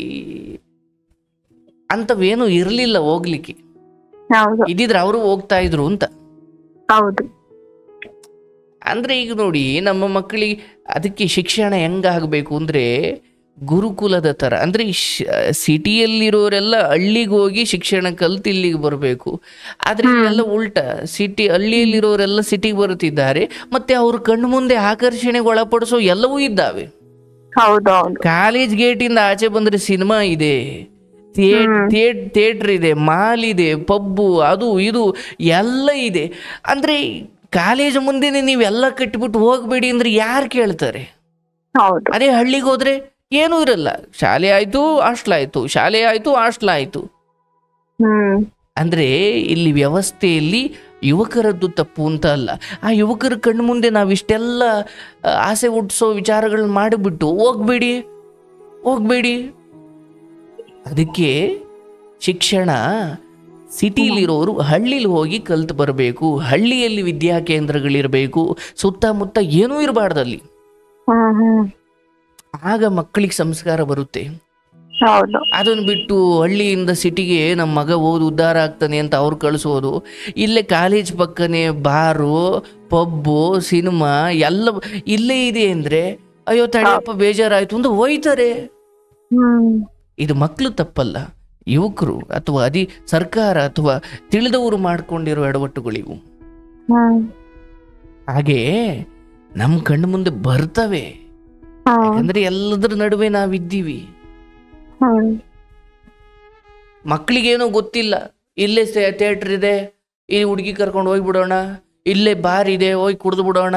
ಅಂಥವೇನು ಇರಲಿಲ್ಲ ಹೋಗ್ಲಿಕ್ಕೆ ಹೌದು ಇದಿದ್ರೆ ಅವರು ಹೋಗ್ತಾ ಇದ್ರು ಅಂತ ಹೌದು ಅಂದ್ರೆ ಈಗ ನೋಡಿ ನಮ್ಮ ಮಕ್ಕಳಿಗೆ ಅದಕ್ಕೆ ಶಿಕ್ಷಣ ಹೆಂಗಾಗಬೇಕು ಅಂದ್ರೆ ಗುರುಕುಲದ ತರ ಅಂದ್ರೆ ಸಿಟಿಯಲ್ಲಿರೋರೆಲ್ಲ ಹಳ್ಳಿಗೆ ಹೋಗಿ ಶಿಕ್ಷಣ ಕಲ್ತು ಇಲ್ಲಿಗೆ ಬರಬೇಕು ಆದ್ರೆ ಎಲ್ಲ ಉಲ್ಟಾ ಸಿಟಿ ಹಳ್ಳಿಯಲ್ಲಿರೋರೆಲ್ಲ ಸಿಟಿಗೆ ಬರುತ್ತಿದ್ದಾರೆ ಮತ್ತೆ ಅವ್ರ ಕಣ್ಣು ಮುಂದೆ ಆಕರ್ಷಣೆಗೆ ಒಳಪಡಿಸೋ ಎಲ್ಲವೂ ಇದ್ದಾವೆ ಹೌದೌದು ಕಾಲೇಜ್ ಗೇಟಿಂದ ಆಚೆ ಬಂದ್ರೆ ಸಿನಿಮಾ ಇದೆ ಥಿಯೇಟರ್ ಇದೆ ಮಾಲ್ ಇದೆ ಪಬ್ಬು ಅದು ಇದು ಎಲ್ಲ ಇದೆ ಅಂದ್ರೆ ಕಾಲೇಜ್ ಮುಂದೆನೆ ನೀವೆಲ್ಲ ಕಟ್ಟಿಬಿಟ್ಟು ಹೋಗ್ಬೇಡಿ ಅಂದ್ರೆ ಯಾರು ಕೇಳ್ತಾರೆ ಹೌದು ಅದೇ ಹಳ್ಳಿಗೆ ಹೋದ್ರೆ ಏನೂ ಇರಲ್ಲ ಶಾಲೆ ಆಯ್ತು ಹಾಸ್ಟ್ಲ್ ಆಯ್ತು ಶಾಲೆ ಆಯ್ತು ಹಾಸ್ಟ್ಲ್ ಆಯ್ತು ಹ್ಮ್ ಅಂದ್ರೆ ಇಲ್ಲಿ ವ್ಯವಸ್ಥೆಯಲ್ಲಿ ಯುವಕರದ್ದು ತಪ್ಪು ಅಂತ ಅಲ್ಲ ಆ ಯುವಕರ ಕಣ್ಣು ಮುಂದೆ ನಾವು ಇಷ್ಟೆಲ್ಲ ಆ, ಆಸೆ ಹುಟ್ಟಿಸೋ ವಿಚಾರಗಳನ್ನ ಮಾಡಿಬಿಟ್ಟು ಹೋಗ್ಬೇಡಿ ಹೋಗ್ಬೇಡಿ ಅದಕ್ಕೆ ಶಿಕ್ಷಣ ಸಿಟಿಲಿರೋರು ಹಳ್ಳಿಲಿ ಹೋಗಿ ಕಲ್ತು ಬರಬೇಕು ಹಳ್ಳಿಯಲ್ಲಿ ವಿದ್ಯಾಕೇಂದ್ರಗಳಿರಬೇಕು ಸುತ್ತಮುತ್ತ ಏನೂ ಇರಬಾರ್ದಲ್ಲಿ ಹ್ಮ್ ಹ್ಮ್ ಆಗ ಮಕ್ಕಳಿಗೆ ಸಂಸ್ಕಾರ ಬರುತ್ತೆ ಹೌದು ಅದನ್ನು ಬಿಟ್ಟು ಹಳ್ಳಿಯಿಂದ ಸಿಟಿಗೆ ನಮ್ಮ ಮಗ ಓದು ಉದ್ಧಾರ ಆಗ್ತಾನೆ ಅಂತ ಅವ್ರು ಕಳಿಸೋದು ಇಲ್ಲೇ ಕಾಲೇಜ್ ಪಕ್ಕನೆ ಬಾರು ಪಬ್ಬು ಸಿನಿಮಾ ಎಲ್ಲ ಇಲ್ಲೇ ಇದೆ ಅಂದರೆ ಅಯ್ಯೋ ತಡಿಯಪ್ಪ ಬೇಜಾರಾಯ್ತು ಅಂತ ಹೋಯ್ತಾರೆ ಹ್ಮ್ ಇದು ಮಕ್ಕಳು ತಪ್ಪಲ್ಲ ಯುವಕರು ಅಥವಾ ಅದಿ ಸರ್ಕಾರ ಅಥವಾ ತಿಳಿದವರು ಮಾಡ್ಕೊಂಡಿರೋ ಎಡವಟ್ಟುಗಳಿವು ಹ್ಮ್ ಹಾಗೆ ನಮ್ಮ ಕಣ್ಣು ಮುಂದೆ ಬರ್ತವೆ ಹ್ಮ್ ಯಾಕಂದ್ರೆ ಎಲ್ಲದರ ನಡುವೆ ನಾವಿದ್ದೀವಿ ಹ್ಮ್ ಮಕ್ಕಳಿಗೇನೋ ಗೊತ್ತಿಲ್ಲ ಇಲ್ಲೇ ಥಿಯೇಟರ್ ಇದೆ ಈ ಹುಡುಗಿ ಕರ್ಕೊಂಡು ಹೋಗ್ಬಿಡೋಣ ಇಲ್ಲೇ ಬಾರ್ ಇದೆ ಹೋಗಿ ಕುಡಿದು ಬಿಡೋಣ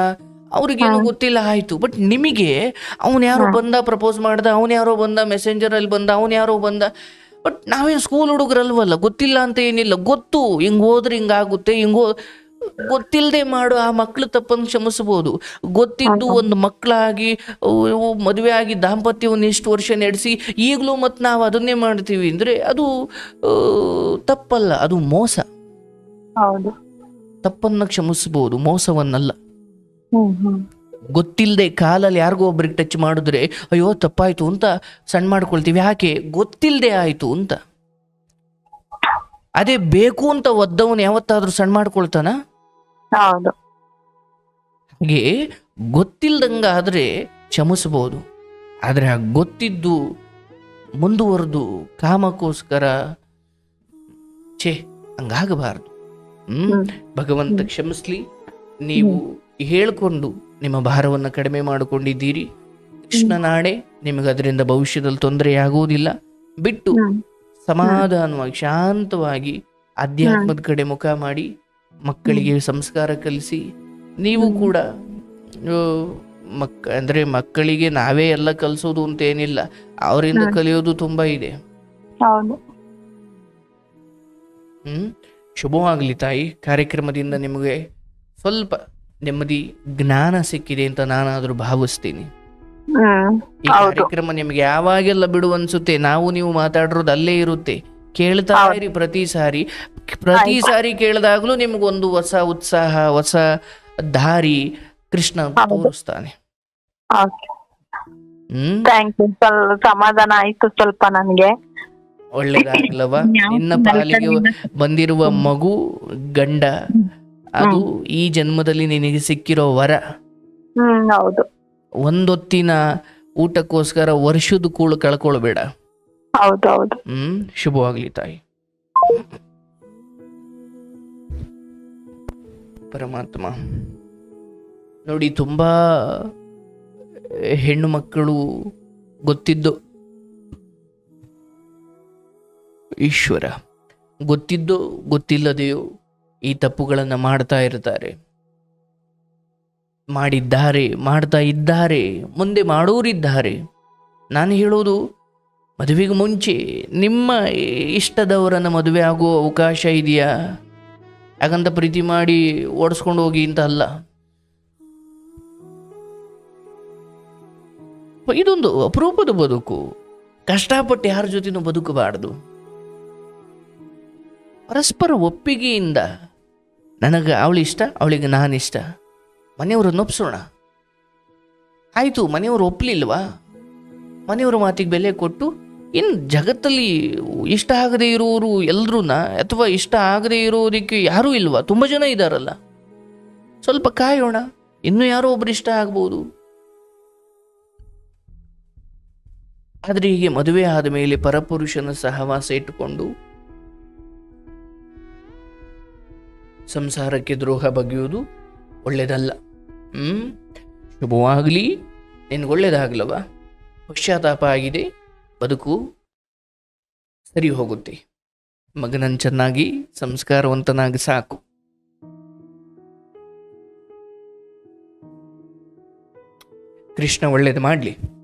ಅವ್ರಿಗೇನು ಗೊತ್ತಿಲ್ಲ ಆಯ್ತು ಬಟ್ ನಿಮಗೆ ಅವನು ಯಾರೋ ಬಂದ ಪ್ರಪೋಸ್ ಮಾಡ್ದ ಅವನು ಯಾರೋ ಬಂದ ಮೆಸೆಂಜರ್ ಅಲ್ಲಿ ಬಂದ ಅವನು ಯಾರೋ ಬಂದ ಬಟ್ ನಾವೇನು ಸ್ಕೂಲ್ ಹುಡುಗರಲ್ವಲ್ಲ ಗೊತ್ತಿಲ್ಲ ಅಂತ ಏನಿಲ್ಲ ಗೊತ್ತು ಹಿಂಗ್ ಹೋದ್ರೆ ಹಿಂಗಾಗುತ್ತೆ ಹಿಂಗೋ ಗೊತ್ತಿಲ್ಲದೆ ಮಾಡೋ ಆ ಮಕ್ಳು ತಪ್ಪನ್ನು ಕ್ಷಮಿಸ್ಬೋದು ಗೊತ್ತಿದ್ದು ಒಂದು ಮಕ್ಕಳಾಗಿ ಮದುವೆ ಆಗಿ ದಾಂಪತ್ಯವನ್ನು ಇಷ್ಟು ವರ್ಷ ನಡೆಸಿ ಈಗಲೂ ಮತ್ತು ನಾವು ಅದನ್ನೇ ಮಾಡ್ತೀವಿ ಅಂದರೆ ಅದು ಆ, ತಪ್ಪಲ್ಲ ಅದು ಮೋಸ ಹೌದು ತಪ್ಪನ್ನು ಕ್ಷಮಿಸ್ಬೋದು ಮೋಸವನ್ನಲ್ಲ ಹ್ಮ್ ಹ್ಮ್ ಗೊತ್ತಿಲ್ಲದೆ ಕಾಲಲ್ಲಿ ಯಾರಿಗೋ ಒಬ್ರಿಗೆ ಟಚ್ ಮಾಡಿದ್ರೆ ಅಯ್ಯೋ ತಪ್ಪಾಯ್ತು ಅಂತ ಸಣ್ಣ ಮಾಡ್ಕೊಳ್ತೀವಿ ಯಾಕೆ ಗೊತ್ತಿಲ್ಲದೆ ಆಯ್ತು ಅಂತ ಅದೇ ಬೇಕು ಅಂತ ಒದ್ದವನು ಯಾವತ್ತಾದ್ರೂ ಸಣ್ಣ ಮಾಡ್ಕೊಳ್ತಾನ ಹೌದು ಹಾಗೆ ಗೊತ್ತಿಲ್ದಂಗಾದ್ರೆ ಕ್ಷಮಿಸ್ಬೋದು ಆದರೆ ಆ ಗೊತ್ತಿದ್ದು ಮುಂದುವರೆದು ಕಾಮಕ್ಕೋಸ್ಕರ ಛೇ ಹಂಗಾಗಬಾರ್ದು ಹ್ಮ್ ಹ್ಮ್. ಭಗವಂತ ಕ್ಷಮಿಸ್ಲಿ ನೀವು ಹೇಳ್ಕೊಂಡು ನಿಮ್ಮ ಭಾರವನ್ನು ಕಡಿಮೆ ಮಾಡಿಕೊಂಡಿದ್ದೀರಿ ಕೃಷ್ಣ ನಾಡೆ ನಿಮಗೆ ಅದರಿಂದ ಭವಿಷ್ಯದಲ್ಲಿ ತೊಂದರೆ ಆಗುವುದಿಲ್ಲ ಬಿಟ್ಟು ಹ್ಮ್ ಸಮಾಧಾನವಾಗಿ ಶಾಂತವಾಗಿ ಅಧ್ಯಾತ್ಮದ ಕಡೆ ಮುಖ ಮಾಡಿ ಮಕ್ಕಳಿಗೆ ಸಂಸ್ಕಾರ ಕಲಿಸಿ ನೀವು ಕೂಡ ಆ, ಮಕ್ ಅಂದ್ರೆ ಮಕ್ಕಳಿಗೆ ನಾವೇ ಎಲ್ಲ ಕಲಿಸೋದು ಅಂತ ಏನಿಲ್ಲ ಅವರಿಂದ ಕಲಿಯೋದು ತುಂಬಾ ಇದೆ ಹೌದು ಹ್ಮ್ ಶುಭವಾಗಲಿ ತಾಯಿ ಕಾರ್ಯಕ್ರಮದಿಂದ ನಿಮಗೆ ಸ್ವಲ್ಪ ನೆಮ್ಮದಿ ಜ್ಞಾನ ಸಿಕ್ಕಿದೆ ಅಂತ ನಾನಾದ್ರೂ ಭಾವಿಸ್ತೀನಿ ಹ್ಮ್ ಈ ಹೌದು ಕಾರ್ಯಕ್ರಮ ನಿಮ್ಗೆ ಯಾವಾಗೆಲ್ಲ ಬಿಡು ಅನ್ಸುತ್ತೆ ನಾವು ನೀವು ಮಾತಾಡಿರೋದು ಅಲ್ಲೇ ಇರುತ್ತೆ ಕೇಳ್ತಾ ಇರಿ ಪ್ರತಿ ಸಾರಿ ಪ್ರತಿ ಸಾರಿ ಕೇಳಿದಾಗ್ಲೂ ನಿಮ್ಗೊಂದು ಹೊಸ ಉತ್ಸಾಹ ಹೊಸ ದಾರಿ ಕೃಷ್ಣ ತೋರಿಸ್ತಾನೆ ಓಕೆ ಹ್ಮ್ ಥ್ಯಾಂಕ್ ಯು ಸ್ವಲ್ಪ ಸಮಾಧಾನ ಆಯ್ತು ಸ್ವಲ್ಪ ನನ್ಗೆ ಒಳ್ಳೇದಾಗ್ಲವ ಯಾವ ನಿನ್ನ ಪಾಲಿಗೆ ಬಂದಿರುವ ಮಗು ಗಂಡ ಅದು ಈ ಜನ್ಮದಲ್ಲಿ ನಿನಗೆ ಸಿಕ್ಕಿರೋ ವರ ಹ್ಮ್ ಹೌದು ಒಂದೊತ್ತಿನ ಊಟಕ್ಕೋಸ್ಕರ ವರ್ಷದ ಕೂಳು ಕಳ್ಕೊಳ್ಬೇಡ ಹೌದು ಹೌದು ಹ್ಮ್ ಶುಭವಾಗ್ಲಿ ತಾಯಿ ಪರಮಾತ್ಮ ನೋಡಿ ತುಂಬಾ ಹೆಣ್ಣು ಮಕ್ಕಳು ಗೊತ್ತಿದ್ದು ಈಶ್ವರ ಗೊತ್ತಿದ್ದೋ ಗೊತ್ತಿಲ್ಲದೆಯೋ ಈ ತಪ್ಪುಗಳನ್ನು ಮಾಡ್ತಾ ಇರ್ತಾರೆ ಮಾಡಿದ್ದಾರೆ ಮಾಡ್ತಾ ಇದ್ದಾರೆ ಮುಂದೆ ಮಾಡೋರಿದ್ದಾರೆ ನಾನು ಹೇಳೋದು ಮದುವೆಗೆ ಮುಂಚೆ ನಿಮ್ಮ ಇಷ್ಟದವರನ್ನ ಮದುವೆ ಆಗೋ ಅವಕಾಶ ಇದೆಯಾ ಯಾಕಂತ ಪ್ರೀತಿ ಮಾಡಿ ಓಡಿಸ್ಕೊಂಡು ಹೋಗಿ ಅಂತ ಅಲ್ಲ ಇದೊಂದು ಅಪರೂಪದ ಬದುಕು ಕಷ್ಟಪಟ್ಟು ಯಾರ ಜೊತೆನೂ ಬದುಕಬಾರ್ದು ಪರಸ್ಪರ ಒಪ್ಪಿಗೆಯಿಂದ ನನಗೆ ಅವಳಿಷ್ಟ ಅವಳಿಗೆ ನಾನಿಷ್ಟ ಮನೆಯವ್ರನ್ನ ಒಪ್ಸೋಣ ಆಯಿತು ಮನೆಯವರು ಒಪ್ಪಲಿಲ್ವಾ ಮನೆಯವರ ಮಾತಿಗೆ ಬೆಲೆ ಕೊಟ್ಟು ಇನ್ನು ಜಗತ್ತಲ್ಲಿ ಇಷ್ಟ ಆಗದೆ ಇರೋರು ಎಲ್ರೂನ ಅಥವಾ ಇಷ್ಟ ಆಗದೆ ಇರೋದಕ್ಕೆ ಯಾರೂ ಇಲ್ವಾ ತುಂಬ ಜನ ಇದ್ದಾರಲ್ಲ ಸ್ವಲ್ಪ ಕಾಯೋಣ ಇನ್ನೂ ಯಾರೋ ಒಬ್ರು ಇಷ್ಟ ಆಗ್ಬೋದು ಆದರೆ ಹೀಗೆ ಮದುವೆ ಆದ ಮೇಲೆ ಪರಪುರುಷನ ಸಹವಾಸ ಇಟ್ಟುಕೊಂಡು ಸಂಸಾರಕ್ಕೆ ದ್ರೋಹ ಬಗೆಯುವುದು ಒಳ್ಳೆಯದಲ್ಲ ಹ್ಮ್ ಶುಭವಾಗಲಿ ನಿನ್ಗೆ ಒಳ್ಳೇದಾಗ್ಲವ ಪಶ್ಚಾತ್ತಾಪ ಆಗಿದೆ ಬದುಕು ಸರಿ ಹೋಗುತ್ತೆ ಮಗನನ್ನು ಚೆನ್ನಾಗಿ ಸಂಸ್ಕಾರವಂತನಾಗಿ ಸಾಕು ಕೃಷ್ಣ ಒಳ್ಳೇದು ಮಾಡಲಿ